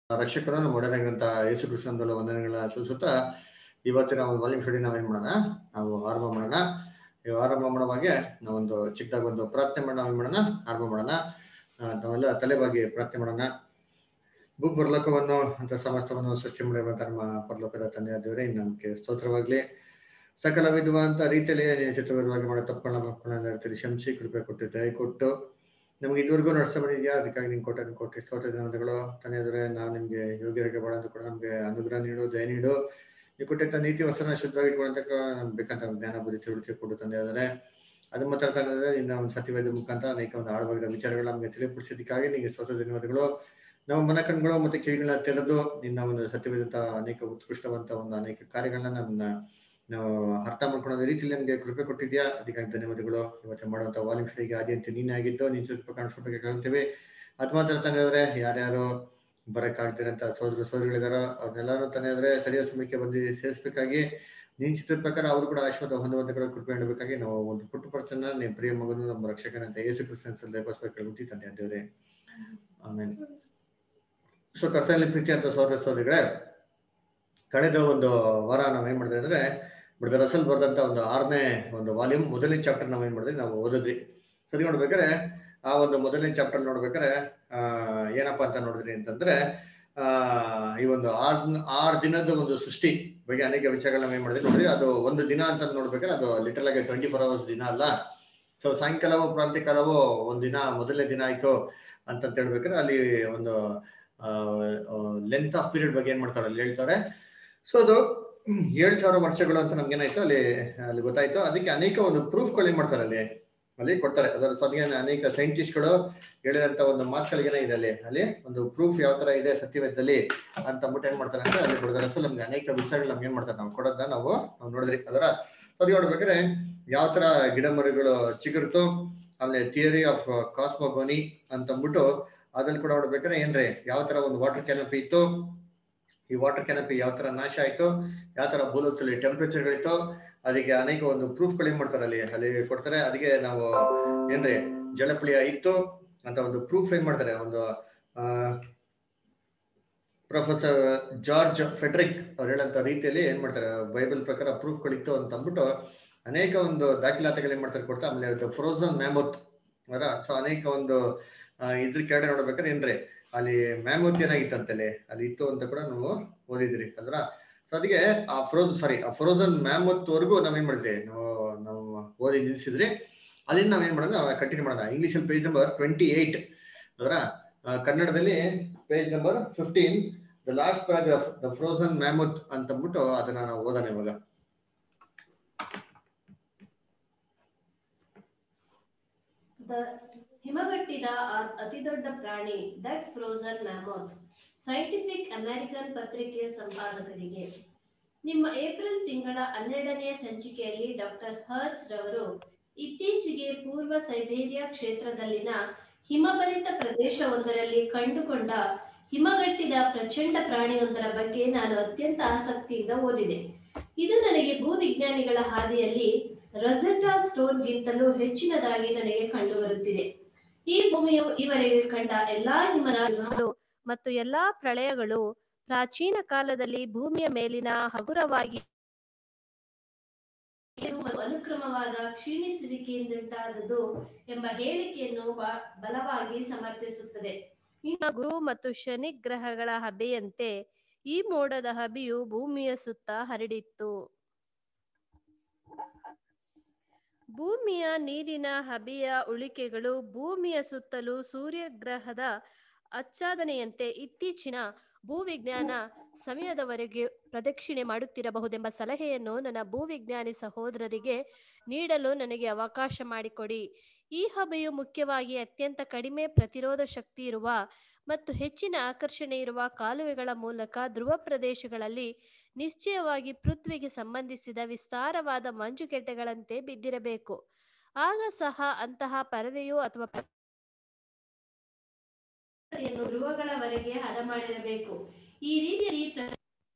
ರಕ್ಷಕರ ನಮ್ಮ ಒಡೆಯನಾಗಿರಂತ ಯೇಸು ಕೃಷ್ಣಂದಲ್ಲ ವಂದನೆಗಳ ಸೂಸುತ್ತಾ ಇವತ್ತಿನ ಒಂದು ವಾಲ್ಯೂಮ್ ಸ್ಟಡಿ ನಾವೇನ್ ಮಾಡೋಣ ನಾವು ಆರಂಭ ಮಾಡೋಣ ಈ ಆರಂಭ ಮಾಡುವಾಗೆ ನಾವೊಂದು ಚಿಕ್ಕದಾಗ ಒಂದು ಪ್ರಾರ್ಥನೆ ಮಾಡಿ ನಾವೇನ್ ಮಾಡೋಣ ಆರಂಭ ಮಾಡೋಣ ಆ, ನಾವೆಲ್ಲ ತಲೆಬಾಗಿ ಪ್ರಾರ್ಥನೆ ಮಾಡೋಣ ಭೂ ಪರಲೋಕವನ್ನು ಅಂತ ಸಮಸ್ತವನ್ನು ಸೃಷ್ಟಿ ಮಾಡಿರುವಂತ ನಮ್ಮ ಪರಲೋಕದ ತಂದೆಯ ದೇವರೇ ನಮಗೆ ಸ್ತೋತ್ರವಾಗ್ಲಿ ಸಕಲ ವಿಧವಾದಂತ ರೀತಿಯಲ್ಲಿ ನೀನು ಚಿತ್ರವಾಗಿ ಮಾಡೋ ತಪ್ಪುಗಳನ್ನ ಮಕ್ಕಳನ್ನ ಇರ್ತೀರಿ ಕ್ಷಮಿಸಿ ಕೃಪೆ ಕೊಟ್ಟು ದಯ ಕೊಟ್ಟು ನಮ್ಗೆ ಇದುವರೆಗೂ ನಡೆಸ್ತಾ ಬಂದಿದ್ಯಾ ಅದಕ್ಕಾಗಿ ನಿಮ್ಗೆ ಕೊಟ್ಟ ಕೊಟ್ಟು ಸ್ತೋತ್ರ ಧನ್ಯವಾದಗಳು ತಂದೆಯಾದ್ರೆ ನಾವು ನಿಮ್ಗೆ ಯೋಗ್ಯರಿಗೆ ಬಾಳ ಅಂತ ಕೂಡ ನಮ್ಗೆ ಅನುಗ್ರಹ ನೀಡು ದಯ ನೀಡು ನೀವು ಕೊಟ್ಟಿದ್ದ ನೀತಿ ವಸ್ತ್ರನ ಶುದ್ಧವಾಗಿ ಇಟ್ಕೊಳ್ಳೋಂತ ನಮ್ಗೆ ಬೇಕಂತ ಜ್ಞಾನ ಬುದ್ಧಿ ತಿಳುವಳಿಕೆ ಕೊಡು ತಂದೆಯಾದ್ರೆ ಅದು ಮಾತ್ರ ತಂದ್ರೆ ಇನ್ನ ಒಂದು ಸತ್ಯವೇದ ಮುಖಾಂತರ ಅನೇಕ ಒಂದು ಆಳವಾಗಿರೋ ವಿಚಾರಗಳು ನಮ್ಗೆ ತಿಳಿಪಡಿಸೋದಕ್ಕಾಗಿ ನಿಮಗೆ ಸ್ತೋತ್ರ ಧನ್ಯವಾದಗಳು ನಮ್ಮ ಮನ ಕಣ್ಗಳು ಮತ್ತೆ ಕಿವಿಗಳನ್ನ ತೆರೆದು ನಿನ್ನ ಒಂದು ಸತ್ಯವೇದಂತ ಅನೇಕ ಉತ್ಕೃಷ್ಟವಂತ ಒಂದು ಅನೇಕ ಕಾರ್ಯಗಳನ್ನ ನಮ್ಮನ್ನ ನಾವು ಅರ್ಥ ಮಾಡ್ಕೊಳ್ಳೋ ರೀತಿಯಲ್ಲಿ ನಮಗೆ ಕೃಪೆ ಕೊಟ್ಟಿದ್ಯಾ ಅದಕ್ಕಾಗಿ ಧನ್ಯವಾದಗಳು ಇವತ್ತು ಮಾಡುವಂತ ವಾಲ್ಯೂಮ್ ಸ್ಟಡಿಗೆ ಆದಿ ಅಂತ ನೀನೇ ಆಗಿದ್ದು ನೀನ್ ಸ್ವಲ್ಪ ಕಾಣಿಸ್ಕೊಬೇಕಾಗ್ತೇವೆ ಅದ್ ಮಾತ್ರ ತಂದ್ರೆ ಯಾರ್ಯಾರು ಬರಕ್ಕಾಗ್ತಿರಂತ ಸೋದರ ಸೋದರಿಗಳಿದಾರೋ ಅವ್ರನ್ನೆಲ್ಲಾರು ತಂದ್ರೆ ಸರಿಯಾದ ಸಮಯಕ್ಕೆ ಬಂದು ಸೇರಿಸ್ಬೇಕಾಗಿ ನೀನ್ ಚಿತ್ರದ ಪ್ರಕಾರ ಅವರು ಕೂಡ ಆಶೀರ್ವಾದ ಹೊಂದುವಂತಗಳು ಕೃಪೆ ನೀಡಬೇಕಾಗಿ ನಾವು ಒಂದು ಪುಟ್ಟ ಪರ್ಸನ್ನ ನಿಮ್ಮ ಪ್ರಿಯ ಮಗನು ನಮ್ಮ ರಕ್ಷಕನಂತ ಯೇಸು ಕ್ರಿಸ್ತನ್ ದಯಪಾಸ್ಬೇಕು ಹುಟ್ಟಿ ತಂದೆ ದೇವರೇ ಆಮೇಲೆ ಸೊ ಕರ್ತನಲ್ಲಿ ಪ್ರೀತಿ ಅಂತ ಸೋದರ ಸೋದರಿಗಳೇ ಕಳೆದ ಒಂದು ವಾರ ನಾವೇನ್ ಮಾಡಿದ್ವಿ ಅಂದ್ರೆ ಬ್ರದರ್ ರಸಲ್ ಬರೆದಂತ ಒಂದು ಆರನೇ ಒಂದು ವಾಲ್ಯೂಮ್ ಮೊದಲನೇ ಚಾಪ್ಟರ್ ನಾವೇನ್ ಮಾಡಿದ್ವಿ ನಾವು ಓದಿದ್ವಿ ಸರಿ ನೋಡ್ಬೇಕಾದ್ರೆ ಆ ಒಂದು ಮೊದಲನೇ ಚಾಪ್ಟರ್ ನೋಡ್ಬೇಕಾದ್ರೆ ಆ ಏನಪ್ಪಾ ಅಂತ ನೋಡಿದ್ರಿ ಅಂತಂದ್ರೆ ಆ ಈ ಒಂದು ಆರ್ ಆರ್ ದಿನದ ಒಂದು ಸೃಷ್ಟಿ ಬಗ್ಗೆ ಅನೇಕ ವಿಚಾರಗಳನ್ನ ನಾವೇನ್ ಮಾಡಿದ್ವಿ ನೋಡಿದ್ವಿ ಅದು ಒಂದು ದಿನ ಅಂತ ನೋಡ್ಬೇಕಾದ್ರೆ ಅದು ಲಿಟಲ್ ಆಗಿ ಟ್ವೆಂಟಿ ಫೋರ್ ಅವರ್ಸ್ ದಿನ ಅಲ್ಲ ಸೊ ಸಾಯಂಕಾಲವೋ ಪ್ರಾಂತ್ಯಕಾಲವೋ ಒಂದ್ ದಿನ ಮೊದಲನೇ ದಿನ ಆಯ್ತು ಅಂತ ಹೇಳ್ಬೇಕಾದ್ರೆ ಅಲ್ಲಿ ಒಂದು ಲೆಂತ್ ಆಫ್ ಪೀರಿಯಡ್ ಬಗ್ಗೆ ಏನ್ ಮಾಡ್ತಾರೆ ಅಲ್ಲಿ ಹೇಳ್ತಾರೆ ಸೊ ಅದು ಹ್ಮ್, ಏಳ್ ಸಾವಿರ ವರ್ಷಗಳು ಅಂತ ನಮ್ಗೆ ಏನಾಯ್ತು ಅಲ್ಲಿ ಅಲ್ಲಿ ಗೊತ್ತಾಯ್ತು ಅದಕ್ಕೆ ಅನೇಕ ಒಂದು ಪ್ರೂಫ್ಗಳು ಏನ್ ಮಾಡ್ತಾರೆ ಅಲ್ಲಿ ಅಲ್ಲಿ ಕೊಡ್ತಾರೆ ಅದರ ಸದ್ಯ ಅನೇಕ ಸೈಂಟಿಸ್ಟ್ಗಳು ಹೇಳಿದಂತ ಒಂದು ಮಾತುಗಳಿಗೆ ಇದೆ ಅಲ್ಲಿ ಅಲ್ಲಿ ಒಂದು ಪ್ರೂಫ್ ಯಾವ ತರ ಇದೆ ಸತ್ಯವೇದದಲ್ಲಿ ಅಂತ ಅಂದ್ಬಿಟ್ಟು ಏನ್ ಮಾಡ್ತಾರೆ ಅಂದ್ರೆ ಅಲ್ಲಿ ಕೊಡೋದ್ರ ಅಸಲು ನಮ್ಗೆ ಅನೇಕ ವಿಚಾರಗಳು ನಮ್ಗೆ ಏನ್ ಮಾಡ್ತಾರೆ ನಾವು ಕೊಡೋದನ್ನ ನಾವು ನಾವು ನೋಡಿದ್ರಿ ಅದರ ಸದ್ಯ ನೋಡ್ಬೇಕಾದ್ರೆ ಯಾವ ತರ ಗಿಡ ಮರಗಳು ಚಿಗುರ್ತು ಆಮೇಲೆ ಥಿಯರಿ ಆಫ್ ಕಾಸ್ಮೋಗೋನಿ ಅಂತ ಅಂದ್ಬಿಟ್ಟು ಅದ್ರಲ್ಲಿ ಕೂಡ ನೋಡ್ಬೇಕಾದ್ರೆ ಏನ್ರಿ ಯಾವ ತರ ಒಂದು ವಾಟರ್ ಕ್ಯಾನಪಿ ಇತ್ತು ಈ ವಾಟರ್ ಕ್ಯಾನಪಿ ಯಾವ ತರ ನಾಶ ಆಯ್ತು ಯಾವ ತರ ಭೂಲೋಕದಲ್ಲಿ ಟೆಂಪರೇಚರ್ಗಳಿತ್ತು ಅದಕ್ಕೆ ಅನೇಕ ಒಂದು ಪ್ರೂಫ್ಗಳು ಏನ್ ಮಾಡ್ತಾರೆ ಅಲ್ಲಿ ಅಲ್ಲಿ ಕೊಡ್ತಾರೆ ಅದಕ್ಕೆ ನಾವು ಏನ್ರಿ ಜಲಪ್ರಿಯ ಇತ್ತು ಅಂತ ಒಂದು ಪ್ರೂಫ್ ಏನ್ ಮಾಡ್ತಾರೆ ಒಂದು ಪ್ರೊಫೆಸರ್ ಜಾರ್ಜ್ ಫೆಡ್ರಿಕ್ ಅವ್ರು ಹೇಳಂತ ರೀತಿಯಲ್ಲಿ ಏನ್ ಮಾಡ್ತಾರೆ ಬೈಬಲ್ ಪ್ರಕಾರ ಪ್ರೂಫ್ಗಳಿತ್ತು ಅಂತ ಅಂದ್ಬಿಟ್ಟು ಅನೇಕ ಒಂದು ದಾಖಲಾತಿಗಳು ಏನ್ ಮಾಡ್ತಾರೆ ಕೊಡ್ತಾ ಆಮೇಲೆ ಫ್ರೋಸನ್ ಮ್ಯಾಮತ್ ಅವರ ಸೊ ಅನೇಕ ಒಂದು ಆ, ಇದ್ರ ಕೆಳಗಡೆ ನೋಡ್ಬೇಕಾದ್ರೆ ಏನ್ರಿ ಅಲ್ಲಿ ಮ್ಯಾಮತ್ ಏನಾಗಿತ್ತಂತಲ್ಲಿ ಅಲ್ಲಿ ಇತ್ತು ಅಂತ ಕೂಡ ನಾವು ಓದಿದ್ರಿ ಅಲ್ರ ಸೊ ಅದಕ್ಕೆ ಆ ಫ್ರೋಜ್ ಸಾರಿ ಆ ಫ್ರೋಸನ್ ಮ್ಯಾಮತ್ ವರೆಗೂ ನಾವೇನ್ ಮಾಡಿದ್ವಿ ನಾವು ನಾವು ಓದಿ ನಿಲ್ಸಿದ್ರಿ ಅಲ್ಲಿಂದ ನಾವೇನ್ ಮಾಡೋಣ ಕಂಟಿನ್ಯೂ ಮಾಡೋಣ ಇಂಗ್ಲಿಷ್ ಅಲ್ಲಿ ಪೇಜ್ ನಂಬರ್ ಟ್ವೆಂಟಿ ಏಟ್ ಅದರ ಕನ್ನಡದಲ್ಲಿ page number fifteen the last paragraph the frozen mammoth ಅಂತ ಅಂದ್ಬಿಟ್ಟು ಅದನ್ನ ನಾವು ಓದೋಣ ಇವಾಗ ದ ಹಿಮಗಟ್ಟಿದ ಆ ಅತಿದೊಡ್ಡ ಪ್ರಾಣಿ that frozen mammoth Scientific American ಪತ್ರಿಕೆಯ ಸಂಪಾದಕರಿಗೆ ನಿಮ್ಮ ಏಪ್ರಿಲ್ ತಿಂಗಳ ಹನ್ನೆರಡನೆಯ ಸಂಚಿಕೆಯಲ್ಲಿ ಡಾಕ್ಟರ್ ಹರ್ಟ್ಸ್ ರವರು ಇತ್ತೀಚೆಗೆ ಪೂರ್ವ ಸೈಬೇರಿಯಾ ಕ್ಷೇತ್ರದಲ್ಲಿನ ಹಿಮಭರಿತ ಪ್ರದೇಶವೊಂದರಲ್ಲಿ ಕಂಡುಕೊಂಡ ಹಿಮಗಟ್ಟಿದ ಪ್ರಚಂಡ ಪ್ರಾಣಿಯೊಂದರ ಬಗ್ಗೆ ನಾನು ಅತ್ಯಂತ ಆಸಕ್ತಿಯಿಂದ ಓದಿದೆ ಇದು ನನಗೆ ಭೂವಿಜ್ಞಾನಿಗಳ ಹಾದಿಯಲ್ಲಿ ರೊಸೆಟಾ ಸ್ಟೋನ್ಗಿಂತಲೂ ಹೆಚ್ಚಿನದಾಗಿ ನನಗೆ ಕಂಡುಬರುತ್ತಿದೆ ಈ ಭೂಮಿಯು ಈವರೆಗೆ ಕಂಡ ಎಲ್ಲಾ ಹಿಮದ ಮತ್ತು ಎಲ್ಲಾ ಪ್ರಳಯಗಳು ಪ್ರಾಚೀನ ಕಾಲದಲ್ಲಿ ಭೂಮಿಯ ಮೇಲಿನ ಹಗುರವಾಗಿ ಇದು ಅನುಕ್ರಮವಾದ ಕ್ಷೀಣಿಸುವಿಕೆಯಿಂದುಂಟಾದದು ಎಂಬ ಹೇಳಿಕೆಯನ್ನು ಬ- ಬಲವಾಗಿ ಸಮರ್ಥಿಸುತ್ತದೆ ಇನ್ನು ಗುರು ಮತ್ತು ಶನಿ ಗ್ರಹಗಳ ಹಬೆಯಂತೆ ಈ ಮೋಡದ ಹಬಿಯು ಭೂಮಿಯ ಸುತ್ತ ಹರಡಿತ್ತು ಭೂಮಿಯ ನೀರಿನ ಹಬೆಯ ಉಳಿಕೆಗಳು ಭೂಮಿಯ ಸುತ್ತಲೂ ಸೂರ್ಯಗ್ರಹದ ಆಚ್ಛಾದನೆಯಂತೆ ಇತ್ತೀಚಿನ ಭೂವಿಜ್ಞಾನ ಸಮಯದವರೆಗೆ ಪ್ರದಕ್ಷಿಣೆ ಮಾಡುತ್ತಿರಬಹುದೆಂಬ ಸಲಹೆಯನ್ನು ನನ್ನ ಭೂವಿಜ್ಞಾನಿ ಸಹೋದರರಿಗೆ ನೀಡಲು ನನಗೆ ಅವಕಾಶ ಮಾಡಿಕೊಡಿ ಈ ಹಬೆಯು ಮುಖ್ಯವಾಗಿ ಅತ್ಯಂತ ಕಡಿಮೆ ಪ್ರತಿರೋಧ ಶಕ್ತಿ ಇರುವ ಮತ್ತು ಹೆಚ್ಚಿನ ಆಕರ್ಷಣೆ ಇರುವ ಕಾಲುವೆಗಳ ಮೂಲಕ ಧ್ರುವ ಪ್ರದೇಶಗಳಲ್ಲಿ ನಿಶ್ಚಯವಾಗಿ ಪೃಥ್ವಿಗೆ ಸಂಬಂಧಿಸಿದ ವಿಸ್ತಾರವಾದ ಮಂಜುಗೆಡ್ಡೆಗಳಂತೆ ಬಿದ್ದಿರಬೇಕು ಆಗ ಸಹ ಅಂತಹ ಪರದೆಯು ಅಥವಾ ಪರದೆಯನ್ನು ಧ್ರುವಗಳವರೆಗೆ ಹದ ಮಾಡಿರಬೇಕು ಈ ರೀತಿಯಲ್ಲಿ ಪ್ರ-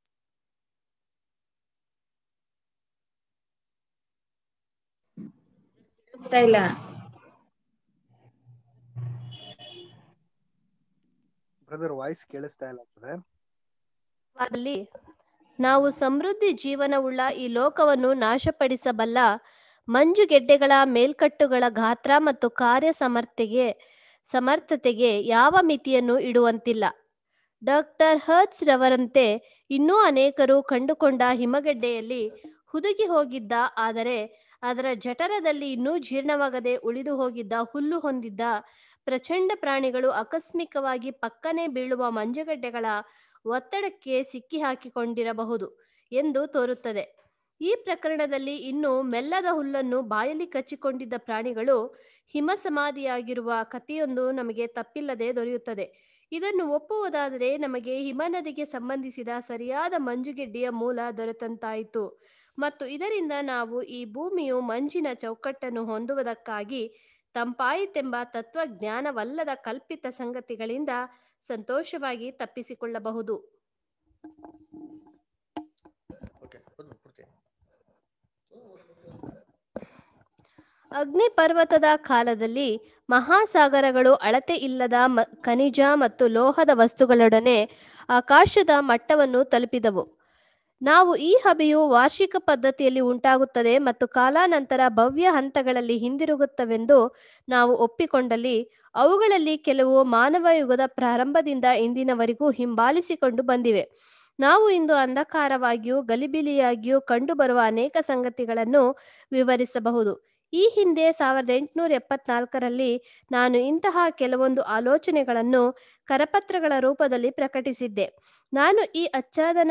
ಕೇಳಿಸ್ತಾ ಇಲ್ಲ ಬ್ರದರ್ ವಾಯ್ಸ್ ಕೇಳಿಸ್ತಾ ಇಲ್ಲ ಬ್ರದರ್ ಅಲ್ಲಿ ನಾವು ಸಮೃದ್ಧಿ ಜೀವನವುಳ್ಳ ಈ ಲೋಕವನ್ನು ನಾಶಪಡಿಸಬಲ್ಲ ಮಂಜುಗೆಡ್ಡೆಗಳ ಮೇಲ್ಕಟ್ಟುಗಳ ಗಾತ್ರ ಮತ್ತು ಕಾರ್ಯ ಸಮರ್ಥೆಗೆ ಸಮರ್ಥತೆಗೆ ಯಾವ ಮಿತಿಯನ್ನು ಇಡುವಂತಿಲ್ಲ ಡಾಕ್ಟರ್ ಹರ್ಟ್ಸ್ ರವರಂತೆ ಇನ್ನೂ ಅನೇಕರು ಕಂಡುಕೊಂಡ ಹಿಮಗೆಡ್ಡೆಯಲ್ಲಿ ಹುದುಗಿ ಹೋಗಿದ್ದ ಆದರೆ ಅದರ ಜಠರದಲ್ಲಿ ಇನ್ನೂ ಜೀರ್ಣವಾಗದೆ ಉಳಿದು ಹೋಗಿದ್ದ ಹುಲ್ಲು ಹೊಂದಿದ್ದ ಪ್ರಚಂಡ ಪ್ರಾಣಿಗಳು ಆಕಸ್ಮಿಕವಾಗಿ ಪಕ್ಕನೆ ಬೀಳುವ ಮಂಜುಗಡ್ಡೆಗಳ ಒತ್ತಡಕ್ಕೆ ಸಿಕ್ಕಿ ಹಾಕಿಕೊಂಡಿರಬಹುದು ಎಂದು ತೋರುತ್ತದೆ ಈ ಪ್ರಕರಣದಲ್ಲಿ ಇನ್ನು ಮೆಲ್ಲದ ಹುಲ್ಲನ್ನು ಬಾಯಲ್ಲಿ ಕಚ್ಚಿಕೊಂಡಿದ್ದ ಪ್ರಾಣಿಗಳು ಹಿಮ ಸಮಾಧಿಯಾಗಿರುವ ಕಥೆಯೊಂದು ನಮಗೆ ತಪ್ಪಿಲ್ಲದೆ ದೊರೆಯುತ್ತದೆ ಇದನ್ನು ಒಪ್ಪುವುದಾದರೆ ನಮಗೆ ಹಿಮನದಿಗೆ ಸಂಬಂಧಿಸಿದ ಸರಿಯಾದ ಮಂಜುಗೆಡ್ಡೆಯ ಮೂಲ ದೊರೆತಂತಾಯಿತು ಮತ್ತು ಇದರಿಂದ ನಾವು ಈ ಭೂಮಿಯು ಮಂಜಿನ ಚೌಕಟ್ಟನ್ನು ಹೊಂದುವುದಕ್ಕಾಗಿ ತಂಪಾಯಿತೆಂಬ ತತ್ವಜ್ಞಾನವಲ್ಲದ ಕಲ್ಪಿತ ಸಂಗತಿಗಳಿಂದ ಸಂತೋಷವಾಗಿ ತಪ್ಪಿಸಿಕೊಳ್ಳಬಹುದು ಓಕೆ ಪೂರ್ತಿ ಅಗ್ನಿ ಪರ್ವತದ ಕಾಲದಲ್ಲಿ ಮಹಾಸಾಗರಗಳು ಅಳತೆ ಇಲ್ಲದ ಮ- ಖನಿಜ ಮತ್ತು ಲೋಹದ ವಸ್ತುಗಳೊಡನೆ ಆಕಾಶದ ಮಟ್ಟವನ್ನು ತಲುಪಿದವು ನಾವು ಈ ಹಬೆಯು ವಾರ್ಷಿಕ ಪದ್ಧತಿಯಲ್ಲಿ ಉಂಟಾಗುತ್ತದೆ ಮತ್ತು ಕಾಲಾನಂತರ ಭವ್ಯ ಹಂತಗಳಲ್ಲಿ ಹಿಂದಿರುಗುತ್ತವೆಂದು ನಾವು ಒಪ್ಪಿಕೊಂಡಲ್ಲಿ ಅವುಗಳಲ್ಲಿ ಕೆಲವು ಮಾನವ ಯುಗದ ಪ್ರಾರಂಭದಿಂದ ಇಂದಿನವರೆಗೂ ಹಿಂಬಾಲಿಸಿಕೊಂಡು ಬಂದಿವೆ ನಾವು ಇಂದು ಅಂಧಕಾರವಾಗಿಯೂ ಗಲಿಬಿಲಿಯಾಗಿಯೂ ಕಂಡುಬರುವ ಅನೇಕ ಸಂಗತಿಗಳನ್ನು ವಿವರಿಸಬಹುದು ಈ ಹಿಂದೆ ಸಾವಿರದ ಎಂಟುನೂರ ಎಪ್ಪತ್ನಾಲ್ಕರಲ್ಲಿ ನಾನು ಇಂತಹ ಕೆಲವೊಂದು ಆಲೋಚನೆಗಳನ್ನು ಕರಪತ್ರಗಳ ರೂಪದಲ್ಲಿ ಪ್ರಕಟಿಸಿದ್ದೆ ನಾನು ಈ ಅಚ್ಚಾದನ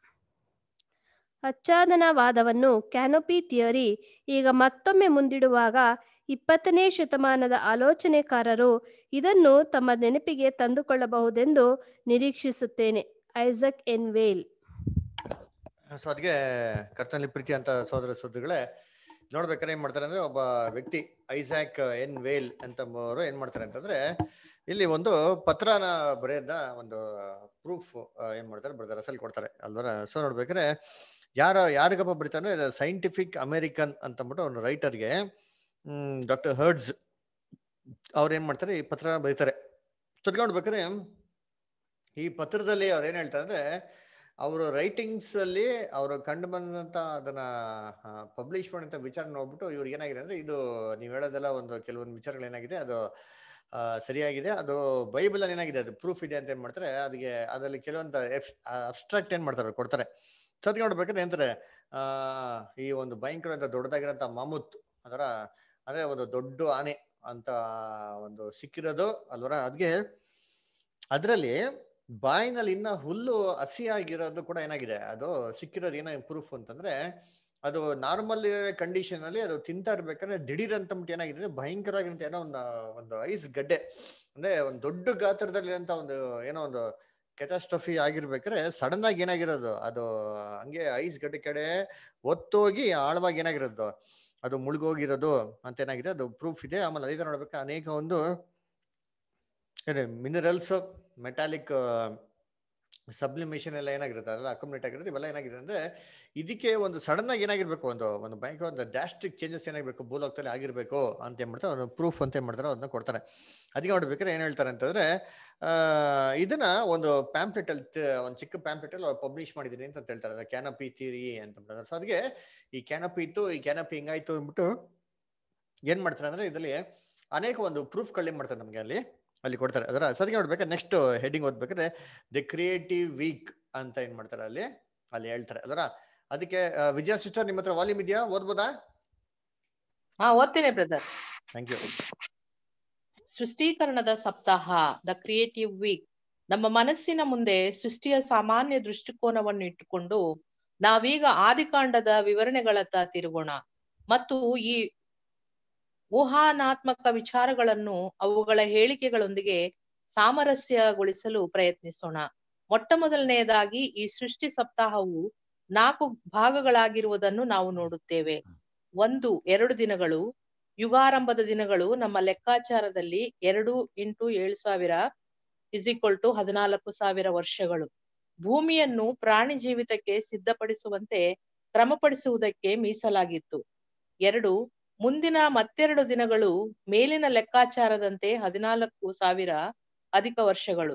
ಅಚ್ಚಾದನವಾದವನ್ನು ಕ್ಯಾನೋಪಿ ಥಿಯರಿ ಈಗ ಮತ್ತೊಮ್ಮೆ ಮುಂದಿಡುವಾಗ ಇಪ್ಪತ್ತನೇ ಶತಮಾನದ ಆಲೋಚನೆಕಾರರು ಇದನ್ನು ತಮ್ಮ ನೆನಪಿಗೆ ತಂದುಕೊಳ್ಳಬಹುದೆಂದು ನಿರೀಕ್ಷಿಸುತ್ತೇನೆ ಐಸಕ್ ಎನ್ ವೇಲ್ ಸೊ ಅದಕ್ಕೆ ಕರ್ತನಲ್ಲಿ ಪ್ರೀತಿ ಅಂತ ಸೋದರ ಸೋದರಿಗಳೇ ನೋಡ್ಬೇಕಾದ್ರೆ ಏನ್ ಮಾಡ್ತಾರೆ ಅಂದ್ರೆ ಒಬ್ಬ ವ್ಯಕ್ತಿ ಐಸಾಕ್ ಎನ್ ವೇಲ್ ಅಂತಂಬವರು ಏನ್ ಮಾಡ್ತಾರೆ ಅಂತಂದ್ರೆ ಇಲ್ಲಿ ಒಂದು ಪತ್ರನ ಬರೆಯೋದ ಒಂದು ಪ್ರೂಫ್ ಏನ್ ಮಾಡ್ತಾರೆ ಬರ್ತಾರೆ ರಸಲ್ ಕೊಡ್ತಾರೆ ಅಲ್ವರ ಸೊ ನೋಡ್ಬೇಕಾದ್ರೆ ಯಾರ ಯಾರಿಗಪ್ಪ ಬರೀತಾನೆ ಸೈಂಟಿಫಿಕ್ ಅಮೆರಿಕನ್ ಅಂತಂದ್ಬಿಟ್ಟು ಒಂದು ರೈಟರ್ಗೆ ಹ್ಮ್ ಡಾಕ್ಟರ್ ಹರ್ಡ್ಸ್ ಅವ್ರು ಏನ್ ಮಾಡ್ತಾರೆ ಈ ಪತ್ರ ಬರೀತಾರೆ ನೋಡ್ಬೇಕಾದ್ರೆ ಈ ಪತ್ರದಲ್ಲಿ ಅವ್ರು ಏನ್ ಹೇಳ್ತಾರೆ ಅಂದ್ರೆ ಅವರು ರೈಟಿಂಗ್ಸ್ ಅಲ್ಲಿ ಅವರು ಕಂಡು ಬಂದಂತ ಅದನ್ನ ಪಬ್ಲಿಷ್ ಮಾಡಿದಂತ ವಿಚಾರ ನೋಡ್ಬಿಟ್ಟು ಇವ್ರಿಗೆ ಏನಾಗಿದೆ ಅಂದ್ರೆ ಇದು ನೀವು ಹೇಳೋದೆಲ್ಲ ಒಂದು ಕೆಲವೊಂದು ವಿಚಾರಗಳು ಏನಾಗಿದೆ ಅದು ಆ, ಸರಿಯಾಗಿದೆ ಅದು ಬೈಬಲ್ ಅಲ್ಲಿ ಏನಾಗಿದೆ ಅದು ಪ್ರೂಫ್ ಇದೆ ಅಂತ ಏನ್ ಮಾಡ್ತಾರೆ ಅದಕ್ಕೆ ಅದರಲ್ಲಿ ಕೆಲವೊಂದು ಅಬ್ಸ್ಟ್ರಾಕ್ಟ್ ಏನ್ ಮಾಡ್ತಾರೆ ಕೊಡ್ತಾರೆ ಸೊ ಅದಕ್ಕೆ ನೋಡ್ಬೇಕಾದ್ರೆ ಏನಂತಾರೆ ಆ ಈ ಒಂದು ಭಯಂಕರ ದೊಡ್ಡದಾಗಿರೋಂಥ ಮಾಮೂತ್ ಅದರ ಅಂದ್ರೆ ಒಂದು ದೊಡ್ಡ ಆನೆ ಅಂತ ಒಂದು ಸಿಕ್ಕಿರೋದು ಅಲ್ವರ ಅದ್ಗೆ ಅದರಲ್ಲಿ ಬಾಯಿನಲ್ಲಿ ಇನ್ನ ಹುಲ್ಲು ಹಸಿಯಾಗಿರೋದು ಕೂಡ ಏನಾಗಿದೆ ಅದು ಸಿಕ್ಕಿರೋದು ಏನೋ ಪ್ರೂಫ್ ಅಂತಂದ್ರೆ ಅದು ನಾರ್ಮಲ್ ಕಂಡೀಷನ್ ಅಲ್ಲಿ ಅದು ತಿಂತಾ ಇರ್ಬೇಕಾದ್ರೆ ದಿಢೀರ್ ಅಂತ ಅಂದ್ಬಿಟ್ಟು ಏನಾಗಿದೆ ಅಂದ್ರೆ ಭಯಂಕರವಾಗಿರಂತ ಏನೋ ಒಂದು ಒಂದು ಐಸ್ ಗಡ್ಡೆ ಅಂದ್ರೆ ಒಂದು ದೊಡ್ಡ ಗಾತ್ರದಲ್ಲಿರೋಂಥ ಒಂದು ಏನೋ ಒಂದು ಕೆಟಾಸ್ಟ್ರಫಿ ಆಗಿರ್ಬೇಕಾದ್ರೆ ಸಡನ್ ಆಗಿ ಏನಾಗಿರೋದು ಅದು ಹಂಗೆ ಐಸ್ ಗಡ್ಡೆ ಕಡೆ ಒತ್ತೋಗಿ ಆಳವಾಗಿ ಏನಾಗಿರೋದು ಅದು ಮುಳುಗೋಗಿರೋದು ಅಂತ ಏನಾಗಿದೆ ಅದು ಪ್ರೂಫ್ ಇದೆ ಆಮೇಲೆ ಅದೇ ನೋಡ್ಬೇಕು ಅನೇಕ ಒಂದು ಮಿನರಲ್ಸ್ ಮೆಟಾಲಿಕ್ ಸಬ್ಲಿಮೇಷನ್ ಎಲ್ಲ ಏನಾಗಿರುತ್ತೆ ಅದೆಲ್ಲ ಅಕುಮುಲೇಟ್ ಆಗಿರುತ್ತೆ ಇವೆಲ್ಲ ಏನಾಗಿದೆ ಅಂದ್ರೆ ಇದಕ್ಕೆ ಒಂದು ಸಡನ್ ಆಗಿ ಏನಾಗಿರ್ಬೇಕು ಒಂದು ಒಂದು ಭಯಂಕರ ಒಂದು ಡ್ಯಾಸ್ಟ್ರಿಕ್ ಚೇಂಜಸ್ ಏನಾಗಬೇಕು ಭೂಲೋಕದಲ್ಲಿ ಆಗಿರ್ಬೇಕು ಅಂತ ಏನ್ ಮಾಡ್ತಾರೆ ಒಂದು ಪ್ರೂಫ್ ಅಂತ ಏನ್ ಮಾಡ್ತಾರೆ ಅದನ್ನ ಕೊಡ್ತಾರೆ ಅದಕ್ಕೆ ನೋಡ್ಬೇಕಾದ್ರೆ ಏನ್ ಹೇಳ್ತಾರೆ ಅಂತಂದ್ರೆ ಆ ಇದನ್ನ ಒಂದು ಪ್ಯಾಂಪ್ಲೆಟ್ ಅಲ್ಲಿ ಒಂದು ಚಿಕ್ಕ ಪ್ಯಾಂಪ್ಲೆಟ್ ಅಲ್ಲಿ ಪಬ್ಲಿಷ್ ಮಾಡಿದೀನಿ ಅಂತ ಹೇಳ್ತಾರೆ ಕ್ಯಾನಪಿ ಥಿಯರಿ ಅಂತ ಸೊ ಅದಕ್ಕೆ ಈ ಕ್ಯಾನಪಿ ಇತ್ತು ಈ ಕ್ಯಾನಪಿ ಹಿಂಗಾಯ್ತು ಅಂದ್ಬಿಟ್ಟು ಏನ್ ಮಾಡ್ತಾರೆ ಅಂದ್ರೆ ಇದರಲ್ಲಿ ಅನೇಕ ಒಂದು ಪ್ರೂಫ್ ಏನ್ ಮಾಡ್ತಾರೆ ನಮ್ಗೆ ಅಲ್ಲಿ ಅಲ್ಲಿ ಕೊಡ್ತಾರೆ ಅದರ ಸದ್ಯ ನೋಡ್ಬೇಕಾದ್ರೆ ನೆಕ್ಸ್ಟ್ ಹೆಡಿಂಗ್ ಓದ್ಬೇಕಾದ್ರೆ ದಿ ಕ್ರಿಯೇಟಿವ್ ವೀಕ್ ಅಂತ ಏನ್ ಮಾಡ್ತಾರೆ ಅಲ್ಲಿ ಅಲ್ಲಿ ಹೇಳ್ತಾರೆ ಅದರ ಅದಕ್ಕೆ ಆ, ವಿಜಯ ಸಿಸ್ಟರ್ ನಿಮ್ಮ ಹತ್ರ ವಾಲ್ಯೂಮ್ ಇದೆಯಾ ಓದ್ಬೋದಾ ಹಾ ಓದ್ತೇನೆ ಬ್ರದರ್ ಥ್ಯಾಂಕ್ ಯು ಸೃಷ್ಟೀಕರಣದ ಸಪ್ತಾಹ ದ ಕ್ರಿಯೇಟಿವ್ ವೀಕ್ ನಮ್ಮ ಮನಸ್ಸಿನ ಮುಂದೆ ಸೃಷ್ಟಿಯ ಸಾಮಾನ್ಯ ದೃಷ್ಟಿಕೋನವನ್ನು ಇಟ್ಟುಕೊಂಡು ನಾವೀಗ ಆದಿಕಾಂಡದ ವಿವರಣೆಗಳತ್ತ ತಿರುಗೋಣ ಮತ್ತು ಈ ಊಹಾನಾತ್ಮಕ ವಿಚಾರಗಳನ್ನು ಅವುಗಳ ಹೇಳಿಕೆಗಳೊಂದಿಗೆ ಸಾಮರಸ್ಯಗೊಳಿಸಲು ಪ್ರಯತ್ನಿಸೋಣ ಮೊಟ್ಟ ಮೊದಲನೆಯದಾಗಿ ಈ ಸೃಷ್ಟಿ ಸಪ್ತಾಹವು ನಾಲ್ಕು ಭಾಗಗಳಾಗಿರುವುದನ್ನು ನಾವು ನೋಡುತ್ತೇವೆ ಒಂದು ಎರಡು ದಿನಗಳು ಯುಗಾರಂಭದ ದಿನಗಳು ನಮ್ಮ ಲೆಕ್ಕಾಚಾರದಲ್ಲಿ ಎರಡು ಇಂಟು ಏಳು ಸಾವಿರ ಇಸ್ ಈಕ್ವಲ್ ಟು ಹದಿನಾಲ್ಕು ಸಾವಿರ ವರ್ಷಗಳು ಭೂಮಿಯನ್ನು ಪ್ರಾಣಿ ಜೀವಿತಕ್ಕೆ ಸಿದ್ಧಪಡಿಸುವಂತೆ ಕ್ರಮಪಡಿಸುವುದಕ್ಕೆ ಮೀಸಲಾಗಿತ್ತು ಎರಡು ಮುಂದಿನ ಮತ್ತೆರಡು ದಿನಗಳು ಮೇಲಿನ ಲೆಕ್ಕಾಚಾರದಂತೆ ಹದಿನಾಲ್ಕು ಸಾವಿರ ಅಧಿಕ ವರ್ಷಗಳು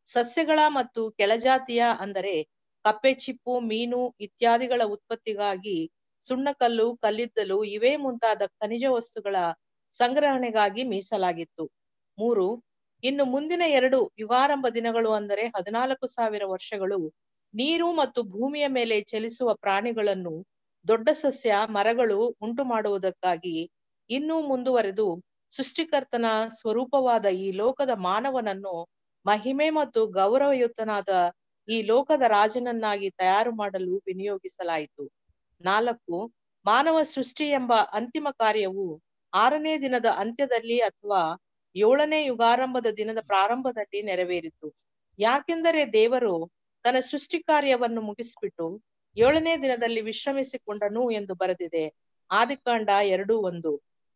ಸಸ್ಯಗಳ ಮತ್ತು ಕೆಳಜಾತಿಯ ಅಂದರೆ ಕಪ್ಪೆ ಚಿಪ್ಪು ಮೀನು ಇತ್ಯಾದಿಗಳ ಉತ್ಪತ್ತಿಗಾಗಿ ಸುಣ್ಣಕಲ್ಲು ಕಲ್ಲಿದ್ದಲು ಇವೇ ಮುಂತಾದ ಖನಿಜ ವಸ್ತುಗಳ ಸಂಗ್ರಹಣೆಗಾಗಿ ಮೀಸಲಾಗಿತ್ತು ಮೂರು ಇನ್ನು ಮುಂದಿನ ಎರಡು ಯುಗಾರಂಭ ದಿನಗಳು ಅಂದರೆ ಹದಿನಾಲ್ಕು ಸಾವಿರ ವರ್ಷಗಳು ನೀರು ಮತ್ತು ಭೂಮಿಯ ಮೇಲೆ ಚಲಿಸುವ ಪ್ರಾಣಿಗಳನ್ನು ದೊಡ್ಡ ಸಸ್ಯ ಮರಗಳು ಉಂಟು ಮಾಡುವುದಕ್ಕಾಗಿ ಇನ್ನೂ ಮುಂದುವರೆದು ಸೃಷ್ಟಿಕರ್ತನ ಸ್ವರೂಪವಾದ ಈ ಲೋಕದ ಮಾನವನನ್ನು ಮಹಿಮೆ ಮತ್ತು ಗೌರವಯುತನಾದ ಈ ಲೋಕದ ರಾಜನನ್ನಾಗಿ ತಯಾರು ಮಾಡಲು ವಿನಿಯೋಗಿಸಲಾಯಿತು ನಾಲ್ಕು ಮಾನವ ಸೃಷ್ಟಿ ಎಂಬ ಅಂತಿಮ ಕಾರ್ಯವು ಆರನೇ ದಿನದ ಅಂತ್ಯದಲ್ಲಿ ಅಥವಾ ಏಳನೇ ಯುಗಾರಂಭದ ದಿನದ ಪ್ರಾರಂಭದಲ್ಲಿ ನೆರವೇರಿತು ಯಾಕೆಂದರೆ ದೇವರು ತನ್ನ ಸೃಷ್ಟಿ ಕಾರ್ಯವನ್ನು ಮುಗಿಸಿಬಿಟ್ಟು ಏಳನೇ ದಿನದಲ್ಲಿ ವಿಶ್ರಮಿಸಿಕೊಂಡನು ಎಂದು ಬರೆದಿದೆ ಆದಿಕಾಂಡ ಎರಡು ಒಂದು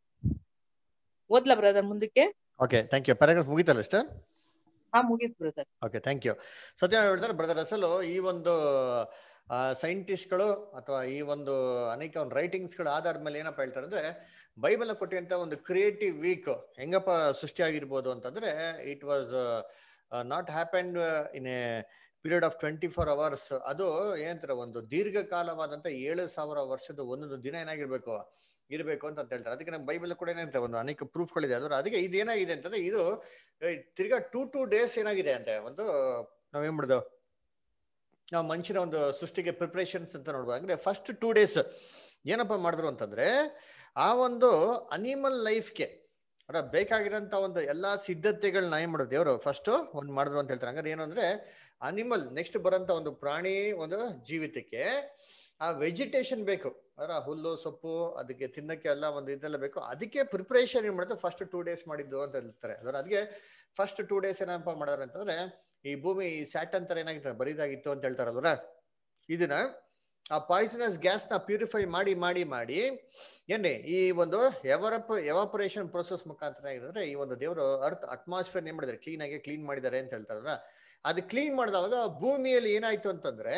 ಓದ್ಲಾ ಬ್ರದರ್ ಮುಂದಕ್ಕೆ ಓಕೆ ಥ್ಯಾಂಕ್ ಯು ಪ್ಯಾರಾಗ್ರಾಫ್ ಮುಗಿತಲ್ಲ ಸರ್ ಹಾ ಮುಗೀತ್ ಬ್ರದರ್ ಓಕೆ ಥ್ಯಾಂಕ್ ಯು ಸತ್ಯ ಹೇಳ್ತಾರೆ ಬ್ರದರ್ ಅಸಲು ಈ ಒಂದು ಸೈಂಟಿಸ್ಟ್ಗಳು ಅಥವಾ ಈ ಒಂದು ಅನೇಕ ಒಂದು ರೈಟಿಂಗ್ಸ್ಗಳ ಆಧಾರದ ಮೇಲೆ ಏನಪ್ಪ ಹೇಳ್ತಾರೆ ಅಂದ್ರೆ ಬೈಬಲ್ ಕೊಟ್ಟಿಂತ ಒಂದು ಕ್ರಿಯೇಟಿವ್ ವೀಕ್ ಹೆಂಗಪ್ಪ ಸೃಷ್ಟಿಯಾಗಿರ್ಬೋದು ಅಂತಂದ್ರೆ it was not happened in a period of twenty four hours ಅದು ಏನಂತಾರೆ ಒಂದು ದೀರ್ಘಕಾಲವಾದಂತ ಏಳು ಸಾವಿರ ವರ್ಷದ ಒಂದೊಂದು ದಿನ ಏನಾಗಿರ್ಬೇಕು ಇರಬೇಕು ಅಂತ ಅಂತ ಹೇಳ್ತಾರೆ ಅದಕ್ಕೆ ನಮ್ಮ ಬೈಬಲ್ ಕೂಡ ಏನಂತೆ ಒಂದು ಅನೇಕ ಪ್ರೂಫ್ಗಳಿದೆ ಅದ್ರ ಅದಕ್ಕೆ ಇದೇನಾಗಿದೆ ಅಂತಂದ್ರೆ ಇದು ಏ, ತಿರ್ಗಾ ಟೂ ಟೂ ಡೇಸ್ ಏನಾಗಿದೆ ಅಂತೆ ಒಂದು ನಾವೇನ್ ಮಾಡುದು ನಾವು ಮನುಷ್ಯನ ಒಂದು ಸೃಷ್ಟಿಗೆ ಪ್ರಿಪ್ರೇಷನ್ಸ್ ಅಂತ ನೋಡ್ಬೋದು ಅಂದ್ರೆ ಫಸ್ಟ್ ಟೂ ಡೇಸ್ ಏನಪ್ಪ ಮಾಡಿದ್ರು ಅಂತಂದ್ರೆ ಆ ಒಂದು ಅನಿಮಲ್ ಲೈಫ್ಗೆ ಅಲ್ಲ ಬೇಕಾಗಿರೋಂಥ ಒಂದು ಎಲ್ಲಾ ಸಿದ್ಧತೆಗಳನ್ನ ಏನ್ ಮಾಡೋದು ದೇವರು ಫಸ್ಟ್ ಒಂದು ಮಾಡಿದ್ರು ಅಂತ ಹೇಳ್ತಾರೆ ಹಂಗಾರೆ ಏನು ಅಂದ್ರೆ ಅನಿಮಲ್ ನೆಕ್ಸ್ಟ್ ಬರೋಂಥ ಒಂದು ಪ್ರಾಣಿ ಒಂದು ಜೀವಿತಕ್ಕೆ ಆ ವೆಜಿಟೇಷನ್ ಬೇಕು ಅದರ ಹುಲ್ಲು ಸೊಪ್ಪು ಅದಕ್ಕೆ ತಿನ್ನಕ್ಕೆ ಎಲ್ಲ ಒಂದು ಇದೆಲ್ಲ ಬೇಕು ಅದಕ್ಕೆ ಪ್ರಿಪರೇಷನ್ ಏನ್ ಮಾಡುತ್ತೆ ಫಸ್ಟ್ ಟೂ ಡೇಸ್ ಮಾಡಿದ್ದು ಅಂತ ಹೇಳ್ತಾರೆ ಅದರ ಅದಕ್ಕೆ ಫಸ್ಟ್ ಟೂ ಡೇಸ್ ಏನಪ್ಪ ಮಾಡಿದಾರೆ ಅಂತಂದ್ರೆ ಈ ಭೂಮಿ ಸ್ಯಾಟನ್ ತರ ಏನಾಗಿತ್ತು ಬರಿದಾಗಿತ್ತು ಅಂತ ಹೇಳ್ತಾರಲ್ವರ ಇದನ್ನ ಆ ಪಾಯ್ಸನಸ್ ಗ್ಯಾಸ್ ನ ಪ್ಯೂರಿಫೈ ಮಾಡಿ ಮಾಡಿ ಮಾಡಿ ಏನ್ರಿ ಈ ಒಂದು ಎವರಪ್ ಎವಾಪರೇಷನ್ ಪ್ರೊಸೆಸ್ ಮುಖಾಂತರ ಏನಿದ್ರೆ ಈ ಒಂದು ದೇವರು ಅರ್ತ್ ಅಟ್ಮಾಸ್ಫಿಯರ್ ಏನ್ ಮಾಡಿದ್ದಾರೆ ಕ್ಲೀನ್ ಆಗಿ ಕ್ಲೀನ್ ಮಾಡಿದ್ದಾರೆ ಅಂತ ಹೇಳ್ತಾರಲ್ಲ ಅದು ಕ್ಲೀನ್ ಮಾಡಿದವಾಗ ಭೂಮಿಯಲ್ಲಿ ಏನಾಯ್ತು ಅಂತಂದ್ರೆ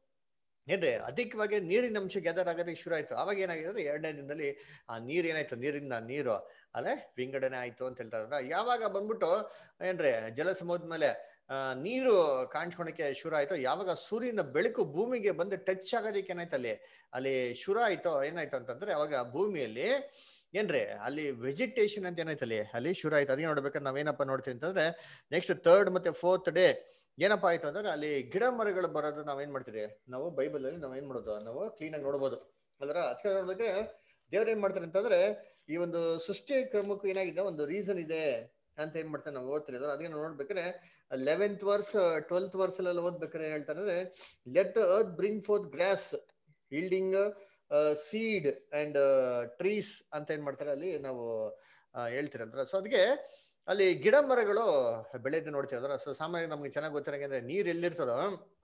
ಏನ್ರಿ ಅಧಿಕವಾಗಿ ನೀರಿನ ಅಂಶ ಗ್ಯಾದರ್ ಆಗೋದಕ್ಕೆ ಶುರು ಆಯ್ತು ಅವಾಗ ಏನಾಗಿದೆ ಅಂದ್ರೆ ಎರಡನೇ ದಿನದಲ್ಲಿ ಆ ನೀರ್ ಏನಾಯ್ತು ನೀರಿನ ನೀರು ಅಲ್ಲೇ ವಿಂಗಡಣೆ ಆಯ್ತು ಅಂತ ಹೇಳ್ತಾರ ಯಾವಾಗ ಬಂದ್ಬಿಟ್ಟು ಏನ್ರಿ ಜಲ ಸಮುದ್ರ ಮೇಲೆ ಆ ನೀರು ಕಾಣಿಸ್ಕೊಳಕ್ಕೆ ಶುರು ಆಯ್ತು ಯಾವಾಗ ಸೂರ್ಯನ ಬೆಳಕು ಭೂಮಿಗೆ ಬಂದು ಟಚ್ ಆಗೋದಕ್ಕೆ ಏನಾಯ್ತು ಅಲ್ಲಿ ಅಲ್ಲಿ ಶುರು ಆಯ್ತು ಏನಾಯ್ತು ಅಂತಂದ್ರೆ ಅವಾಗ ಭೂಮಿಯಲ್ಲಿ ಏನ್ರಿ ಅಲ್ಲಿ ವೆಜಿಟೇಷನ್ ಅಂತ ಏನಾಯ್ತು ಅಲ್ಲಿ ಅಲ್ಲಿ ಶುರು ಆಯ್ತು ಅದಕ್ಕೆ ನೋಡ್ಬೇಕಾದ್ರೆ ನಾವೇನಪ್ಪ ನೋಡ್ತೀವಿ ಅಂತಂದ್ರೆ ನೆಕ್ಸ್ಟ್ ಥರ್ಡ್ ಮತ್ತೆ ಫೋರ್ತ್ ಡೇ ಏನಪ್ಪಾ ಆಯ್ತು ಅಂದ್ರೆ ಅಲ್ಲಿ ಗಿಡ ಮರಗಳು ಬರೋದು ನಾವೇನ್ ಮಾಡ್ತೀರಿ ನಾವು ಬೈಬಲ್ ಅಲ್ಲಿ ನಾವೇನ್ ಮಾಡೋದು ನಾವು ಕ್ಲೀನ್ ಆಗಿ ನೋಡ್ಬೋದು ಅದರ ಆಚರಣೆ ನೋಡಿದ್ರೆ ದೇವ್ರ ಏನ್ ಮಾಡ್ತಾರೆ ಅಂತಂದ್ರೆ ಈ ಒಂದು ಸೃಷ್ಟಿ ಕ್ರಮಕ್ಕೂ ಏನಾಗಿದೆ ಒಂದು ರೀಸನ್ ಇದೆ ಅಂತ ಏನ್ ಮಾಡ್ತಾರೆ ನಾವು ಓದ್ತೀರಿ ಅದ್ರ ಅದಕ್ಕೆ ನಾವು ನೋಡ್ಬೇಕಾದ್ರೆ ಲೆವೆಂತ್ ವರ್ಸ್ ಟ್ವೆಲ್ತ್ ವರ್ಸ್ ಎಲ್ಲ ಓದ್ಬೇಕಾದ್ರೆ ಹೇಳ್ತಾರೆ ಅಂದ್ರೆ let earth bring forth grass yielding seed and trees ಅಂತ ಏನ್ ಮಾಡ್ತಾರೆ ಅಲ್ಲಿ ನಾವು ಹೇಳ್ತೀರಿ ಅಂದ್ರೆ ಸೊ ಅದಕ್ಕೆ ಅಲ್ಲಿ ಗಿಡ ಮರಗಳು ಬೆಳೆದು ನೋಡ್ತೀವಿ ಅದರ ಸೊ ಸಾಮಾನ್ಯ ನಮ್ಗೆ ಚೆನ್ನಾಗಿ ಗೊತ್ತಿರಂಗೆ ಅಂದ್ರೆ ನೀರ್ ಎಲ್ಲಿರ್ತದೋ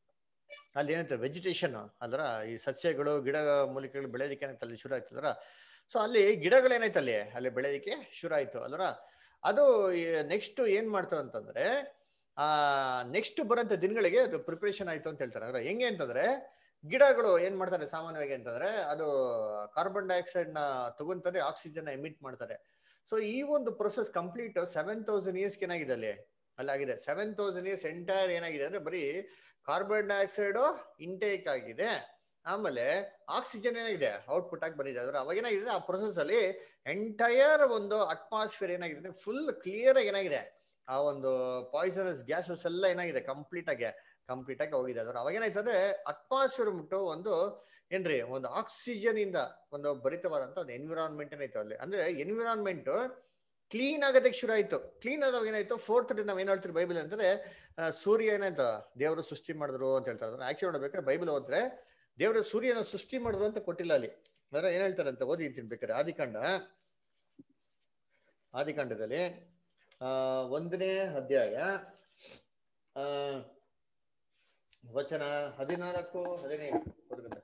ಅಲ್ಲಿ ಏನಂತಾರೆ ವೆಜಿಟೇಷನ್ ಅದರ ಈ ಸಸ್ಯಗಳು ಗಿಡ ಮೂಲಿಕೆಗಳು ಬೆಳೆಯೋದಕ್ಕೆ ಏನಂತ ಅಲ್ಲಿ ಶುರು ಆಯ್ತದರ ಸೊ ಅಲ್ಲಿ ಗಿಡಗಳು ಏನಾಯ್ತು ಅಲ್ಲಿ ಅಲ್ಲಿ ಬೆಳೆಯೋದಕ್ಕೆ ಶುರು ಆಯ್ತು ಅದರ ಅದು ನೆಕ್ಸ್ಟ್ ಏನ್ ಮಾಡ್ತದೆ ಅಂತಂದ್ರೆ ಆ ನೆಕ್ಸ್ಟ್ ಬರೋಂಥ ದಿನಗಳಿಗೆ ಅದು ಪ್ರಿಪರೇಷನ್ ಆಯ್ತು ಅಂತ ಹೇಳ್ತಾರೆ ಅಂದ್ರೆ ಹೆಂಗೆ ಅಂತಂದ್ರೆ ಗಿಡಗಳು ಏನ್ ಮಾಡ್ತಾರೆ ಸಾಮಾನ್ಯವಾಗಿ ಅಂತಂದ್ರೆ ಅದು ಕಾರ್ಬನ್ ಡೈಆಕ್ಸೈಡ್ ನ ತಗೊಂತಾರೆ ಆಕ್ಸಿಜನ್ ಎಮಿಟ್ ಮಾಡ್ತಾರೆ ಸೊ ಈ ಒಂದು process complete seven thousand years ಏನಾಗಿದೆ ಅಲ್ಲಿ ಅಲ್ಲಾಗಿದೆ ಸೆವೆನ್ ತೌಸಂಡ್ ಇಯರ್ಸ್ ಎಂಟೈರ್ ಏನಾಗಿದೆ ಅಂದ್ರೆ ಬರೀ ಕಾರ್ಬನ್ ಡೈಆಕ್ಸೈಡ್ ಇಂಟೇಕ್ ಆಗಿದೆ ಆಮೇಲೆ ಆಕ್ಸಿಜನ್ ಏನಾಗಿದೆ ಔಟ್ಪುಟ್ ಆಗಿ ಬಂದಿದೆ ಅದ್ರ ಅವಾಗ ಏನಾಗಿದೆ ಆ ಪ್ರೊಸೆಸ್ ಅಲ್ಲಿ ಎಂಟೈರ್ ಒಂದು ಅಟ್ಮಾಸ್ಫಿಯರ್ ಏನಾಗಿದೆ ಫುಲ್ ಕ್ಲಿಯರ್ ಆಗಿ ಏನಾಗಿದೆ ಆ ಒಂದು ಪಾಯ್ಸನಸ್ ಗ್ಯಾಸಸ್ ಎಲ್ಲ ಏನಾಗಿದೆ ಕಂಪ್ಲೀಟ್ ಆಗಿ ಕಂಪ್ಲೀಟ್ ಆಗಿ ಹೋಗಿದೆ ಅದ್ರ ಅವಾಗ ಏನಾಯ್ತು ಅಂದ್ರೆ ಅಟ್ಮಾಸ್ಫಿಯರ್ ಮುಟ್ಟು ಒಂದು ಏನ್ರಿ ಒಂದು ಆಕ್ಸಿಜನ್ ಇಂದ ಒಂದು ಭರಿತವಾದಂತ ಒಂದು ಎನ್ವಿರಾನ್ಮೆಂಟ್ ಏನಾಯ್ತು ಅಲ್ಲಿ ಅಂದ್ರೆ ಎನ್ವಿರಾನ್ಮೆಂಟ್ ಕ್ಲೀನ್ ಆಗೋದಕ್ಕೆ ಶುರು ಆಯ್ತು ಕ್ಲೀನ್ ಆದಾಗ ಏನಾಯ್ತು ಫೋರ್ತ್ ಡೇ ನಾವ್ ಏನ್ ಹೇಳ್ತೀವಿ ಬೈಬಲ್ ಅಂದ್ರೆ ಸೂರ್ಯ ಏನಾಯ್ತು ದೇವರು ಸೃಷ್ಟಿ ಮಾಡಿದ್ರು ಅಂತ ಹೇಳ್ತಾರೆ ಆಕ್ಚುಲಿ ನೋಡ್ಬೇಕಾದ್ರೆ ಬೈಬಲ್ ಓದ್ರೆ ದೇವರು ಸೂರ್ಯನ ಸೃಷ್ಟಿ ಮಾಡಿದ್ರು ಅಂತ ಕೊಟ್ಟಿಲ್ಲ ಅಲ್ಲಿ ಅಂದ್ರೆ ಏನ್ ಹೇಳ್ತಾರೆ ಅಂತ ಓದಿ ತಿನ್ಬೇಕಾರೆ ಆದಿಕಾಂಡ ಆದಿಕಾಂಡದಲ್ಲಿ ಆ ಒಂದನೇ ಅಧ್ಯಾಯ ಆ ವಚನ ಹದಿನಾಲ್ಕು ಹದಿನೈದು ಓದ್ಕೊಂಡೆ.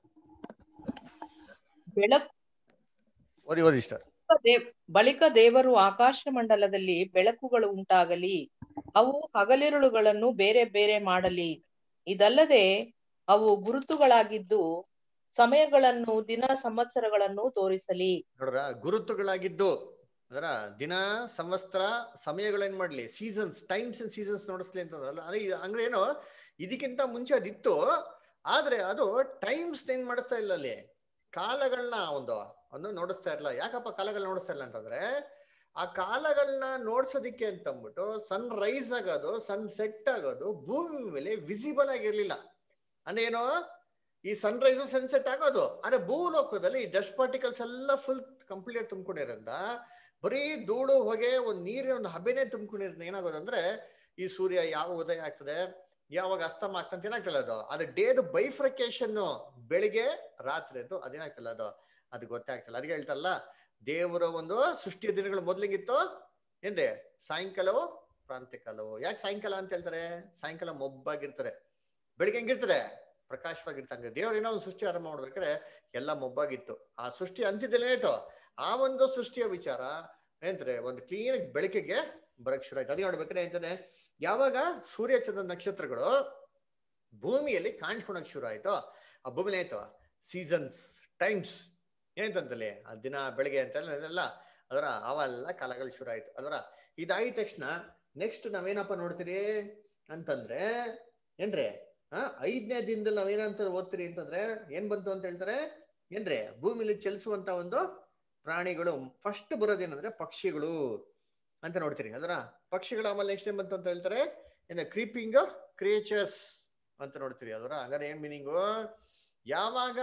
ಬೆಳಕು ಓದಿ ಓದಿ ಇಷ್ಟ ದೇವ್- ಬಳಿಕ ದೇವರು ಆಕಾಶ ಮಂಡಲದಲ್ಲಿ ಬೆಳಕುಗಳು ಉಂಟಾಗಲಿ ಅವು ಹಗಲಿರುಳುಗಳನ್ನು ಬೇರೆ ಬೇರೆ ಮಾಡಲಿ ಇದಲ್ಲದೆ ಅವು ಗುರುತುಗಳಾಗಿದ್ದು ಸಮಯಗಳನ್ನು ದಿನ ಸಂವತ್ಸರಗಳನ್ನು ತೋರಿಸಲಿ ನೋಡ್ರ ಗುರುತುಗಳಾಗಿದ್ದು ಅದರ ದಿನ ಸಂವತ್ಸರ ಸಮಯಗಳೇನ್ ಮಾಡ್ಲಿ ಸೀಸನ್ಸ್ ಟೈಮ್ಸ್ ಅಂಡ್ ಸೀಸನ್ಸ್ ನೋಡಿಸ್ಲಿ ಅಂತಂದ್ರಲ್ಲ ಅದೇ ಇದು ಅಂದ್ರೆ ಏನು ಇದಕ್ಕಿಂತ ಮುಂಚೆ ಅದಿತ್ತು ಆದ್ರೆ ಅದು ಟೈಮ್ಸ್ ಏನ್ ಮಾಡಿಸ್ತಾ ಇಲ್ಲ ಅಲ್ಲಿ ಕಾಲಗಳನ್ನ ಒಂದು ಒಂದು ನೋಡಿಸ್ತಾ ಇರಲ್ಲ ಯಾಕಪ್ಪ ಕಾಲಗಳನ್ನ ನೋಡಿಸ್ತಾ ಇಲ್ಲ ಅಂತಂದ್ರೆ ಆ ಕಾಲಗಳನ್ನ ನೋಡ್ಸೋದಿಕ್ಕೆ ಅಂತ ಅಂದ್ಬಿಟ್ಟು ಸನ್ ರೈಸ್ ಆಗೋದು ಸನ್ ಸೆಟ್ ಆಗೋದು ಭೂಮಿ ಮೇಲೆ ವಿಸಿಬಲ್ ಆಗಿರ್ಲಿಲ್ಲ ಅಂದ್ರೆ ಏನು ಈ ಸನ್ ರೈಸ್ ಸನ್ಸೆಟ್ ಆಗೋದು ಆದ್ರೆ ಭೂಲೋಕದಲ್ಲಿ ಡಸ್ಟ್ ಪಾರ್ಟಿಕಲ್ಸ್ ಎಲ್ಲ ಫುಲ್ ಕಂಪ್ಲೀಟ್ ತುಂಬಿಕೊಂಡಿರೋದ್ರಿಂದ ಬರೀ ಧೂಳು ಹೊಗೆ ಒಂದ್ ನೀರಿನ ಒಂದು ಹಬೆನೆ ತುಂಬಿಕೊಂಡಿರೋದ್ ಏನಾಗೋದು ಅಂದ್ರೆ ಈ ಸೂರ್ಯ ಯಾವ ಉದಯ ಆಗ್ತದೆ ಯಾವಾಗ ಅಸ್ತಮ ಆಗ್ತಂತ ಏನಾಗ್ತಲ್ಲ ಅದು ಅದು ಡೇದು ಬೈಫ್ರಿಕೇಶನ್ ಬೆಳಿಗ್ಗೆ ರಾತ್ರಿ ಅದು ಅದೇನಾಗ್ತಲ್ಲ ಅದು ಅದು ಗೊತ್ತಾಗ್ತಲ್ಲ ಅದಕ್ಕೆ ಹೇಳ್ತಾರಲ್ಲ ದೇವರ ಒಂದು ಸೃಷ್ಟಿಯ ದಿನಗಳು ಮೊದ್ಲಿಂಗಿತ್ತು ಏನ್ರಿ ಸಾಯಂಕಾಲವು ಪ್ರಾಂತ್ಯಕಾಲವು ಯಾಕೆ ಸಾಯಂಕಾಲ ಅಂತ ಹೇಳ್ತಾರೆ ಸಾಯಂಕಾಲ ಮೊಬ್ಬಾಗಿರ್ತಾರೆ ಬೆಳಿಗ್ಗೆ ಹೆಂಗಿರ್ತಾರೆ ಪ್ರಕಾಶವಾಗಿರ್ತಂಗೆ ದೇವ್ರ ಏನೋ ಒಂದು ಸೃಷ್ಟಿ ಆರಂಭ ಮಾಡ್ಬೇಕಾದ್ರೆ ಎಲ್ಲ ಮೊಬ್ಬಾಗಿತ್ತು ಆ ಸೃಷ್ಟಿ ಅಂತ್ಯದಲ್ಲಿ ಏನಾಯ್ತು ಆ ಒಂದು ಸೃಷ್ಟಿಯ ವಿಚಾರ ಏನಂತಾರೆ ಒಂದು ಕ್ಲೀನ್ ಬೆಳಕಿಗೆ ಬರಕ್ ಶುರು ಆಯ್ತು ಅದೇ ನೋಡ್ಬೇಕಾದ್ರೆ ಏನಂತಾನೆ ಯಾವಾಗ ಸೂರ್ಯ ಚಂದ್ರ ನಕ್ಷತ್ರಗಳು ಭೂಮಿಯಲ್ಲಿ ಕಾಣಿಸ್ಕೊಳಕ್ ಶುರು ಆಯ್ತು ಆ ಭೂಮಿಲಿ ಆಯ್ತು ಸೀಸನ್ಸ್ ಟೈಮ್ಸ್ ಏನಂತಂದಲ್ಲಿ ಆ ದಿನ ಬೆಳಗ್ಗೆ ಅಂತ ಎಲ್ಲ ಅದರ ಅವೆಲ್ಲ ಕಾಲಗಳು ಶುರು ಆಯ್ತು ಅದರ ಇದಾದ ತಕ್ಷಣ ನೆಕ್ಸ್ಟ್ ನಾವೇನಪ್ಪ ನೋಡ್ತೀರಿ ಅಂತಂದ್ರೆ ಏನ್ರಿ ಆ ಐದನೇ ದಿನದಲ್ಲಿ ನಾವೇನಂತ ಓದ್ತೀರಿ ಅಂತಂದ್ರೆ ಏನ್ ಬಂತು ಅಂತ ಹೇಳ್ತಾರೆ ಏನ್ರಿ ಭೂಮಿಲಿ ಚಲಿಸುವಂತ ಒಂದು ಪ್ರಾಣಿಗಳು ಫಸ್ಟ್ ಬರೋದೇನಂದ್ರೆ ಪಕ್ಷಿಗಳು ಅಂತ ನೋಡ್ತೀರಿ ಅದರ ಪಕ್ಷಿಗಳು ಆಮೇಲೆ ನೆಕ್ಸ್ಟ್ ಏನ್ ಬಂತು ಅಂತ ಹೇಳ್ತಾರೆ ಏನ ಕ್ರೀಪಿಂಗ್ ಕ್ರಿಯೇಚರ್ಸ್ ಅಂತ ನೋಡ್ತೀರಿ ಅದರ ಹಂಗಾರೆ ಏನ್ ಮೀನಿಂಗು ಯಾವಾಗ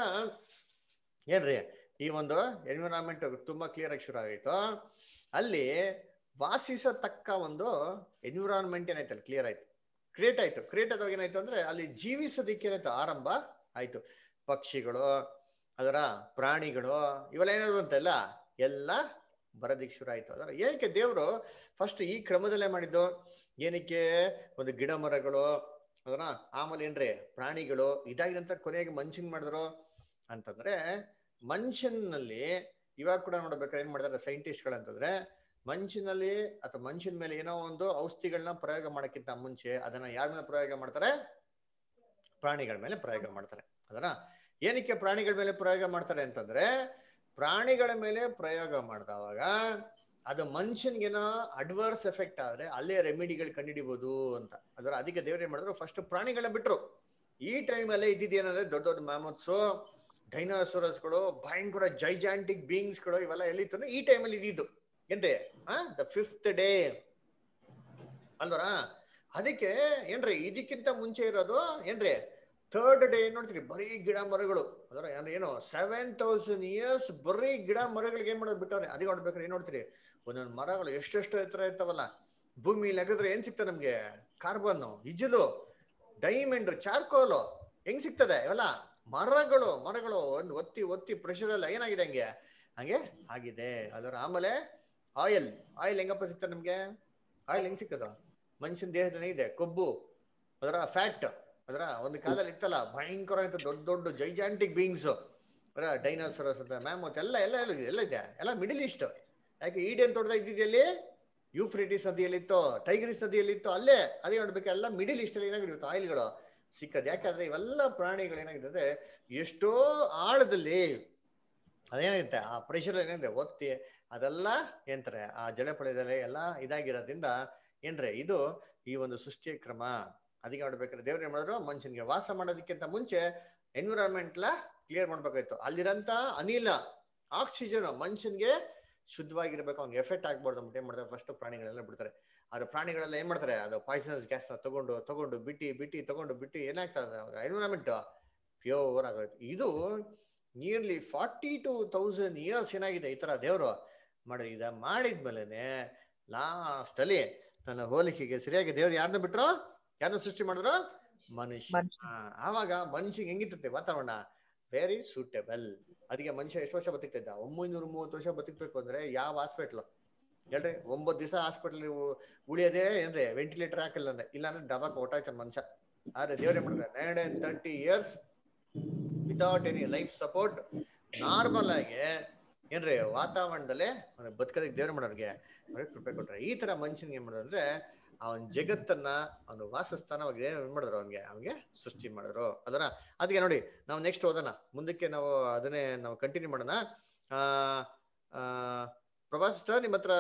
ಏನ್ರಿ ಈ ಒಂದು ಎನ್ವಿರಾನ್ಮೆಂಟ್ ತುಂಬಾ ಕ್ಲಿಯರ್ ಆಗಿ ಶುರು ಆಗೈತೋ ಅಲ್ಲಿ ವಾಸಿಸತಕ್ಕ ಒಂದು ಎನ್ವಿರಾನ್ಮೆಂಟ್ ಏನಾಯ್ತಲ್ಲ ಕ್ಲಿಯರ್ ಆಯ್ತು ಕ್ರಿಯೇಟ್ ಆಯ್ತು ಕ್ರಿಯೇಟ್ ಆದಾಗ ಏನಾಯ್ತು ಅಂದ್ರೆ ಅಲ್ಲಿ ಜೀವಿಸೋದಿಕ್ಕೆ ಏನಾಯ್ತು ಆರಂಭ ಆಯ್ತು ಪಕ್ಷಿಗಳು ಅದರ ಪ್ರಾಣಿಗಳು ಇವೆಲ್ಲ ಏನಾದ್ರು ಅಂತೆಲ್ಲ ಎಲ್ಲ ಬರೋದಿಕ್ ಶುರು ಆಯ್ತು ಅದರ ಏನಕ್ಕೆ ದೇವರು ಫಸ್ಟ್ ಈ ಕ್ರಮದಲ್ಲೇ ಮಾಡಿದ್ದು ಏನಕ್ಕೆ ಒಂದು ಗಿಡ ಮರಗಳು ಅದರ ಆಮೇಲೆ ಏನ್ರಿ ಪ್ರಾಣಿಗಳು ಇದಾಗಿ ನಂತರ ಕೊನೆಗೆ ಮನುಷ್ಯನ್ ಮಾಡಿದ್ರು ಅಂತಂದ್ರೆ ಮನುಷ್ಯನಲ್ಲಿ ಇವಾಗ ಕೂಡ ನೋಡ್ಬೇಕಾದ್ರೆ ಏನ್ ಮಾಡ್ತಾರೆ ಸೈಂಟಿಸ್ಟ್ಗಳು ಅಂತಂದ್ರೆ ಮನುಷ್ಯನಲ್ಲಿ ಅಥವಾ ಮನುಷ್ಯನ ಮೇಲೆ ಏನೋ ಒಂದು ಔಷಧಿಗಳನ್ನ ಪ್ರಯೋಗ ಮಾಡಕ್ಕಿಂತ ಮುಂಚೆ ಅದನ್ನ ಯಾರ ಮೇಲೆ ಪ್ರಯೋಗ ಮಾಡ್ತಾರೆ ಪ್ರಾಣಿಗಳ ಮೇಲೆ ಪ್ರಯೋಗ ಮಾಡ್ತಾರೆ ಅದರ ಏನಕ್ಕೆ ಪ್ರಾಣಿಗಳ ಮೇಲೆ ಪ್ರಯೋಗ ಮಾಡ್ತಾರೆ ಅಂತಂದ್ರೆ ಪ್ರಾಣಿಗಳ ಮೇಲೆ ಪ್ರಯೋಗ ಮಾಡಿದವಾಗ ಅದು ಮನುಷ್ಯನ್ಗೇನೋ ಅಡ್ವರ್ಸ್ ಎಫೆಕ್ಟ್ ಆದ್ರೆ ಅಲ್ಲೇ ರೆಮಿಡಿಗಳು ಕಂಡುಹಿಡಿಬಹುದು ಅಂತ ಅದರ ಅದಕ್ಕೆ ದೇವ್ರು ಏನ್ ಮಾಡಿದ್ರು ಫಸ್ಟ್ ಪ್ರಾಣಿಗಳನ್ನ ಬಿಟ್ರು ಈ ಟೈಮಲ್ಲೇ ಇದ್ದಿದ್ದೇನಂದ್ರೆ ದೊಡ್ಡ ದೊಡ್ಡ ಮ್ಯಾಮತ್ಸು ಡೈನೋಸರಸ್ಗಳು ಭಯಂಕರ ಜೈಜಾಂಟಿಕ್ ಬೀಯಿಂಗ್ಸ್ಗಳು ಇವೆಲ್ಲ ಎಲ್ಲಿತ್ತು ಈ ಟೈಮಲ್ಲಿ ಇದ್ದಿದ್ದು ಏನ್ರಿ ಆ ದ ಫಿಫ್ತ್ ಡೇ ಅಲ್ವರ ಅದಕ್ಕೆ ಏನ್ರಿ ಇದಕ್ಕಿಂತ ಮುಂಚೆ ಇರೋದು ಏನ್ರಿ ಥರ್ಡ್ ಡೇ ಏನ್ ನೋಡ್ತೀರಿ ಬರೀ ಗಿಡ ಮರಗಳು ಅದರ ಏನು ಸೆವೆನ್ ತೌಸಂಡ್ ಇಯರ್ಸ್ ಬರೀ ಗಿಡ ಮರಗಳಿಗೆ ಏನ್ ಮಾಡೋದು ಬಿಟ್ಟವ್ರೆ ಅದಕ್ಕೆ ನೋಡ್ಬೇಕಾದ್ರೆ ಏನ್ ನೋಡ್ತೀರಿ ಒಂದೊಂದು ಮರಗಳು ಎಷ್ಟೆಷ್ಟು ಎತ್ತರ ಇರ್ತಾವಲ್ಲ ಭೂಮಿ ಲೆಗದ್ರೆ ಏನ್ ಸಿಗ್ತದೆ ನಮ್ಗೆ ಕಾರ್ಬನ್ ಇಜಲು ಡೈಮಂಡ್ ಚಾರ್ಕೋಲು ಹೆಂಗ್ ಸಿಗ್ತದೆ ಇವೆಲ್ಲ ಮರಗಳು ಮರಗಳು ಒಂದು ಒತ್ತಿ ಒತ್ತಿ ಪ್ರೆಷರ್ ಎಲ್ಲ ಏನಾಗಿದೆ ಹಂಗೆ ಹಂಗೆ ಆಗಿದೆ ಅದರ ಆಮೇಲೆ ಆಯಿಲ್ ಆಯಿಲ್ ಹೆಂಗಪ್ಪ ಸಿಗ್ತದೆ ನಮ್ಗೆ ಆಯಿಲ್ ಹೆಂಗ್ ಸಿಗ್ತದ ಮನುಷ್ಯನ ದೇಹದಲ್ಲಿ ಇದೆ ಕೊಬ್ಬು ಅದರ ಫ್ಯಾಟ್ ಅದರ ಒಂದು ಕಾಲದಲ್ಲಿ ಇತ್ತಲ್ಲ ಭಯಂಕರ ಅಂತ ದೊಡ್ಡ ದೊಡ್ಡ ಜೈಜಾಂಟಿಕ್ ಬೀಯಿಂಗ್ಸ್ ಅದರ ಡೈನೋಸರಸ್ ಅಂತ ಮ್ಯಾಮತ್ ಎಲ್ಲ ಎಲ್ಲ ಎಲ್ಲ ಎಲ್ಲ ಇದೆ ಎಲ್ಲ ಮಿಡಿಲ್ ಈಸ್ಟ್ ಯಾಕೆ ಈಡೇನ್ ತೋಟದ ಇದ್ದಿದ್ದಲ್ಲಿ ಯೂಫ್ರಿಟಿಸ್ ನದಿಯಲ್ಲಿತ್ತು ಟೈಗ್ರಿಸ್ ನದಿಯಲ್ಲಿತ್ತು ಅಲ್ಲೇ ಅದೇ ನೋಡ್ಬೇಕು ಎಲ್ಲ ಮಿಡಿಲ್ ಈಸ್ಟ್ ಅಲ್ಲಿ ಏನಾಗಿರುತ್ತೆ ಆಯಿಲ್ಗಳು ಸಿಕ್ಕದ್ ಯಾಕಂದ್ರೆ ಇವೆಲ್ಲ ಪ್ರಾಣಿಗಳು ಏನಾಗಿದೆ ಅಂದ್ರೆ ಎಷ್ಟೋ ಆಳದಲ್ಲಿ ಅದೇನಾಗುತ್ತೆ ಆ ಪ್ರೆಷರ್ ಏನಿದೆ ಒತ್ತಿ ಅದೆಲ್ಲ ಏನಂತಾರೆ ಆ ಜಲಪಳದಲ್ಲಿ ಎಲ್ಲ ಇದಾಗಿರೋದ್ರಿಂದ ಏನ್ರೆ ಇದು ಈ ಒಂದು ಸೃಷ್ಟಿಯ ಕ್ರಮ ಅದಕ್ಕೆ ನೋಡ್ಬೇಕಾದ್ರೆ ದೇವ್ರು ಏನ್ ಮಾಡಿದ್ರು ಮನುಷ್ಯನಿಗೆ ವಾಸ ಮಾಡೋದಕ್ಕಿಂತ ಮುಂಚೆ ಎನ್ವಿರಾನ್ಮೆಂಟ್ ಲ ಕ್ಲಿಯರ್ ಮಾಡ್ಬೇಕಾಯ್ತು ಅಲ್ಲಿರಂತ ಅನಿಲ ಆಕ್ಸಿಜನ್ ಮನುಷ್ಯನ್ಗೆ ಶುದ್ಧವಾಗಿರ್ಬೇಕು ಅವ್ನಿಗೆ ಎಫೆಕ್ಟ್ ಆಗ್ಬಾರ್ದು ಅಂದ್ಬಿಟ್ಟು ಏನ್ ಮಾಡ್ತಾರೆ ಫಸ್ಟ್ ಪ್ರಾಣಿಗಳೆಲ್ಲ ಬಿಡ್ತಾರೆ ಅದು ಪ್ರಾಣಿಗಳೆಲ್ಲ ಏನ್ ಮಾಡ್ತಾರೆ ಅದು ಪಾಯ್ಸನಸ್ ಗ್ಯಾಸ್ ತಗೊಂಡು ತಗೊಂಡು ಬಿಟ್ಟಿ ಬಿಟ್ಟಿ ತಗೊಂಡು ಬಿಟ್ಟು ಏನಾಗ್ತದೆ ಎನ್ವಿರಾನ್ಮೆಂಟ್ ಪ್ಯೂರ್ ಆಗೋಯ್ತು ಇದು nearly forty two thousand years ಏನಾಗಿದೆ ಈ ತರ ದೇವರು ಮಾಡಿ ಇದ ಮಾಡಿದ್ಮೇಲೆನೆ ಲಾಸ್ಟ್ ಅಲ್ಲಿ ತನ್ನ ಹೋಲಿಕೆಗೆ ಸರಿಯಾಗಿ ದೇವ್ರು ಯಾರನ್ನ ಬಿಟ್ರು ಯಾರನ್ನ ಸೃಷ್ಟಿ ಮಾಡಿದ್ರು ಮನುಷ್ಯ ಮನುಷ್ಯ. ಆ, ಆವಾಗ ಮನುಷ್ಯಗೆ ಹೆಂಗಿರ್ತದೆ ವಾತಾವರಣ ವೆರಿ ಸೂಟೇಬಲ್ ಅದಕ್ಕೆ ಮನುಷ್ಯ ಎಷ್ಟು ವರ್ಷ ಬದುಕ್ತಿದ್ದ ಒಂಬೈನೂರ ಮೂವತ್ತು ವರ್ಷ ಬದುಕ್ಬೇಕು ಅಂದ್ರೆ ಯಾವ ಹಾಸ್ಪಿಟ್ಲ್ ಹೇಳ್ರಿ ಒಂಬತ್ತು ದಿವಸ ಹಾಸ್ಪಿಟಲ್ ಉಳಿಯೋದೇ ಏನ್ರಿ ವೆಂಟಿಲೇಟರ್ ಹಾಕಿಲ್ಲ ಅಂದ್ರೆ ಇಲ್ಲಾಂದ್ರೆ ಡಬಾಕ್ ಹೊಟ್ಟಾಯ್ತಾನೆ ಮನುಷ್ಯ ಆದ್ರೆ ದೇವ್ರೇ ಮಾಡಿದ್ರೆ nine and thirty years without any life support normal ಆಗಿ ಏನ್ರಿ ವಾತಾವರಣದಲ್ಲೇ ಬದುಕೋದಕ್ಕೆ ದೇವ್ರ ಮಾಡೋರ್ಗೆ ಅವ್ರಿಗೆ ಕೃಪೆ ಕೊಟ್ರೆ ಈ ತರ ಮನುಷ್ಯನ್ಗೆ ಏನ್ ಮಾಡಿದ್ರು ಅಂದ್ರೆ ಅವನ್ ಜಗತ್ತನ್ನ ಅವನು ವಾಸಸ್ಥಾನವಾಗಿ ಏನ್ ಮಾಡಿದ್ರು ಅವನ್ಗೆ ಅವನ್ಗೆ ಸೃಷ್ಟಿ ಮಾಡಿದ್ರು ಅದರ ಅದಕ್ಕೆ ನೋಡಿ ನಾವು ನೆಕ್ಸ್ಟ್ ಓದೋಣ ಮುಂದಕ್ಕೆ ನಾವು ಅದನ್ನೇ ನಾವು ಕಂಟಿನ್ಯೂ ಮಾಡೋಣ ಆ ಆ ಪ್ರಭಾಸ್ ನಿಮ್ಮ ಹತ್ರ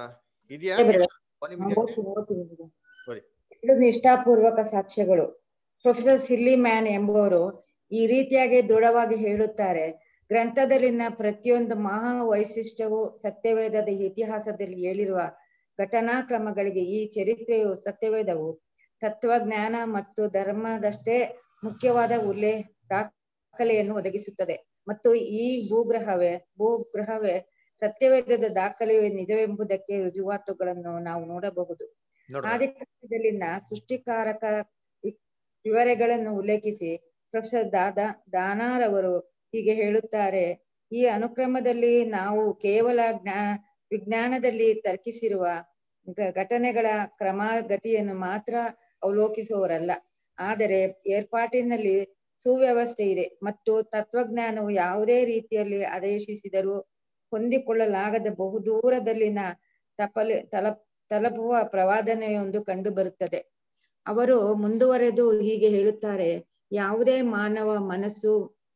ಇದೆಯಾ ಇದೆ brother. ವಾಲ್ಯೂಮ್ ಹಾ, ಇದೆಯಾ ಓದ್ತೀನಿ, ಓದ್ತೀನಿ brother. ಓದಿ. ಎರಡು ನಿಷ್ಠಾಪೂರ್ವಕ ಸಾಕ್ಷ್ಯಗಳು ಪ್ರೊಫೆಸರ್ ಸಿಲ್ಲಿ ಮ್ಯಾನ್ ಎಂಬುವರು ಈ ರೀತಿಯಾಗಿ ದೃಢವಾಗಿ ಹೇಳುತ್ತಾರೆ ಗ್ರಂಥದಲ್ಲಿನ ಪ್ರತಿಯೊಂದು ಮಹಾ ವೈಶಿಷ್ಟ್ಯವು ಸತ್ಯವೇದದ ಇತಿಹಾಸದಲ್ಲಿ ಹೇಳಿರುವ ಘಟನಾಕ್ರಮಗಳಿಗೆ ಈ ಚರಿತ್ರೆಯು ಸತ್ಯವೇದವು ತತ್ವಜ್ಞಾನ ಮತ್ತು ಧರ್ಮದಷ್ಟೇ ಮುಖ್ಯವಾದ ಉಲ್ಲೇ ದಾಖಲೆಯನ್ನು ಒದಗಿಸುತ್ತದೆ ಮತ್ತು ಈ ಭೂಗ್ರಹವೇ ಭೂಗ್ರಹವೇ ಸತ್ಯವೇದದ ದಾಖಲೆಯು ನಿಜವೆಂಬುದಕ್ಕೆ ರುಜುವಾತುಗಳನ್ನು ನಾವು ನೋಡಬಹುದು ನೋಡ್ರ ಆದಿಕಾಲದಲ್ಲಿನ ಸೃಷ್ಟಿಕಾರಕ ವಿ- ವಿವರಗಳನ್ನು ಉಲ್ಲೇಖಿಸಿ ಪ್ರೊಫೆಸರ್ ದಾದಾ ದಾನಾರವರು ಹೀಗೆ ಹೇಳುತ್ತಾರೆ ಈ ಅನುಕ್ರಮದಲ್ಲಿ ನಾವು ಕೇವಲ ಜ್ಞಾ ವಿಜ್ಞಾನದಲ್ಲಿ ತರ್ಕಿಸಿರುವ ಘ- ಘಟನೆಗಳ ಕ್ರಮಗತಿಯನ್ನು ಮಾತ್ರ ಅವಲೋಕಿಸುವವರಲ್ಲ ಆದರೆ ಏರ್ಪಾಟಿನಲ್ಲಿ ಸುವ್ಯವಸ್ಥೆ ಇದೆ ಮತ್ತು ತತ್ವಜ್ಞಾನವು ಯಾವುದೇ ರೀತಿಯಲ್ಲಿ ಆದೇಶಿಸಿದರೂ ಹೊಂದಿಕೊಳ್ಳಲಾಗದ ಬಹುದೂರದಲ್ಲಿನ ತಪಲೆ ತಲ ತಲುಪುವ ಪ್ರವಾದನೆಯೊಂದು ಕಂಡು ಬರುತ್ತದೆ ಅವರು ಮುಂದುವರೆದು ಹೀಗೆ ಹೇಳುತ್ತಾರೆ ಯಾವುದೇ ಮಾನವ ಮನಸ್ಸು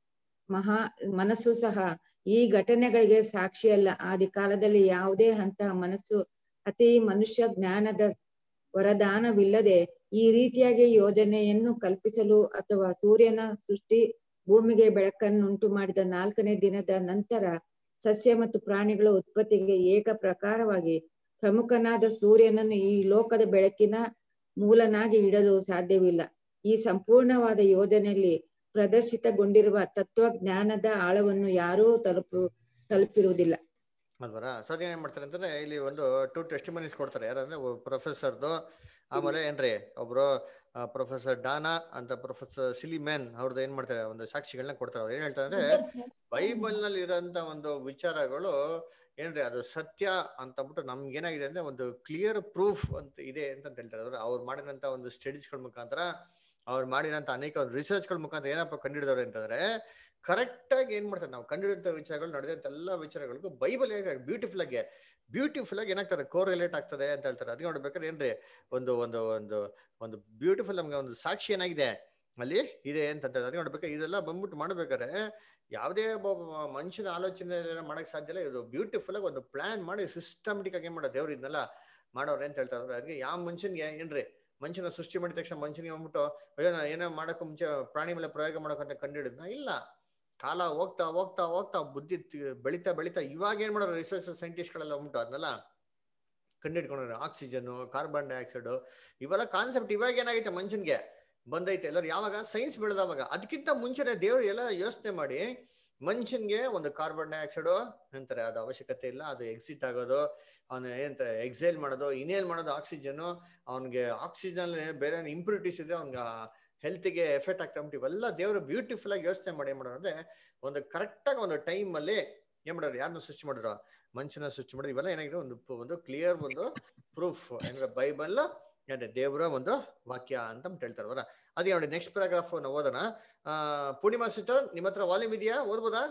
ಮಹಾ ಮನಸ್ಸು ಸಹ ಈ ಘಟನೆಗಳಿಗೆ ಸಾಕ್ಷಿಯಲ್ಲ ಆದಿ ಕಾಲದಲ್ಲಿ ಯಾವುದೇ ಅಂತಹ ಮನಸ್ಸು ಅತಿ ಮನುಷ್ಯ ಜ್ಞಾನದ ವರದಾನವಿಲ್ಲದೆ ಈ ರೀತಿಯಾಗಿ ಯೋಜನೆಯನ್ನು ಕಲ್ಪಿಸಲು ಅಥವಾ ಸೂರ್ಯನ ಸೃಷ್ಟಿ ಭೂಮಿಗೆ ಬೆಳಕನ್ನುಂಟು ಮಾಡಿದ ನಾಲ್ಕನೇ ದಿನದ ನಂತರ ಸಸ್ಯ ಮತ್ತು ಪ್ರಾಣಿಗಳ ಉತ್ಪತ್ತಿಗೆ ಏಕ ಪ್ರಕಾರವಾಗಿ ಪ್ರಮುಖನಾದ ಸೂರ್ಯನನ್ನು ಈ ಲೋಕದ ಬೆಳಕಿನ ಮೂಲನಾಗಿ ಇಡಲು ಸಾಧ್ಯವಿಲ್ಲ ಈ ಸಂಪೂರ್ಣವಾದ ಯೋಜನೆಯಲ್ಲಿ ಪ್ರದರ್ಶಿತಗೊಂಡಿರುವ ತತ್ವಜ್ಞಾನದ ಆಳವನ್ನು ಯಾರೂ ತಲುಪು ತಲುಪಿರುವುದಿಲ್ಲ ಅಲ್ವರ ಸೊ ಏನ್ ಮಾಡ್ತಾರೆ ಅಂತಂದ್ರೆ ಇಲ್ಲಿ ಒಂದು ಟೂ ಟೆಸ್ಟಿಮನೀಸ್ ಕೊಡ್ತಾರೆ ಯಾರಂದ್ರೆ ಪ್ರೊಫೆಸರ್ದು ಆಮೇಲೆ ಏನ್ರಿ ಒಬ್ರು ಪ್ರೊಫೆಸರ್ ಡಾನಾ ಅಂತ ಪ್ರೊಫೆಸರ್ ಸಿಲಿಮ್ಯಾನ್ ಅವ್ರದ್ದು ಏನ್ ಮಾಡ್ತಾರೆ ಒಂದು ಸಾಕ್ಷಿಗಳನ್ನ ಕೊಡ್ತಾರೆ ಅವ್ರು ಏನ್ ಹೇಳ್ತಾರೆ ಅಂದ್ರೆ ಬೈಬಲ್ ನಲ್ಲಿ ಇರೋಂತ ಒಂದು ವಿಚಾರಗಳು ಏನ್ರಿ ಅದು ಸತ್ಯ ಅಂತ ಅಂದ್ಬಿಟ್ಟು ನಮ್ಗೆ ಏನಾಗಿದೆ ಅಂದ್ರೆ ಒಂದು ಕ್ಲಿಯರ್ ಪ್ರೂಫ್ ಅಂತ ಇದೆ ಅಂತ ಹೇಳ್ತಾರೆ ಅಂದ್ರೆ ಅವ್ರು ಮಾಡಿದಂತ ಒಂದು ಸ್ಟಡೀಸ್ಗಳ ಮುಖಾಂತರ ಅವ್ರು ಮಾಡಿರೋಂಥ ಅನೇಕ ಒಂದು ರಿಸರ್ಚ್ಗಳ ಮುಖಾಂತರ ಏನಪ್ಪ ಕಂಡಿಡಿದವ್ರೆ ಅಂತಂದ್ರೆ ಕರೆಕ್ಟ್ ಆಗಿ ಏನ್ ಮಾಡ್ತಾರೆ ನಾವು ಕಂಡಿಡಿದಂತ ವಿಚಾರಗಳು ನಡೆದಂತ ಎಲ್ಲಾ ವಿಚಾರಗಳಿಗೂ ಬೈಬಲ್ ಹೇಗೆ ಬ್ಯೂಟಿಫುಲ್ ಆಗಿ ಬ್ಯೂಟಿಫುಲ್ ಆಗಿ ಏನಾಗ್ತಾರೆ ಕೋರಿಲೇಟ್ ಆಗ್ತದೆ ಅಂತ ಹೇಳ್ತಾರೆ ಅದಕ್ಕೆ ನೋಡ್ಬೇಕಾದ್ರೆ ಏನ್ರಿ ಒಂದು ಒಂದು ಒಂದು ಒಂದು ಬ್ಯೂಟಿಫುಲ್ ನಮ್ಗೆ ಒಂದು ಸಾಕ್ಷಿ ಏನಾಗಿದೆ ಅಲ್ಲಿ ಇದೆ ಅಂತ ಅದಕ್ಕೆ ನೋಡ್ಬೇಕು ಇದೆಲ್ಲ ಬಂದ್ಬಿಟ್ಟು ಮಾಡ್ಬೇಕಾದ್ರೆ ಯಾವುದೇ ಒಬ್ಬ ಮನುಷ್ಯನ ಆಲೋಚನೆ ಮಾಡಕ್ ಸಾಧ್ಯ ಇಲ್ಲ ಇದು ಬ್ಯೂಟಿಫುಲ್ ಆಗಿ ಒಂದು ಪ್ಲಾನ್ ಮಾಡಿ ಸಿಸ್ಟಮೆಟಿಕ್ ಆಗಿ ಏನ್ ಮಾಡೋದು ದೇವ್ರು ಇದನ್ನೆಲ್ಲ ಮಾಡೋರೆ ಅಂತ ಹೇಳ್ತಾರೆ ಅದಕ್ಕೆ ಯಾವ ಮನುಷ್ಯನ್ಗೆ ಏನ್ರಿ ಮನುಷ್ಯನ ಸೃಷ್ಟಿ ಮಾಡಿದ ತಕ್ಷಣ ಮನುಷ್ಯನಿಗೆ ಹೋಗ್ಬಿಟ್ಟು ಅಯ್ಯೋ ನಾ ಏನೋ ಮಾಡಕ್ ಮುಂಚೆ ಪ್ರಾಣಿ ಮೇಲೆ ಪ್ರಯೋಗ ಮಾಡಕ್ ಕಂಡಿಡಿದ್ನ ಇಲ್ಲ ಕಾಲ ಹೋಗ್ತಾ ಹೋಗ್ತಾ ಹೋಗ್ತಾ ಬುದ್ಧಿ ತಿ- ಬೆಳಿತಾ ಬೆಳಿತಾ ಇವಾಗ ಏನ್ ಮಾಡೋರು ರಿಸರ್ಚ್ ಸೈಂಟಿಸ್ಟ್ ಗಳೆಲ್ಲ ಉಂಟು ಅದನ್ನೆಲ್ಲ ಕಂಡಿಡ್ಕೊಂಡ್ರೆ ಆಕ್ಸಿಜನ್ ಕಾರ್ಬನ್ ಡೈಆಕ್ಸೈಡ್ ಇವೆಲ್ಲ ಕಾನ್ಸೆಪ್ಟ್ ಇವಾಗ ಏನಾಗೈತೆ ಮನುಷ್ಯನ್ಗೆ ಬಂದೈತೆ ಎಲ್ಲರೂ ಯಾವಾಗ ಸೈನ್ಸ್ ಬೆಳೆದವಾಗ ಅದಕ್ಕಿಂತ ಮುಂಚೆನೆ ದೇವ್ರು ಎಲ್ಲ ಯೋಚನೆ ಮಾಡಿ ಮನುಷ್ಯನ್ಗೆ ಒಂದು ಕಾರ್ಬನ್ ಡೈಆಕ್ಸೈಡ್ ಅಂತಾರೆ ಅದು ಅವಶ್ಯಕತೆ ಇಲ್ಲ ಅದು ಎಕ್ಸಿಟ್ ಆಗೋದು ಅವನು ಏನಂತಾರೆ ಎಕ್ಸೈಲ್ ಮಾಡೋದು ಇನೇಲ್ ಮಾಡೋದು ಆಕ್ಸಿಜನ್ ಅವನಿಗೆ ಆಕ್ಸಿಜನ್ ಬೇರೆ ಇಂಪ್ಯೂರಿಟೀಸ್ ಇದೆ ಅವ್ನಿಗೆ ಹೆಲ್ತ್ಗೆ ಎಫೆಕ್ಟ್ ಆಗ್ತಾ ಉಂಟು ಇವೆಲ್ಲ ದೇವರು ಬ್ಯೂಟಿಫುಲ್ ಆಗಿ ಯೋಚನೆ ಮಾಡಿ ಏನ್ ಮಾಡೋರು ಅಂದ್ರೆ ಒಂದು ಕರೆಕ್ಟ್ ಆಗಿ ಒಂದು ಟೈಮ್ ಅಲ್ಲಿ ಏನ್ ಮಾಡೋರು ಯಾರನ್ನ ಸೃಷ್ಟಿ ಮಾಡಿದ್ರು ಮನುಷ್ಯನ ಸೃಷ್ಟಿ ಮಾಡಿದ್ರು ಇವೆಲ್ಲ ಏನಾಗಿದೆ ಒಂದು ಒಂದು ಕ್ಲಿಯರ್ ಒಂದು ಪ್ರೂಫ್ ಅಂದ್ರೆ ಬೈಬಲ್ ಅಂದ್ರೆ ದೇವರ ಒಂದು ವಾಕ್ಯ ಅಂತ ಹೇಳ್ತಾರೆ ಅವರ ಅದೇ ನೋಡಿ ನೆಕ್ಸ್ಟ್ ಪ್ಯಾರಾಗ್ರಾಫ್ ನಾವು ಓದೋಣ ಆ ಪೂರ್ಣಿಮಾ ಸಿಸ್ಟರ್ ನಿಮ್ಮ ಹತ್ರ ವಾಲ್ಯೂಮ್ ಇದೆಯಾ ಓದ್ಬೋದಾ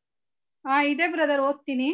ಹಾ ಇದೆ ಬ್ರದರ್ ಓದ್ತೀನಿ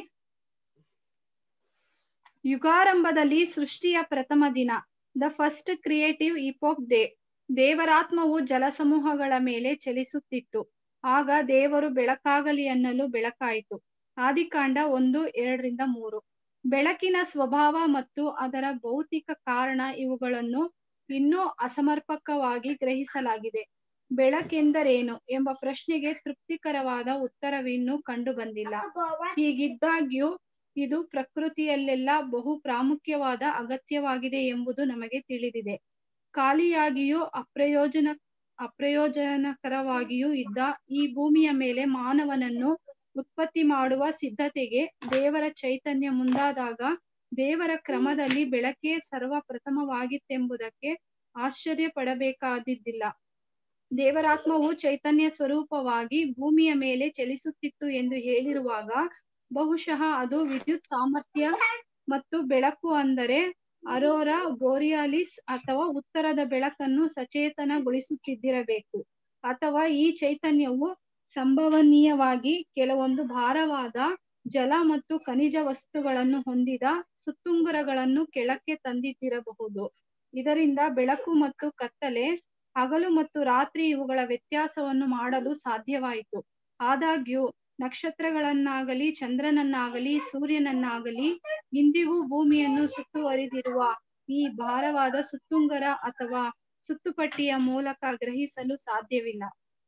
ಯುಗಾರಂಭದಲ್ಲಿ ಸೃಷ್ಟಿಯ ಪ್ರಥಮ ದಿನ the first creative epoch day ದೇವರಾತ್ಮವು ಜಲಸಮೂಹಗಳ ಮೇಲೆ ಚಲಿಸುತ್ತಿತ್ತು ಆಗ ದೇವರು ಬೆಳಕಾಗಲಿ ಅನ್ನಲು ಬೆಳಕಾಯಿತು ಆದಿಕಾಂಡ ಒಂದು ಎರಡರಿಂದ ಮೂರು ಬೆಳಕಿನ ಸ್ವಭಾವ ಮತ್ತು ಅದರ ಭೌತಿಕ ಕಾರಣ ಇವುಗಳನ್ನು ಇನ್ನೂ ಅಸಮರ್ಪಕವಾಗಿ ಗ್ರಹಿಸಲಾಗಿದೆ ಬೆಳಕೆಂದರೇನು ಎಂಬ ಪ್ರಶ್ನೆಗೆ ತೃಪ್ತಿಕರವಾದ ಉತ್ತರವಿನ್ನೂ ಕಂಡು ಬಂದಿಲ್ಲ ಹೀಗಿದ್ದಾಗ್ಯೂ ಇದು ಪ್ರಕೃತಿಯಲ್ಲೆಲ್ಲ ಬಹು ಪ್ರಾಮುಖ್ಯವಾದ ಅಗತ್ಯವಾಗಿದೆ ಎಂಬುದು ನಮಗೆ ತಿಳಿದಿದೆ ಖಾಲಿಯಾಗಿಯೂ ಅಪ್ರಯೋಜನ ಅಪ್ರಯೋಜನಕರವಾಗಿಯೂ ಇದ್ದ ಈ ಭೂಮಿಯ ಮೇಲೆ ಮಾನವನನ್ನು ಉತ್ಪತ್ತಿ ಮಾಡುವ ಸಿದ್ಧತೆಗೆ ದೇವರ ಚೈತನ್ಯ ಮುಂದಾದಾಗ ದೇವರ ಕ್ರಮದಲ್ಲಿ ಬೆಳಕೆ ಸರ್ವ ಪ್ರಥಮವಾಗಿತ್ತೆಂಬುದಕ್ಕೆ ಆಶ್ಚರ್ಯ ಪಡಬೇಕಾದಿದ್ದಿಲ್ಲ ದೇವರಾತ್ಮವು ಚೈತನ್ಯ ಸ್ವರೂಪವಾಗಿ ಭೂಮಿಯ ಮೇಲೆ ಚಲಿಸುತ್ತಿತ್ತು ಎಂದು ಹೇಳಿರುವಾಗ ಬಹುಶಃ ಅದು ವಿದ್ಯುತ್ ಸಾಮರ್ಥ್ಯ ಮತ್ತು ಬೆಳಕು ಅಂದರೆ ಅರೋರಾ ಬೋರಿಯಾಲಿಸ್ ಅಥವಾ ಉತ್ತರದ ಬೆಳಕನ್ನು ಸಚೇತನಗೊಳಿಸುತ್ತಿದ್ದಿರಬೇಕು ಅಥವಾ ಈ ಚೈತನ್ಯವು ಸಂಭವನೀಯವಾಗಿ ಕೆಲವೊಂದು ಭಾರವಾದ ಜಲ ಮತ್ತು ಖನಿಜ ವಸ್ತುಗಳನ್ನು ಹೊಂದಿದ ಸುತ್ತುಂಗುರಗಳನ್ನು ಕೆಳಕ್ಕೆ ತಂದಿದ್ದಿರಬಹುದು ಇದರಿಂದ ಬೆಳಕು ಮತ್ತು ಕತ್ತಲೆ ಹಗಲು ಮತ್ತು ರಾತ್ರಿ ಇವುಗಳ ವ್ಯತ್ಯಾಸವನ್ನು ಮಾಡಲು ಸಾಧ್ಯವಾಯಿತು ಆದಾಗ್ಯೂ ನಕ್ಷತ್ರಗಳನ್ನಾಗಲಿ ಚಂದ್ರನನ್ನಾಗಲಿ ಸೂರ್ಯನನ್ನಾಗಲಿ ಇಂದಿಗೂ ಭೂಮಿಯನ್ನು ಸುತ್ತುವರಿದಿರುವ ಈ ಭಾರವಾದ ಸುತ್ತುಂಗರ ಅಥವಾ ಸುತ್ತುಪಟ್ಟಿಯ ಮೂಲಕ ಗ್ರಹಿಸಲು ಸಾಧ್ಯವಿಲ್ಲ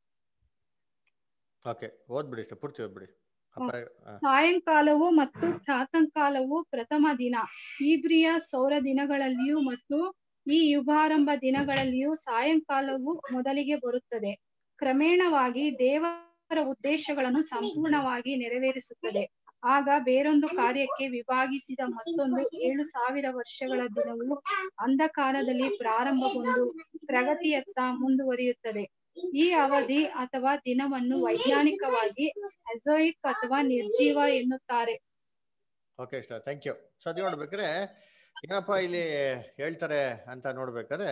ಓಕೆ ಓದ್ಬಿಡಿ ಇಷ್ಟ ಪೂರ್ತಿ ಓದ್ಬಿಡಿ ಅಪ್ಪ ಆ, ಸಾಯಂಕಾಲವು ಮತ್ತು ಪ್ರಾತಃಕಾಲವು ಪ್ರಥಮ ದಿನ ಈಬ್ರಿಯ ಸೌರ ದಿನಗಳಲ್ಲಿಯೂ ಮತ್ತು ಈ ಯುಗಾರಂಭ ದಿನಗಳಲ್ಲಿಯೂ ಸಾಯಂಕಾಲವು ಮೊದಲಿಗೆ ಬರುತ್ತದೆ ಕ್ರಮೇಣವಾಗಿ ದೇವರ ಉದ್ದೇಶಗಳನ್ನು ಸಂಪೂರ್ಣವಾಗಿ ನೆರವೇರಿಸುತ್ತದೆ ಆಗ ಬೇರೊಂದು ಕಾರ್ಯಕ್ಕೆ ವಿಭಾಗಿಸಿದ ಮತ್ತೊಂದು ಏಳು ಸಾವಿರ ವರ್ಷಗಳ ದಿನವು ಅಂಧಕಾರದಲ್ಲಿ ಪ್ರಾರಂಭಗೊಂಡು ಪ್ರಗತಿಯತ್ತ ಮುಂದುವರಿಯುತ್ತದೆ ಈ ಅವಧಿ ಅಥವಾ ದಿನವನ್ನು ವೈಜ್ಞಾನಿಕವಾಗಿ ಅಜೋಯಿಕ್ ಅಥವಾ ನಿರ್ಜೀವ ಎನ್ನುತ್ತಾರೆ ಓಕೆ ಇಷ್ಟ ಥ್ಯಾಂಕ್ ಯು ಸೊ ಅದು ನೋಡ್ಬೇಕಾದ್ರೆ ಏನಪ್ಪ ಇಲ್ಲಿ ಹೇಳ್ತಾರೆ ಅಂತ ನೋಡ್ಬೇಕಾದ್ರೆ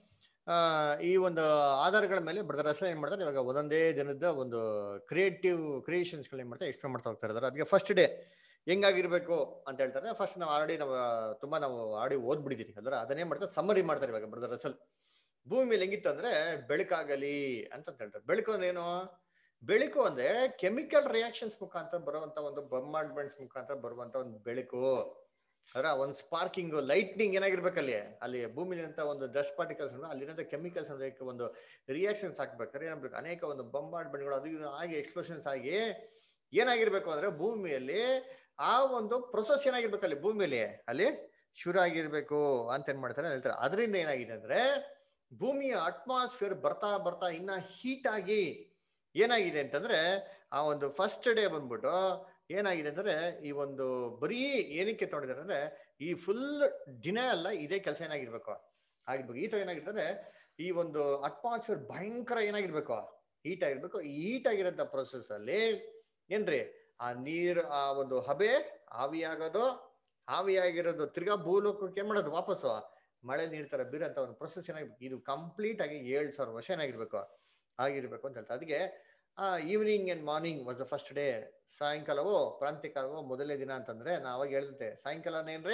ಆ, ಈ ಒಂದು ಆಧಾರಗಳ ಮೇಲೆ ಬ್ರದರ್ ಅಸಲ ಏನ್ ಮಾಡ್ತಾರೆ ಇವಾಗ ಒಂದೊಂದೇ ದಿನದ ಒಂದು ಕ್ರಿಯೇಟಿವ್ ಕ್ರಿಯೇಷನ್ಸ್ಗಳು ಏನ್ ಮಾಡ್ತಾರೆ ಎಕ್ಸ್ಪ್ಲೇನ್ ಮಾಡ್ತಾ ಹೋಗ್ತಾ ಇದ್ದಾರೆ ಅದಕ್ಕೆ ಫಸ್ಟ್ ಡೇ ಹೆಂಗಾಗಿರ್ಬೇಕು ಅಂತ ಹೇಳ್ತಾರೆ ಫಸ್ಟ್ ನಾವು ಆಲ್ರೆಡಿ ನಾವು ತುಂಬಾ ನಾವು ಆಡಿ ಓದ್ಬಿಟ್ಟಿದ್ದೀರಿ ಅಂದ್ರೆ ಅದನ್ನೇ ಮಾಡ್ತಾರೆ ಸಮ್ಮರಿ ಮಾಡ್ತಾರೆ ಇವಾಗ ಬ್ರದರ್ ಅಸಲ್ ಭೂಮಿ ಮೇಲೆ ಹೆಂಗಿತ್ತು ಅಂದ್ರೆ ಬೆಳಕಾಗಲಿ ಅಂತ ಹೇಳ್ತಾರೆ ಬೆಳಕು ಅಂದ್ರೆ ಏನು ಬೆಳಕು ಅಂದ್ರೆ ಕೆಮಿಕಲ್ ರಿಯಾಕ್ಷನ್ಸ್ ಮುಖಾಂತರ ಬರುವಂತ ಒಂದು ಬಂಬಾರ್ಡ್ಮೆಂಟ್ಸ್ ಮುಖಾಂತರ ಬರುವಂತ ಒಂದು ಬೆಳಕು ಅದರ ಒಂದು ಸ್ಪಾರ್ಕಿಂಗ್ ಲೈಟ್ನಿಂಗ್ ಏನಾಗಿರ್ಬೇಕಲ್ಲಿ ಅಲ್ಲಿ ಭೂಮಿಲಿಂತ ಒಂದು ಡಸ್ಟ್ ಪಾರ್ಟಿಕಲ್ಸ್ ಅಲ್ಲಿರೋಂಥ ಕೆಮಿಕಲ್ಸ್ ಅದಕ್ಕೆ ಒಂದು ರಿಯಾಕ್ಷನ್ಸ್ ಹಾಕ್ಬೇಕಾದ್ರೆ ಏನಾಗ್ಬೇಕು ಅನೇಕ ಒಂದು ಬಂಬಾರ್ಡ್ಮೆಂಟ್ಗಳು ಅದು ಇದು ಆಗಿ ಎಕ್ಸ್ಪ್ಲೋಷನ್ಸ್ ಆಗಿ ಏನಾಗಿರ್ಬೇಕು ಅಂದ್ರೆ ಭೂಮಿಯಲ್ಲಿ ಆ ಒಂದು ಪ್ರೊಸೆಸ್ ಏನಾಗಿರ್ಬೇಕು ಅಲ್ಲಿ ಭೂಮಿಯಲ್ಲಿ ಅಲ್ಲಿ ಶುರು ಆಗಿರ್ಬೇಕು ಅಂತ ಏನ್ ಮಾಡ್ತಾರೆ ಹೇಳ್ತಾರೆ ಅದರಿಂದ ಏನಾಗಿದೆ ಅಂದ್ರೆ ಭೂಮಿಯ ಅಟ್ಮಾಸ್ಫಿಯರ್ ಬರ್ತಾ ಬರ್ತಾ ಇನ್ನ ಹೀಟ್ ಆಗಿ ಏನಾಗಿದೆ ಅಂತಂದ್ರೆ ಆ ಒಂದು ಫಸ್ಟ್ ಡೇ ಬಂದ್ಬಿಟ್ಟು ಏನಾಗಿದೆ ಅಂದ್ರೆ ಈ ಒಂದು ಬರೀ ಏನಕ್ಕೆ ತಗೊಂಡಿದ್ದಾರೆ ಅಂದ್ರೆ ಈ ಫುಲ್ ದಿನ ಅಲ್ಲ ಇದೇ ಕೆಲಸ ಏನಾಗಿರ್ಬೇಕು ಆಗಿರ್ಬೇಕು ಈ ತರ ಏನಾಗಿರ್ತಾರೆ ಈ ಒಂದು ಅಟ್ಮಾಸ್ಫಿಯರ್ ಭಯಂಕರ ಏನಾಗಿರ್ಬೇಕು ಹೀಟ್ ಆಗಿರ್ಬೇಕು ಹೀಟ್ ಆಗಿರೋಂಥ ಪ್ರೊಸೆಸ್ ಅಲ್ಲಿ ಏನ್ರಿ ಆ ನೀರ್ ಆ ಒಂದು ಹಬೆ ಆವಿಯಾಗೋದು ಆವಿಯಾಗಿರೋದು ತಿರ್ಗಾ ಭೂಲೋಕಕ್ಕೆ ಏನ್ ಮಾಡೋದು ವಾಪಸ್ಸು ಮಳೆ ನೀರ್ ತರ ಬೀರಂತ ಒಂದು ಪ್ರೊಸೆಸ್ ಏನಾಗಿರ್ಬೇಕು ಇದು ಕಂಪ್ಲೀಟ್ ಆಗಿ ಏಳ್ ಸಾವಿರ ವರ್ಷ ಏನಾಗಿರ್ಬೇಕು ಆಗಿರ್ಬೇಕು ಅಂತ ಹೇಳ್ತಾರೆ ಅದಕ್ಕೆ ಆ evening and morning was the first day ಸಾಯಂಕಾಲವೋ ಪ್ರಾಂತ್ಯಕಾಲವೋ ಮೊದಲನೇ ದಿನ ಅಂತಂದ್ರೆ ನಾ ಅವಾಗ ಹೇಳ್ತೆ ಸಾಯಂಕಾಲನೇನ್ರಿ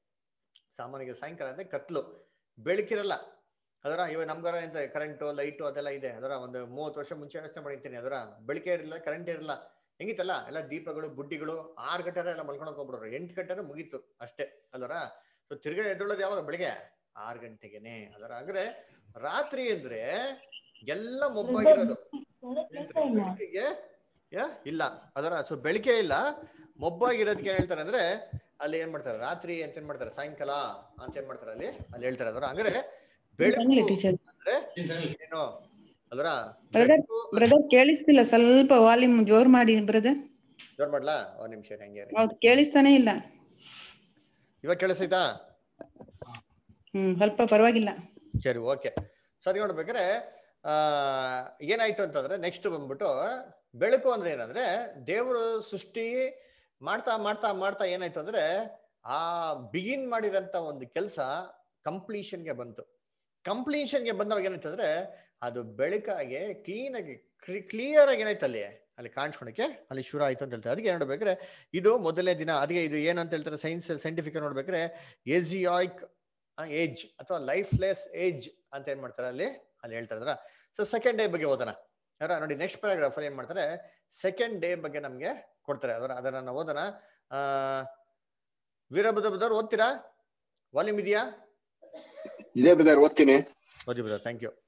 ಸಾಮಾನ್ಯ ಸಾಯಂಕಾಲ ಅಂದ್ರೆ ಕತ್ಲು ಬೆಳಕಿರಲ್ಲ ಅದರ ಇವಾಗ ನಮ್ಗಾರ ಎಂತ ಕರೆಂಟು ಲೈಟು ಅದೆಲ್ಲ ಇದೆ ಅದರ ಒಂದು ಮೂವತ್ತು ವರ್ಷ ಮುಂಚೆ ವ್ಯವಸ್ಥೆ ಮಾಡಿರ್ತೀನಿ ಅದರ ಬೆಳಕೆ ಇರಲಿಲ್ಲ ಕರೆಂಟ್ ಇರಲ್ಲ ಹೆಂಗಿತ್ತಲ್ಲ ಎಲ್ಲ ದೀಪಗಳು ಬುಡ್ಡಿಗಳು ಆರು ಗಂಟೆ ಎಲ್ಲ ಮಲ್ಕೊಂಡೋಗಿ ಹೋಗ್ಬಿಡೋರು ಎಂಟು ಗಂಟೆ ಮುಗೀತು ಅಷ್ಟೇ ಅಲ್ಲರ ಸೊ ತಿರ್ಗಾ ಎದ್ದೊಳ್ಳೋದು ಯಾವಾಗ ಬೆಳಿಗ್ಗೆ ಆರು ಗಂಟೆಗೆನೆ ಅದರ ಅಂದ್ರೆ ರಾತ್ರಿ ಅಂದ್ರೆ ಎಲ್ಲ ಮೊಬ್ಬಾಗಿರೋದು ಬೆಳಕಿಗೆ ಯಾ ಇಲ್ಲ ಅದರ ಸೊ ಬೆಳಕೆ ಇಲ್ಲ ಮೊಬ್ಬಾಗಿರೋದಕ್ಕೆ ಏನ್ ಹೇಳ್ತಾರೆ ಅಂದ್ರೆ ಅಲ್ಲಿ ಏನ್ ಮಾಡ್ತಾರೆ ರಾತ್ರಿ ಅಂತ ಏನ್ ಮಾಡ್ತಾರೆ ಸಾಯಂಕಾಲ ಅಂತ ಏನ್ ಮಾಡ್ತಾರೆ ಅಲ್ಲಿ ಅಲ್ಲಿ ಹೇಳ್ತಾರೆ ಅದರ ಅಂದ್ರೆ ಬೆಳಕು ಅಂದ್ರೆ ಏನು ಅದರ ಬ್ರದರ್ ಬ್ರದರ್ ಕೇಳಿಸ್ತಿಲ್ಲ ಸ್ವಲ್ಪ ವಾಲ್ಯೂಮ್ ಜೋರ್ ಮಾಡಿ ಬ್ರದರ್ ಜೋರ್ ಮಾಡ್ಲಾ ಒಂದ್ ನಿಮಿಷ ಹಂಗೆ ಇರಿ. ಹೌದು ಕೇಳಿಸ್ತಾನೆ ಇಲ್ಲ ಇವಾಗ ಕೇಳಿಸೈತಾ ಹ್ಮ್ ಸ್ವಲ್ಪ ಪರವಾಗಿಲ್ಲ ಸರಿ ಓಕೆ ಸರಿ ನೋಡ್ಬೇಕಾದ್ರೆ ಆ ಏನಾಯ್ತು ಅಂತಂದ್ರೆ ನೆಕ್ಸ್ಟ್ ಬಂದ್ಬಿಟ್ಟು ಬೆಳಕು ಅಂದ್ರೆ ಏನಂದ್ರೆ ದೇವರು ಸೃಷ್ಟಿ ಮಾಡ್ತಾ ಮಾಡ್ತಾ ಮಾಡ್ತಾ ಏನಾಯ್ತು ಅಂದ್ರೆ ಆ ಬಿಗಿನ್ ಮಾಡಿರಂತ ಒಂದು ಕೆಲಸ ಕಂಪ್ಲೀಷನ್ಗೆ ಬಂತು ಕಂಪ್ಲೀಷನ್ಗೆ ಬಂದಾಗ ಏನಾಯ್ತು ಅಂದ್ರೆ ಅದು ಬೆಳಕಾಗಿ ಕ್ಲೀನ್ ಆಗಿ ಕ್ಲಿಯರ್ ಆಗಿ ಏನಾಯ್ತು ಅಲ್ಲಿ ಅಲ್ಲಿ ಕಾಣಿಸ್ಕೊಳಕ್ಕೆ ಅಲ್ಲಿ ಶುರು ಆಯ್ತು ಅಂತ ಹೇಳ್ತಾರೆ ಅದಕ್ಕೆ ಏನ್ ನೋಡ್ಬೇಕಾದ್ರೆ ಇದು ಮೊದಲನೇ ದಿನ ಅದಕ್ಕೆ ಇದು ಏನು ಅಂತ ಹೇಳ್ತಾರೆ ಸೈನ್ಸ್ ಸೈಂಟಿಫಿಕ್ ನೋಡ್ಬೇಕಾದ್ರೆ ಎಜಿಯಾಯ್ಕ್ ಏಜ್ ಅಥವಾ ಲೈಫ್ಲೆಸ್ ಏಜ್ ಅಂತ ಏನ್ ಮಾಡ್ತಾರೆ ಅಲ್ಲಿ ಅಲ್ಲಿ ಹೇಳ್ತಾ ಇದ್ರ ಸೊ ಸೆಕೆಂಡ್ ಡೇ ಬಗ್ಗೆ ಓದೋಣ ಅದರ ನೋಡಿ ನೆಕ್ಸ್ಟ್ ಪ್ಯಾರಾಗ್ರಾಫ್ ಅಲ್ಲಿ ಏನ್ ಮಾಡ್ತಾರೆ ಸೆಕೆಂಡ್ ಡೇ ಬಗ್ಗೆ ನಮ್ಗೆ ಕೊಡ್ತಾರೆ ಅದರ ಅದನ್ನ ನಾವು ಓದೋಣ ಆ ವೀರಭದ್ರದವ್ರು ಓದ್ತೀರಾ ವಾಲ್ಯೂಮ್ ಇದೆಯಾ ಇದೇ ಬ್ರದರ್ ಓದ್ತೀನಿ ಓದಿ ಬ್ರದರ್ ಥ್ಯಾಂಕ್ ಯು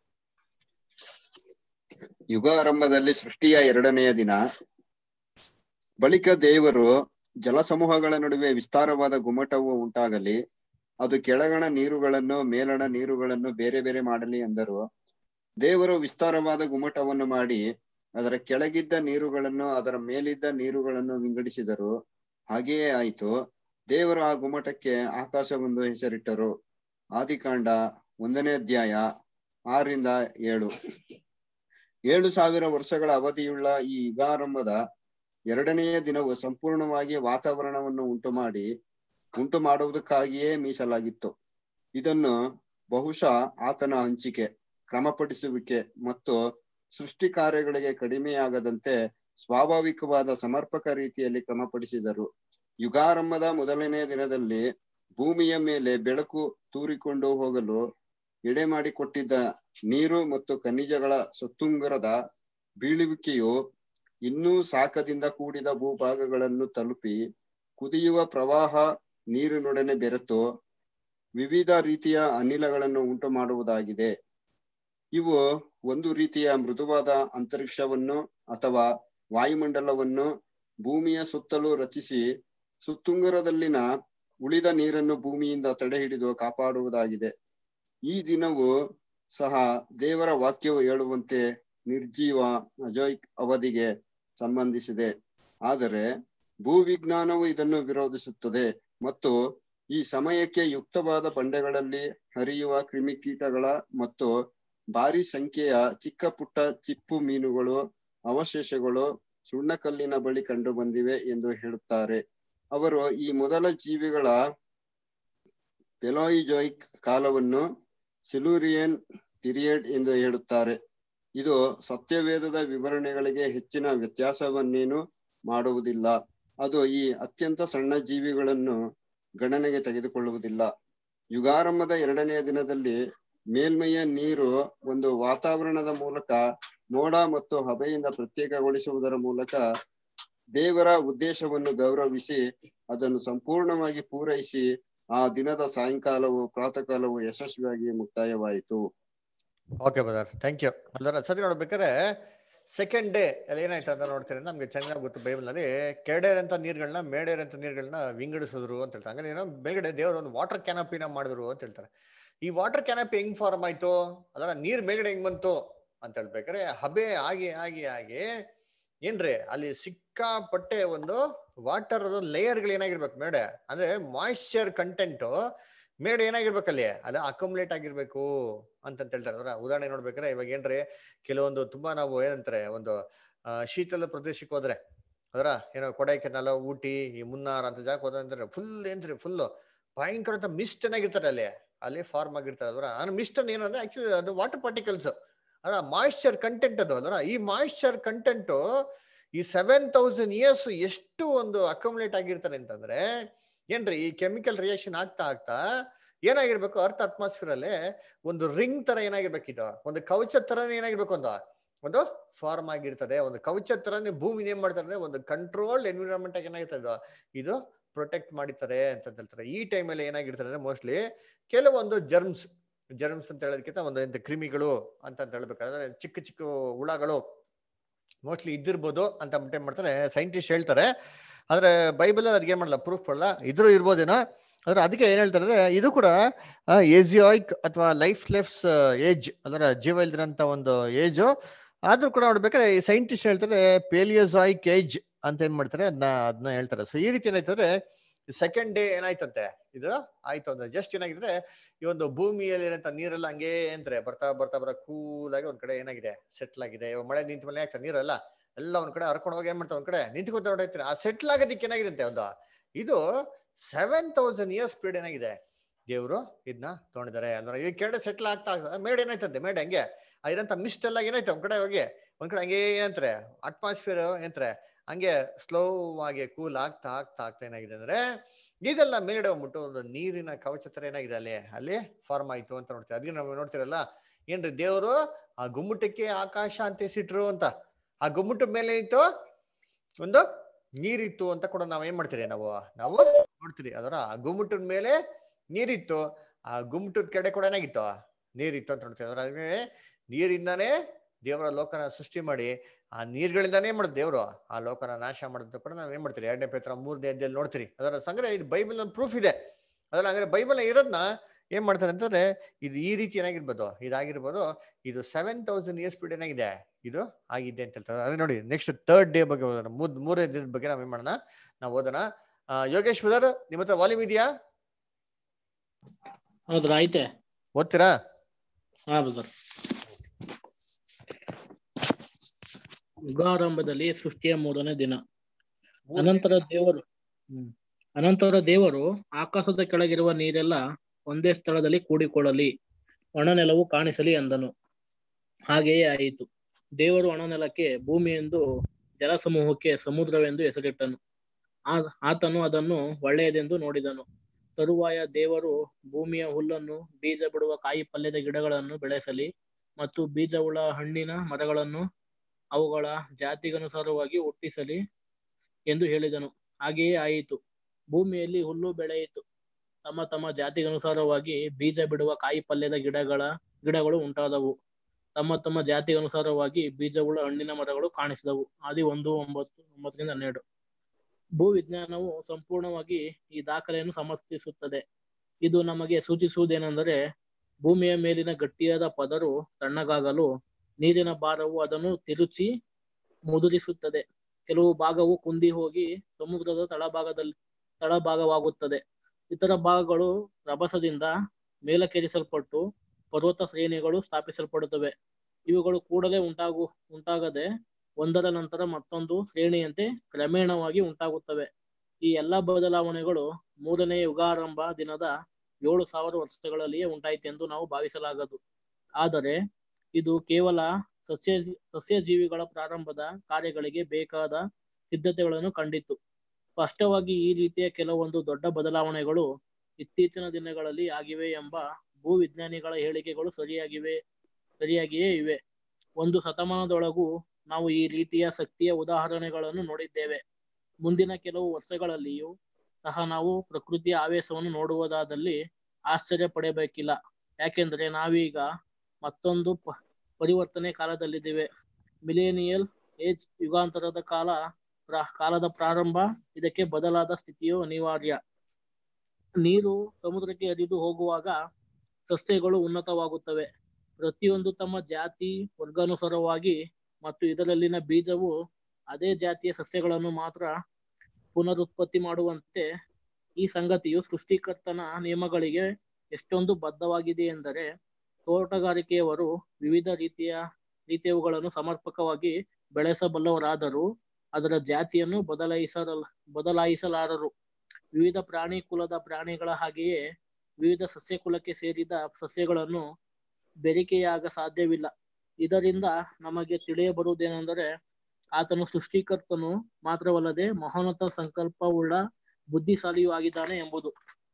ಯುಗಾರಂಭದಲ್ಲಿ ಸೃಷ್ಟಿಯ ಎರಡನೆಯ ದಿನ ಬಳಿಕ ದೇವರು ಜಲಸಮೂಹಗಳ ನಡುವೆ ವಿಸ್ತಾರವಾದ ಗುಮ್ಮಟವು ಉಂಟಾಗಲಿ ಅದು ಕೆಳಗಣ ನೀರುಗಳನ್ನು ಮೇಲಣ ನೀರುಗಳನ್ನು ಬೇರೆ ಬೇರೆ ಮಾಡಲಿ ಎಂದರು ದೇವರು ವಿಸ್ತಾರವಾದ ಗುಮ್ಮಟವನ್ನು ಮಾಡಿ ಅದರ ಕೆಳಗಿದ್ದ ನೀರುಗಳನ್ನು ಅದರ ಮೇಲಿದ್ದ ನೀರುಗಳನ್ನು ವಿಂಗಡಿಸಿದರು ಹಾಗೆಯೇ ಆಯಿತು ದೇವರು ಆ ಗುಮ್ಮಟಕ್ಕೆ ಆಕಾಶವೆಂದು ಹೆಸರಿಟ್ಟರು ಆದಿಕಾಂಡ ಒಂದನೇ ಅಧ್ಯಾಯ ಆರರಿಂದ ಏಳು ಏಳು ಸಾವಿರ ವರ್ಷಗಳ ಅವಧಿಯುಳ್ಳ ಈ ಯುಗಾರಂಭದ ಎರಡನೆಯ ದಿನವು ಸಂಪೂರ್ಣವಾಗಿ ವಾತಾವರಣವನ್ನು ಉಂಟು ಮಾಡಿ ಉಂಟು ಮಾಡುವುದಕ್ಕಾಗಿಯೇ ಮೀಸಲಾಗಿತ್ತು ಇದನ್ನು ಬಹುಶಃ ಆತನ ಹಂಚಿಕೆ ಕ್ರಮಪಡಿಸುವಿಕೆ ಮತ್ತು ಸೃಷ್ಟಿ ಕಾರ್ಯಗಳಿಗೆ ಕಡಿಮೆಯಾಗದಂತೆ ಸ್ವಾಭಾವಿಕವಾದ ಸಮರ್ಪಕ ರೀತಿಯಲ್ಲಿ ಕ್ರಮಪಡಿಸಿದರು ಯುಗಾರಂಭದ ಮೊದಲನೆಯ ದಿನದಲ್ಲಿ ಭೂಮಿಯ ಮೇಲೆ ಬೆಳಕು ತೂರಿಕೊಂಡು ಹೋಗಲು ಎಡೆ ಮಾಡಿಕೊಟ್ಟಿದ್ದ ನೀರು ಮತ್ತು ಖನಿಜಗಳ ಸತ್ತುಂಗರದ ಬೀಳುವಿಕೆಯು ಇನ್ನೂ ಶಾಖದಿಂದ ಕೂಡಿದ ಭೂಭಾಗಗಳನ್ನು ತಲುಪಿ ಕುದಿಯುವ ಪ್ರವಾಹ ನೀರಿನೊಡನೆ ಬೆರೆತು ವಿವಿಧ ರೀತಿಯ ಅನಿಲಗಳನ್ನು ಉಂಟು ಮಾಡುವುದಾಗಿದೆ ಇವು ಒಂದು ರೀತಿಯ ಮೃದುವಾದ ಅಂತರಿಕ್ಷವನ್ನು ಅಥವಾ ವಾಯುಮಂಡಲವನ್ನು ಭೂಮಿಯ ಸುತ್ತಲೂ ರಚಿಸಿ ಸುತ್ತುಂಗರದಲ್ಲಿನ ಉಳಿದ ನೀರನ್ನು ಭೂಮಿಯಿಂದ ತಡೆ ಹಿಡಿದು ಕಾಪಾಡುವುದಾಗಿದೆ ಈ ದಿನವು ಸಹ ದೇವರ ವಾಕ್ಯವು ಹೇಳುವಂತೆ ನಿರ್ಜೀವ ಅಜೋಯ್ಕ್ ಅವಧಿಗೆ ಸಂಬಂಧಿಸಿದೆ ಆದರೆ ಭೂವಿಜ್ಞಾನವು ಇದನ್ನು ವಿರೋಧಿಸುತ್ತದೆ ಮತ್ತು ಈ ಸಮಯಕ್ಕೆ ಯುಕ್ತವಾದ ಬಂಡೆಗಳಲ್ಲಿ ಹರಿಯುವ ಕ್ರಿಮಿಕೀಟಗಳ ಮತ್ತು ಭಾರಿ ಸಂಖ್ಯೆಯ ಚಿಕ್ಕ ಪುಟ್ಟ ಚಿಪ್ಪು ಮೀನುಗಳು ಅವಶೇಷಗಳು ಸುಣ್ಣಕಲ್ಲಿನ ಬಳಿ ಕಂಡು ಬಂದಿವೆ ಎಂದು ಹೇಳುತ್ತಾರೆ ಅವರು ಈ ಮೊದಲ ಜೀವಿಗಳ ಪೆಲೋಯಿಜೋಯಿಕ್ ಕಾಲವನ್ನು ಸಿಲೂರಿಯನ್ ಪಿರಿಯಡ್ ಎಂದು ಹೇಳುತ್ತಾರೆ ಇದು ಸತ್ಯವೇದದ ವಿವರಣೆಗಳಿಗೆ ಹೆಚ್ಚಿನ ವ್ಯತ್ಯಾಸವನ್ನೇನು ಮಾಡುವುದಿಲ್ಲ ಅದು ಈ ಅತ್ಯಂತ ಸಣ್ಣ ಜೀವಿಗಳನ್ನು ಗಣನೆಗೆ ತೆಗೆದುಕೊಳ್ಳುವುದಿಲ್ಲ ಯುಗಾರಂಭದ ಎರಡನೆಯ ದಿನದಲ್ಲಿ ಮೇಲ್ಮೈಯ ನೀರು ಒಂದು ವಾತಾವರಣದ ಮೂಲಕ ಮೋಡ ಮತ್ತು ಹಬೆಯಿಂದ ಪ್ರತ್ಯೇಕಗೊಳಿಸುವುದರ ಮೂಲಕ ದೇವರ ಉದ್ದೇಶವನ್ನು ಗೌರವಿಸಿ ಅದನ್ನು ಸಂಪೂರ್ಣವಾಗಿ ಪೂರೈಸಿ ಆ ದಿನದ ಸಾಯಂಕಾಲವು ಪ್ರಾತಃ ಕಾಲವು ಯಶಸ್ವಿಯಾಗಿ ಮುಕ್ತಾಯವಾಯಿತು ಓಕೆ ಬ್ರದರ್ ಥ್ಯಾಂಕ್ ಯು ಅಲ್ಲರ ಸತಿ ನೋಡ್ಬೇಕಾದ್ರೆ ಸೆಕೆಂಡ್ ಡೇ ಅಲ್ಲಿ ಏನಾಯ್ತು ಅಂತ ನೋಡ್ತೀರಿ ನಮ್ಗೆ ಚೆನ್ನಾಗಿ ಗೊತ್ತು ಬೈಬಲ್ನಲ್ಲಿ ಕೆಡೇರಂತ ನೀರುಗಳನ್ನ ಮೇಡೇರಂತ ನೀರುಗಳನ್ನ ವಿಂಗಡಿಸಿದ್ರು ಅಂತ ಹೇಳ್ತಾರೆ ಹಂಗಾರೆ ಏನೋ ಮೇಲ್ಗಡೆ ದೇವರು ಒಂದು ವಾಟರ್ ಕ್ಯಾನಪಿನ ಮಾಡಿದ್ರು ಅಂತ ಹೇಳ್ತಾರೆ ಈ ವಾಟರ್ ಕ್ಯಾನಪಿ ಹೆಂಗ್ ಫಾರ್ಮ್ ಆಯ್ತು ಅದರ ನೀರ್ ಮೇಲ್ಗಡೆ ಹೆಂಗ್ ಬಂತು ಅಂತ ಹೇಳ್ಬೇಕಾದ್ರೆ ಹಬೆ ಆಗಿ ಆಗಿ ಆಗಿ ಏನ್ರಿ ಅಲ್ಲಿ ಸಿಕ್ಕಾಪಟ್ಟೆ ಒಂದು ವಾಟರ್ ಲೇಯರ್ಗಳು ಏನಾಗಿರ್ಬೇಕು ಮೇಡೆ ಅಂದ್ರೆ ಮಾಯಿಶ್ಚರ್ ಕಂಟೆಂಟ್ ಮೇಡ್ ಏನಾಗಿರ್ಬೇಕು ಅಲ್ಲಿ ಅದು ಅಕುಮುಲೇಟ್ ಆಗಿರ್ಬೇಕು ಅಂತಂತ ಹೇಳ್ತಾರೆ ಅದರ ಉದಾಹರಣೆ ನೋಡ್ಬೇಕಾದ್ರೆ ಇವಾಗ ಏನ್ರಿ ಕೆಲವೊಂದು ತುಂಬಾ ನಾವು ಏನಂತಾರೆ ಒಂದು ಆ, ಶೀತಲ ಪ್ರದೇಶಕ್ಕೆ ಹೋದ್ರೆ ಅದರ ಏನೋ ಕೊಡೈಕೆನಾಲ ಊಟಿ ಈ ಮುನ್ನಾರ್ ಅಂತ ಜಾಗ ಹೋದ್ರೆ ಫುಲ್ ಏನ್ರಿ ಫುಲ್ ಭಯಂಕರ ಅಂತ ಮಿಸ್ಟ್ ಏನಾಗಿರ್ತಾರೆ ಅಲ್ಲಿ ಅಲ್ಲಿ ಫಾರ್ಮ್ ಆಗಿರ್ತಾರೆ ಅದರ ಆ ಮಿಸ್ಟ್ ಅನ್ನು ಏನಂದ್ರೆ ಆಕ್ಚುಲಿ ಅದು ವಾಟರ್ ಪಾರ್ಟಿಕಲ್ಸ್ ಅದರ ಮಾಯಿಶ್ಚರ್ ಕಂಟೆಂಟ್ ಅದು ಅದರ ಈ ಮಾಯಿಶ್ಚರ್ ಕಂಟೆಂಟ್ ಈ ಸೆವೆನ್ ತೌಸಂಡ್ ಇಯರ್ಸ್ ಎಷ್ಟು ಒಂದು ಅಕ್ಯುಮುಲೇಟ್ ಆಗಿರ್ತಾರೆ ಅಂತಂದ್ರೆ ಏನ್ರಿ ಈ ಕೆಮಿಕಲ್ ರಿಯಾಕ್ಷನ್ ಆಗ್ತಾ ಆಗ್ತಾ ಏನಾಗಿರ್ಬೇಕು ಅರ್ತ್ ಅಟ್ಮಾಸ್ಫಿಯರ್ ಅಲ್ಲಿ ಒಂದು ರಿಂಗ್ ತರ ಏನಾಗಿರ್ಬೇಕಿದು ಒಂದು ಕವಚ ತರನೇ ಏನಾಗಿರ್ಬೇಕು ಒಂದು ಒಂದು ಫಾರ್ಮ್ ಆಗಿರ್ತದೆ ಒಂದು ಕವಚ ತರನೇ ಭೂಮಿ ಏನ್ ಮಾಡ್ತಾರೆ ಒಂದು ಕಂಟ್ರೋಲ್ಡ್ ಎನ್ವಿರಾನ್ಮೆಂಟ್ ಆಗಿ ಏನಾಗಿರ್ತದೆ ಇದು ಪ್ರೊಟೆಕ್ಟ್ ಮಾಡಿರ್ತಾರೆ ಅಂತ ಹೇಳ್ತಾರೆ ಈ ಟೈಮಲ್ಲಿ ಏನಾಗಿರ್ತಾರೆ ಅಂದ್ರೆ ಮೋಸ್ಟ್ಲಿ ಕೆಲವೊಂದು ಜರ್ಮ್ಸ್ ಜರ್ಮ್ಸ್ ಅಂತ ಹೇಳೋದಕ್ಕಿಂತ ಒಂದು ಎಂತ ಕ್ರಿಮಿಗಳು ಅಂತ ಅಂತ ಹೇಳ್ಬೇಕಾದ್ರೆ ಚಿಕ್ಕ ಚಿಕ್ಕ ಹುಳಗಳು ಮೋಸ್ಟ್ಲಿ ಇದ್ದಿರ್ಬೋದು ಅಂತ ಏನ್ ಮಾಡ್ತಾರೆ ಸೈಂಟಿಸ್ಟ್ ಹೇಳ್ತಾರೆ ಆದ್ರೆ ಬೈಬಲ್ ಅದಕ್ಕೆ ಏನ್ ಮಾಡಲ್ಲ ಪ್ರೂಫ್ ಕೊಡಲ್ಲ ಇದ್ರೂ ಇರ್ಬೋದೇನೋ ಆದ್ರೆ ಅದಕ್ಕೆ ಏನ್ ಹೇಳ್ತಾರೆ ಅಂದ್ರೆ ಇದು ಕೂಡ ಏಜಿಯಾಯ್ಕ್ ಅಥವಾ ಲೈಫ್ ಲೆಫ್ಸ್ ಏಜ್ ಅದರ ಜೀವ ಇಲ್ದಿರಂತ ಒಂದು ಏಜ್ ಆದ್ರೂ ಕೂಡ ನೋಡ್ಬೇಕಾದ್ರೆ ಈ ಸೈಂಟಿಸ್ಟ್ ಹೇಳ್ತಾರೆ ಪೇಲಿಯೋಸಾಯಿಕ್ ಏಜ್ ಅಂತ ಏನ್ ಮಾಡ್ತಾರೆ ಅದನ್ನ ಅದನ್ನ ಹೇಳ್ತಾರೆ ಸೊ ಈ ರೀತಿ ಏನಾಯ್ತಂದ್ರೆ ಸೆಕೆಂಡ್ ಡೇ ಏನಾಯ್ತಂತೆ ಇದು ಆಯ್ತು ಅಂದ್ರೆ ಜಸ್ಟ್ ಏನಾಗಿದ್ರೆ ಈ ಒಂದು ಭೂಮಿಯಲ್ಲಿ ಇರೋಂಥ ನೀರೆಲ್ಲ ಹಂಗೆ ಅಂತಾರೆ ಬರ್ತಾ ಬರ್ತಾ ಬರ್ತಾ ಕೂಲ್ ಆಗಿ ಒಂದ್ ಕಡೆ ಏನಾಗಿದೆ ಸೆಟ್ಲ್ ಆಗಿದೆ ಇವಾಗ ಮಳೆ ನಿಂತ ಮೇಲೆ ಆಗ್ತದೆ ನೀರೆಲ್ಲ ಎಲ್ಲ ಒಂದ್ ಕಡೆ ಹರ್ಕೊಂಡು ಹೋಗಿ ಏನ್ ಮಾಡ್ತಾವ ಒಂದ್ ಕಡೆ ನಿಂತ್ಕೊಂತ ನೋಡೈತೀನಿ ಆ ಸೆಟ್ಲ್ ಆಗೋದಕ್ಕೆ ಏನಾಗಿದೆ ಒಂದು ಇದು ಸೆವೆನ್ ತೌಸಂಡ್ ಇಯರ್ಸ್ ಪೀರಿಯಡ್ ಏನಾಗಿದೆ ದೇವರು ಇದನ್ನ ತೊಗೊಂಡಿದ್ದಾರೆ ಅಂದ್ರೆ ಈ ಕೆಳಗಡೆ ಸೆಟ್ಲ್ ಆಗ್ತಾ ಆಗ್ತದೆ ಮೇಡ್ ಏನಾಯ್ತಂತೆ ಮೇಡ್ ಹಂಗೆ ಇರಂತ ಮಿಸ್ಟ್ ಎಲ್ಲ ಏನಾಯ್ತು ಒಂದ್ ಕಡೆ ಹೋಗಿ ಒಂದ್ ಕಡೆ ಹಂಗೆ ಏನಂತಾರೆ ಅಟ್ಮಾಸ್ಫಿಯರ್ ಏನಂತಾರೆ ಹಂಗೆ ಸ್ಲೋ ಆಗಿ ಕೂಲ್ ಆಗ್ತಾ ಆಗ್ತಾ ಆಗ್ತಾ ಏನಾಗಿದೆ ಅಂದ್ರೆ ಇದೆಲ್ಲ ಮೇಲ್ಗಡೆ ಹೋಗ್ಬಿಟ್ಟು ಒಂದು ನೀರಿನ ಕವಚ ತರ ಏನಾಗಿದೆ ಅಲ್ಲಿ ಅಲ್ಲಿ ಫಾರ್ಮ್ ಆಯ್ತು ಅಂತ ನೋಡ್ತೀವಿ ಅದಕ್ಕೆ ನಾವು ನೋಡ್ತಿರಲ್ಲ ಏನ್ರಿ ದೇವರು ಆ ಗುಮ್ಮಟಕ್ಕೆ ಆಕಾಶ ಅಂತ ಹೆಸಿಟ್ರು ಅಂತ ಆ ಗುಮ್ಮಟ ಮೇಲೆ ಇತ್ತು ಒಂದು ನೀರಿತ್ತು ಅಂತ ಕೂಡ ನಾವ್ ಏನ್ ಮಾಡ್ತೀರಿ ನಾವು ನಾವು ನೋಡ್ತೀರಿ ಅದರ ಆ ಗುಮ್ಮಟದ ಮೇಲೆ ನೀರಿತ್ತು ಆ ಗುಮ್ಮಟದ ಕಡೆ ಕೂಡ ಏನಾಗಿತ್ತು ನೀರಿತ್ತು ಅಂತ ನೋಡ್ತೀವಿ ಅದರ ನೀರಿಂದಾನೇ ದೇವರ ಲೋಕನ ಸೃಷ್ಟಿ ಮಾಡಿ ಆ ನೀರ್ಗಳಿಂದಾನೇ ಏನ್ ಮಾಡೋದು ದೇವರು ಆ ಲೋಕನ ನಾಶ ಮಾಡೋದು ಕೂಡ ನಾವ್ ಏನ್ ಮಾಡ್ತೀರಿ ಎರಡನೇ ಪೇತ್ರ ಮೂರನೇ ಅಧ್ಯಾಯಲ್ಲಿ ನೋಡ್ತೀರಿ ಅದರ ಸಂಗ್ರಹ ಇದು ಬೈಬಲ್ ಪ್ರೂಫ್ ಇದೆ ಅದರ ಹಂಗಾರೆ ಬೈಬಲ್ ಇರೋದ್ನ ಏನ್ ಮಾಡ್ತಾರೆ ಅಂತಂದ್ರೆ ಇದು ಈ ರೀತಿ ಏನಾಗಿರ್ಬೋದು ಇದಾಗಿರ್ಬೋದು ಇದು ಸೆವೆನ್ ತೌಸಂಡ್ ಇಯರ್ಸ್ ಪೀರಿಯಡ್ ಏನಾಗಿದೆ ಇದು ಆಗಿದೆ ಅಂತ ಹೇಳ್ತಾರೆ ಅದೇ ನೋಡಿ ನೆಕ್ಸ್ಟ್ ಥರ್ಡ್ ಡೇ ಬಗ್ಗೆ ಓದೋಣ ಮೂರ್ ಮೂರನೇ ದಿನದ ಬಗ್ಗೆ ನಾವ್ ಏನ್ ಮಾಡೋಣ ನಾವು ಓದೋಣ ಆ, ಯೋಗೇಶ್ ಬ್ರದರ್ ನಿಮ್ಮ ಹತ್ರ ವಾಲ್ಯೂಮ್ ಇದೆಯಾ ಹೌದ್ರಾ ಐತೆ ಓದ್ತೀರಾ ಹಾ ಬ್ರದರ್ ಯುಗಾರಂಭದಲ್ಲಿ ಸೃಷ್ಟಿಯ ಮೂರನೇ ದಿನ ಅನಂತರ ದೇವರು ಹ್ಮ್. ಅನಂತರ ದೇವರು ಆಕಾಶದ ಕೆಳಗಿರುವ ನೀರೆಲ್ಲ ಒಂದೇ ಸ್ಥಳದಲ್ಲಿ ಕೂಡಿಕೊಳ್ಳಲಿ ಒಣನೆಲವು ಕಾಣಿಸಲಿ ಎಂದನು ಹಾಗೆಯೇ ಆಯಿತು ದೇವರು ಒಣನೆಲಕ್ಕೆ ಭೂಮಿ ಎಂದು ಜಲಸಮೂಹಕ್ಕೆ ಸಮುದ್ರವೆಂದು ಹೆಸರಿಟ್ಟನು ಆ- ಆತನು ಅದನ್ನು ಒಳ್ಳೆಯದೆಂದು ನೋಡಿದನು ತರುವಾಯ ದೇವರು ಭೂಮಿಯ ಹುಲ್ಲನ್ನು ಬೀಜ ಬಿಡುವ ಕಾಯಿ ಪಲ್ಯದ ಗಿಡಗಳನ್ನು ಬೆಳೆಸಲಿ ಮತ್ತು ಬೀಜವುಳ್ಳ ಹಣ್ಣಿನ ಮರಗಳನ್ನು ಅವುಗಳ ಜಾತಿಗನುಸಾರವಾಗಿ ಹುಟ್ಟಿಸಲಿ ಎಂದು ಹೇಳಿದನು ಹಾಗೆಯೇ ಆಯಿತು ಭೂಮಿಯಲ್ಲಿ ಹುಲ್ಲು ಬೆಳೆಯಿತು ತಮ್ಮ ತಮ್ಮ ಜಾತಿಗನುಸಾರವಾಗಿ ಬೀಜ ಬಿಡುವ ಕಾಯಿ ಪಲ್ಯದ ಗಿಡಗಳ ಗಿಡಗಳು ಉಂಟಾದವು ತಮ್ಮ ತಮ್ಮ ಜಾತಿಗನುಸಾರವಾಗಿ ಬೀಜವುಳ್ಳ ಹಣ್ಣಿನ ಮರಗಳು ಕಾಣಿಸಿದವು ಆದಿ ಒಂದು ಒಂಬತ್ತು ಒಂಬತ್ತರಿಂದ ಹನ್ನೆರಡು ಭೂ ವಿಜ್ಞಾನವು ಸಂಪೂರ್ಣವಾಗಿ ಈ ದಾಖಲೆಯನ್ನು ಸಮರ್ಥಿಸುತ್ತದೆ ಇದು ನಮಗೆ ಸೂಚಿಸುವುದೇನೆಂದರೆ ಭೂಮಿಯ ಮೇಲಿನ ಗಟ್ಟಿಯಾದ ಪದರು ತಣ್ಣಗಾಗಲು ನೀರಿನ ಭಾರವು ಅದನ್ನು ತಿರುಚಿ ಮುದುರಿಸುತ್ತದೆ ಕೆಲವು ಭಾಗವು ಕುಂದಿ ಹೋಗಿ ಸಮುದ್ರದ ತಳಭಾಗದಲ್ಲಿ ತಳಭಾಗವಾಗುತ್ತದೆ ಇತರ ಭಾಗಗಳು ರಭಸದಿಂದ ಮೇಲಕ್ಕೇರಿಸಲ್ಪಟ್ಟು ಪರ್ವತ ಶ್ರೇಣಿಗಳು ಸ್ಥಾಪಿಸಲ್ಪಡುತ್ತವೆ ಇವುಗಳು ಕೂಡಲೇ ಉಂಟಾಗು ಉಂಟಾಗದೆ ಒಂದರ ನಂತರ ಮತ್ತೊಂದು ಶ್ರೇಣಿಯಂತೆ ಕ್ರಮೇಣವಾಗಿ ಉಂಟಾಗುತ್ತವೆ ಈ ಎಲ್ಲಾ ಬದಲಾವಣೆಗಳು ಮೂರನೇ ಯುಗಾರಂಭ ದಿನದ ಏಳು ಸಾವಿರ ವರ್ಷಗಳಲ್ಲಿಯೇ ಉಂಟಾಯಿತೆಂದು ನಾವು ಭಾವಿಸಲಾಗದು ಆದರೆ ಇದು ಕೇವಲ ಸಸ್ಯ ಸಸ್ಯಜೀವಿಗಳ ಪ್ರಾರಂಭದ ಕಾರ್ಯಗಳಿಗೆ ಬೇಕಾದ ಸಿದ್ಧತೆಗಳನ್ನು ಕಂಡಿತು ಸ್ಪಷ್ಟವಾಗಿ ಈ ರೀತಿಯ ಕೆಲವೊಂದು ದೊಡ್ಡ ಬದಲಾವಣೆಗಳು ಇತ್ತೀಚಿನ ದಿನಗಳಲ್ಲಿ ಆಗಿವೆ ಎಂಬ ಭೂವಿಜ್ಞಾನಿಗಳ ಹೇಳಿಕೆಗಳು ಸರಿಯಾಗಿವೆ ಸರಿಯಾಗಿಯೇ ಇವೆ ಒಂದು ಶತಮಾನದೊಳಗೂ ನಾವು ಈ ರೀತಿಯ ಶಕ್ತಿಯ ಉದಾಹರಣೆಗಳನ್ನು ನೋಡಿದ್ದೇವೆ ಮುಂದಿನ ಕೆಲವು ವರ್ಷಗಳಲ್ಲಿಯೂ ಸಹ ನಾವು ಪ್ರಕೃತಿಯ ಆವೇಶವನ್ನು ನೋಡುವುದಾದಲ್ಲಿ ಆಶ್ಚರ್ಯ ಪಡಬೇಕಿಲ್ಲ ಯಾಕೆಂದ್ರೆ ನಾವೀಗ ಮತ್ತೊಂದು ಪ- ಪರಿವರ್ತನೆ ಕಾಲದಲ್ಲಿದ್ದೇವೆ ಮಿಲೇನಿಯಲ್ ಏಜ್ ಯುಗಾಂತರದ ಕಾಲ ಪ್ರ- ಕಾಲದ ಪ್ರಾರಂಭ ಇದಕ್ಕೆ ಬದಲಾದ ಸ್ಥಿತಿಯು ಅನಿವಾರ್ಯ ನೀರು ಸಮುದ್ರಕ್ಕೆ ಹರಿದು ಹೋಗುವಾಗ ಸಸ್ಯಗಳು ಉನ್ನತವಾಗುತ್ತವೆ ಪ್ರತಿಯೊಂದು ತಮ್ಮ ಜಾತಿ ವರ್ಗಾನುಸಾರವಾಗಿ ಮತ್ತು ಇದರಲ್ಲಿನ ಬೀಜವು ಅದೇ ಜಾತಿಯ ಸಸ್ಯಗಳನ್ನು ಮಾತ್ರ ಪುನರುತ್ಪತ್ತಿ ಮಾಡುವಂತೆ ಈ ಸಂಗತಿಯು ಸೃಷ್ಟಿಕರ್ತನ ನಿಯಮಗಳಿಗೆ ಎಷ್ಟೊಂದು ಬದ್ಧವಾಗಿದೆ ಎಂದರೆ ತೋಟಗಾರಿಕೆಯವರು ವಿವಿಧ ರೀತಿಯ ರೀತಿಯವುಗಳನ್ನು ಸಮರ್ಪಕವಾಗಿ ಬೆಳೆಸಬಲ್ಲವರಾದರೂ ಅದರ ಜಾತಿಯನ್ನು ಬದಲಾಯಿಸಲ ಬದಲಾಯಿಸಲಾರರು ವಿವಿಧ ಪ್ರಾಣಿ ಕುಲದ ಪ್ರಾಣಿಗಳ ಹಾಗೆಯೇ ವಿವಿಧ ಸಸ್ಯ ಕುಲಕ್ಕೆ ಸೇರಿದ ಸಸ್ಯಗಳನ್ನು ಬೆರಿಕೆಯಾಗ ಸಾಧ್ಯವಿಲ್ಲ ಇದರಿಂದ ನಮಗೆ ತಿಳಿಯಬರುವುದೇನೆಂದರೆ ಆತನು ಸೃಷ್ಟಿಕರ್ತನು ಮಾತ್ರವಲ್ಲದೆ ಮಹೋನ್ನತ ಸಂಕಲ್ಪವುಳ್ಳ ಬುದ್ಧಿಶಾಲಿಯೂ ಆಗಿದ್ದಾನೆ ಎಂಬುದು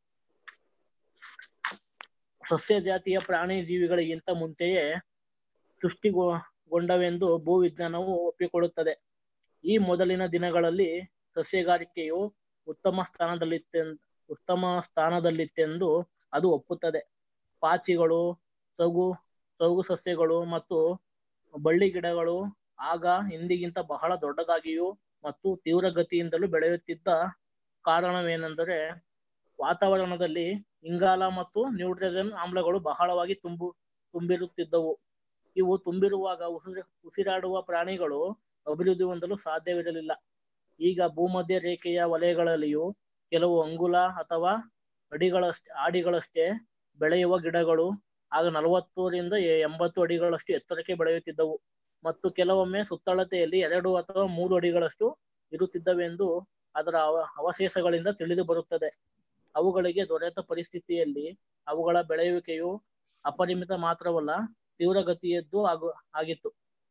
ಸಸ್ಯ ಜಾತಿಯ ಪ್ರಾಣಿ ಜೀವಿಗಳಿಗಿಂತ ಮುಂಚೆಯೇ ಸೃಷ್ಟಿಗೊಂಡವೆಂದು ಭೂವಿಜ್ಞಾನವು ಒಪ್ಪಿಕೊಳ್ಳುತ್ತದೆ ಈ ಮೊದಲಿನ ದಿನಗಳಲ್ಲಿ ಸಸ್ಯಗಾರಿಕೆಯು ಉತ್ತಮ ಸ್ಥಾನದಲ್ಲಿತ್ತೆ ಉತ್ತಮ ಸ್ಥಾನದಲ್ಲಿತ್ತೆಂದು ಅದು ಒಪ್ಪುತ್ತದೆ ಪಾಚಿಗಳು ಸೌಗು ಸೌಗು ಸಸ್ಯಗಳು ಮತ್ತು ಬಳ್ಳಿ ಗಿಡಗಳು ಆಗ ಇಂದಿಗಿಂತ ಬಹಳ ದೊಡ್ಡದಾಗಿಯೂ ಮತ್ತು ತೀವ್ರ ಗತಿಯಿಂದಲೂ ಬೆಳೆಯುತ್ತಿದ್ದ ಕಾರಣವೇನೆಂದರೆ ವಾತಾವರಣದಲ್ಲಿ ಇಂಗಾಲ ಮತ್ತು ನ್ಯೂಟ್ರಜನ್ ಆಮ್ಲಗಳು ಬಹಳವಾಗಿ ತುಂಬು ತುಂಬಿರುತ್ತಿದ್ದವು ಇವು ತುಂಬಿರುವಾಗ ಉಸಿರು ಉಸಿರಾಡುವ ಪ್ರಾಣಿಗಳು ಅಭಿವೃದ್ಧಿ ಹೊಂದಲು ಸಾಧ್ಯವಿರಲಿಲ್ಲ ಈಗ ಭೂಮಧ್ಯ ರೇಖೆಯ ವಲಯಗಳಲ್ಲಿಯೂ ಕೆಲವು ಅಂಗುಲ ಅಥವಾ ಅಡಿಗಳಷ್ಟೇ ಆಡಿಗಳಷ್ಟೇ ಬೆಳೆಯುವ ಗಿಡಗಳು ಆಗ ನಲವತ್ತರಿಂದ ಎಂಬತ್ತು ಅಡಿಗಳಷ್ಟು ಎತ್ತರಕ್ಕೆ ಬೆಳೆಯುತ್ತಿದ್ದವು ಮತ್ತು ಕೆಲವೊಮ್ಮೆ ಸುತ್ತಳತೆಯಲ್ಲಿ ಎರಡು ಅಥವಾ ಮೂರು ಅಡಿಗಳಷ್ಟು ಇರುತ್ತಿದ್ದವೆಂದು ಅದರ ಅವ ಅವಶೇಷಗಳಿಂದ ತಿಳಿದು ಬರುತ್ತದೆ ಅವುಗಳಿಗೆ ದೊರೆತ ಪರಿಸ್ಥಿತಿಯಲ್ಲಿ ಅವುಗಳ ಬೆಳೆಯುವಿಕೆಯು ಅಪರಿಮಿತ ಮಾತ್ರವಲ್ಲ ತೀವ್ರಗತಿಯದ್ದು ಆಗು ಆಗಿತ್ತು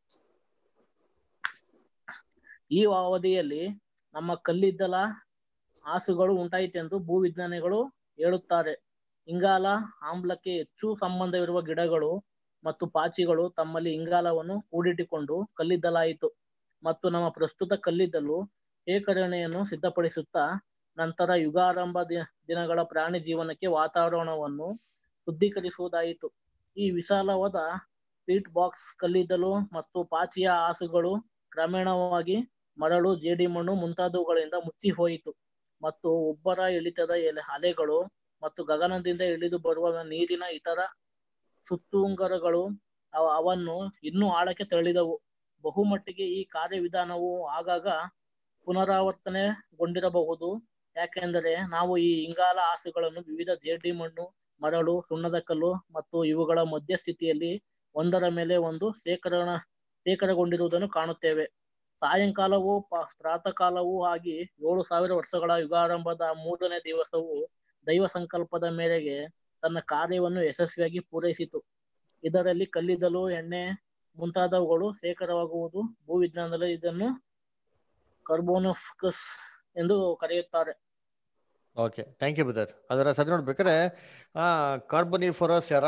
ಈ ಅವಧಿಯಲ್ಲಿ ನಮ್ಮ ಕಲ್ಲಿದ್ದಲ ಆಸುಗಳು ಉಂಟಾಯಿತೆಂದು ಭೂವಿಜ್ಞಾನಿಗಳು ಹೇಳುತ್ತಾರೆ ಇಂಗಾಲ ಆಮ್ಲಕ್ಕೆ ಹೆಚ್ಚು ಸಂಬಂಧವಿರುವ ಗಿಡಗಳು ಮತ್ತು ಪಾಚಿಗಳು ತಮ್ಮಲ್ಲಿ ಇಂಗಾಲವನ್ನು ಕೂಡಿಟ್ಟುಕೊಂಡು ಕಲ್ಲಿದ್ದಲಾಯಿತು ಮತ್ತು ನಮ್ಮ ಪ್ರಸ್ತುತ ಕಲ್ಲಿದ್ದಲು ಶೇಖರಣೆಯನ್ನು ಸಿದ್ಧಪಡಿಸುತ್ತಾ ನಂತರ ಯುಗಾರಂಭ ದಿ- ದಿನಗಳ ಪ್ರಾಣಿ ಜೀವನಕ್ಕೆ ವಾತಾವರಣವನ್ನು ಶುದ್ಧೀಕರಿಸುವುದಾಯಿತು ಈ ವಿಶಾಲವಾದ ಪೀಟ್ ಬಾಕ್ಸ್ ಕಲ್ಲಿದ್ದಲು ಮತ್ತು ಪಾಚಿಯ ಆಸುಗಳು ಕ್ರಮೇಣವಾಗಿ ಮರಳು ಜೇಡಿಮಣ್ಣು ಮುಂತಾದವುಗಳಿಂದ ಮುಚ್ಚಿ ಹೋಯಿತು ಮತ್ತು ಒಬ್ಬರ ಇಳಿತದ ಎಲೆ ಅಲೆಗಳು ಮತ್ತು ಗಗನದಿಂದ ಇಳಿದು ಬರುವ ನೀರಿನ ಇತರ ಸುತ್ತುಂಗರಗಳು ಅವ ಅವನ್ನು ಇನ್ನೂ ಆಳಕ್ಕೆ ತಳ್ಳಿದವು ಬಹುಮಟ್ಟಿಗೆ ಈ ಕಾರ್ಯವಿಧಾನವು ಆಗಾಗ ಪುನರಾವರ್ತನೆಗೊಂಡಿರಬಹುದು ಯಾಕೆಂದರೆ ನಾವು ಈ ಇಂಗಾಲ ಆಸುಗಳನ್ನು ವಿವಿಧ ಜೇಡಿಮಣ್ಣು ಮರಳು ಸುಣ್ಣದ ಕಲ್ಲು ಮತ್ತು ಇವುಗಳ ಮಧ್ಯಸ್ಥಿತಿಯಲ್ಲಿ ಒಂದರ ಮೇಲೆ ಒಂದು ಶೇಖರಣ ಶೇಖರಗೊಂಡಿರುವುದನ್ನು ಕಾಣುತ್ತೇವೆ ಸಾಯಂಕಾಲವೂ ಪ- ಪ್ರಾತಃ ಕಾಲವೂ ಆಗಿ ಏಳು ಸಾವಿರ ವರ್ಷಗಳ ಯುಗಾರಂಭದ ಮೂರನೇ ದಿವಸವು ದೈವ ಸಂಕಲ್ಪದ ಮೇರೆಗೆ ತನ್ನ ಕಾರ್ಯವನ್ನು ಯಶಸ್ವಿಯಾಗಿ ಪೂರೈಸಿತು ಇದರಲ್ಲಿ ಕಲ್ಲಿದ್ದಲು ಎಣ್ಣೆ ಮುಂತಾದವುಗಳು ಶೇಖರವಾಗುವುದು ಭೂವಿಜ್ಞಾನದಲ್ಲಿ ಇದನ್ನು ಕಾರ್ಬೋನೋಫ್ಕಸ್ ಎಂದು ಕರೆಯುತ್ತಾರೆ ಓಕೆ ಥ್ಯಾಂಕ್ ಯು ಬ್ರದರ್ ಅದರ ಸರಿ ನೋಡ್ಬೇಕಾದ್ರೆ ಆ ಕಾರ್ಬನಿಫರಸ್ ಎರ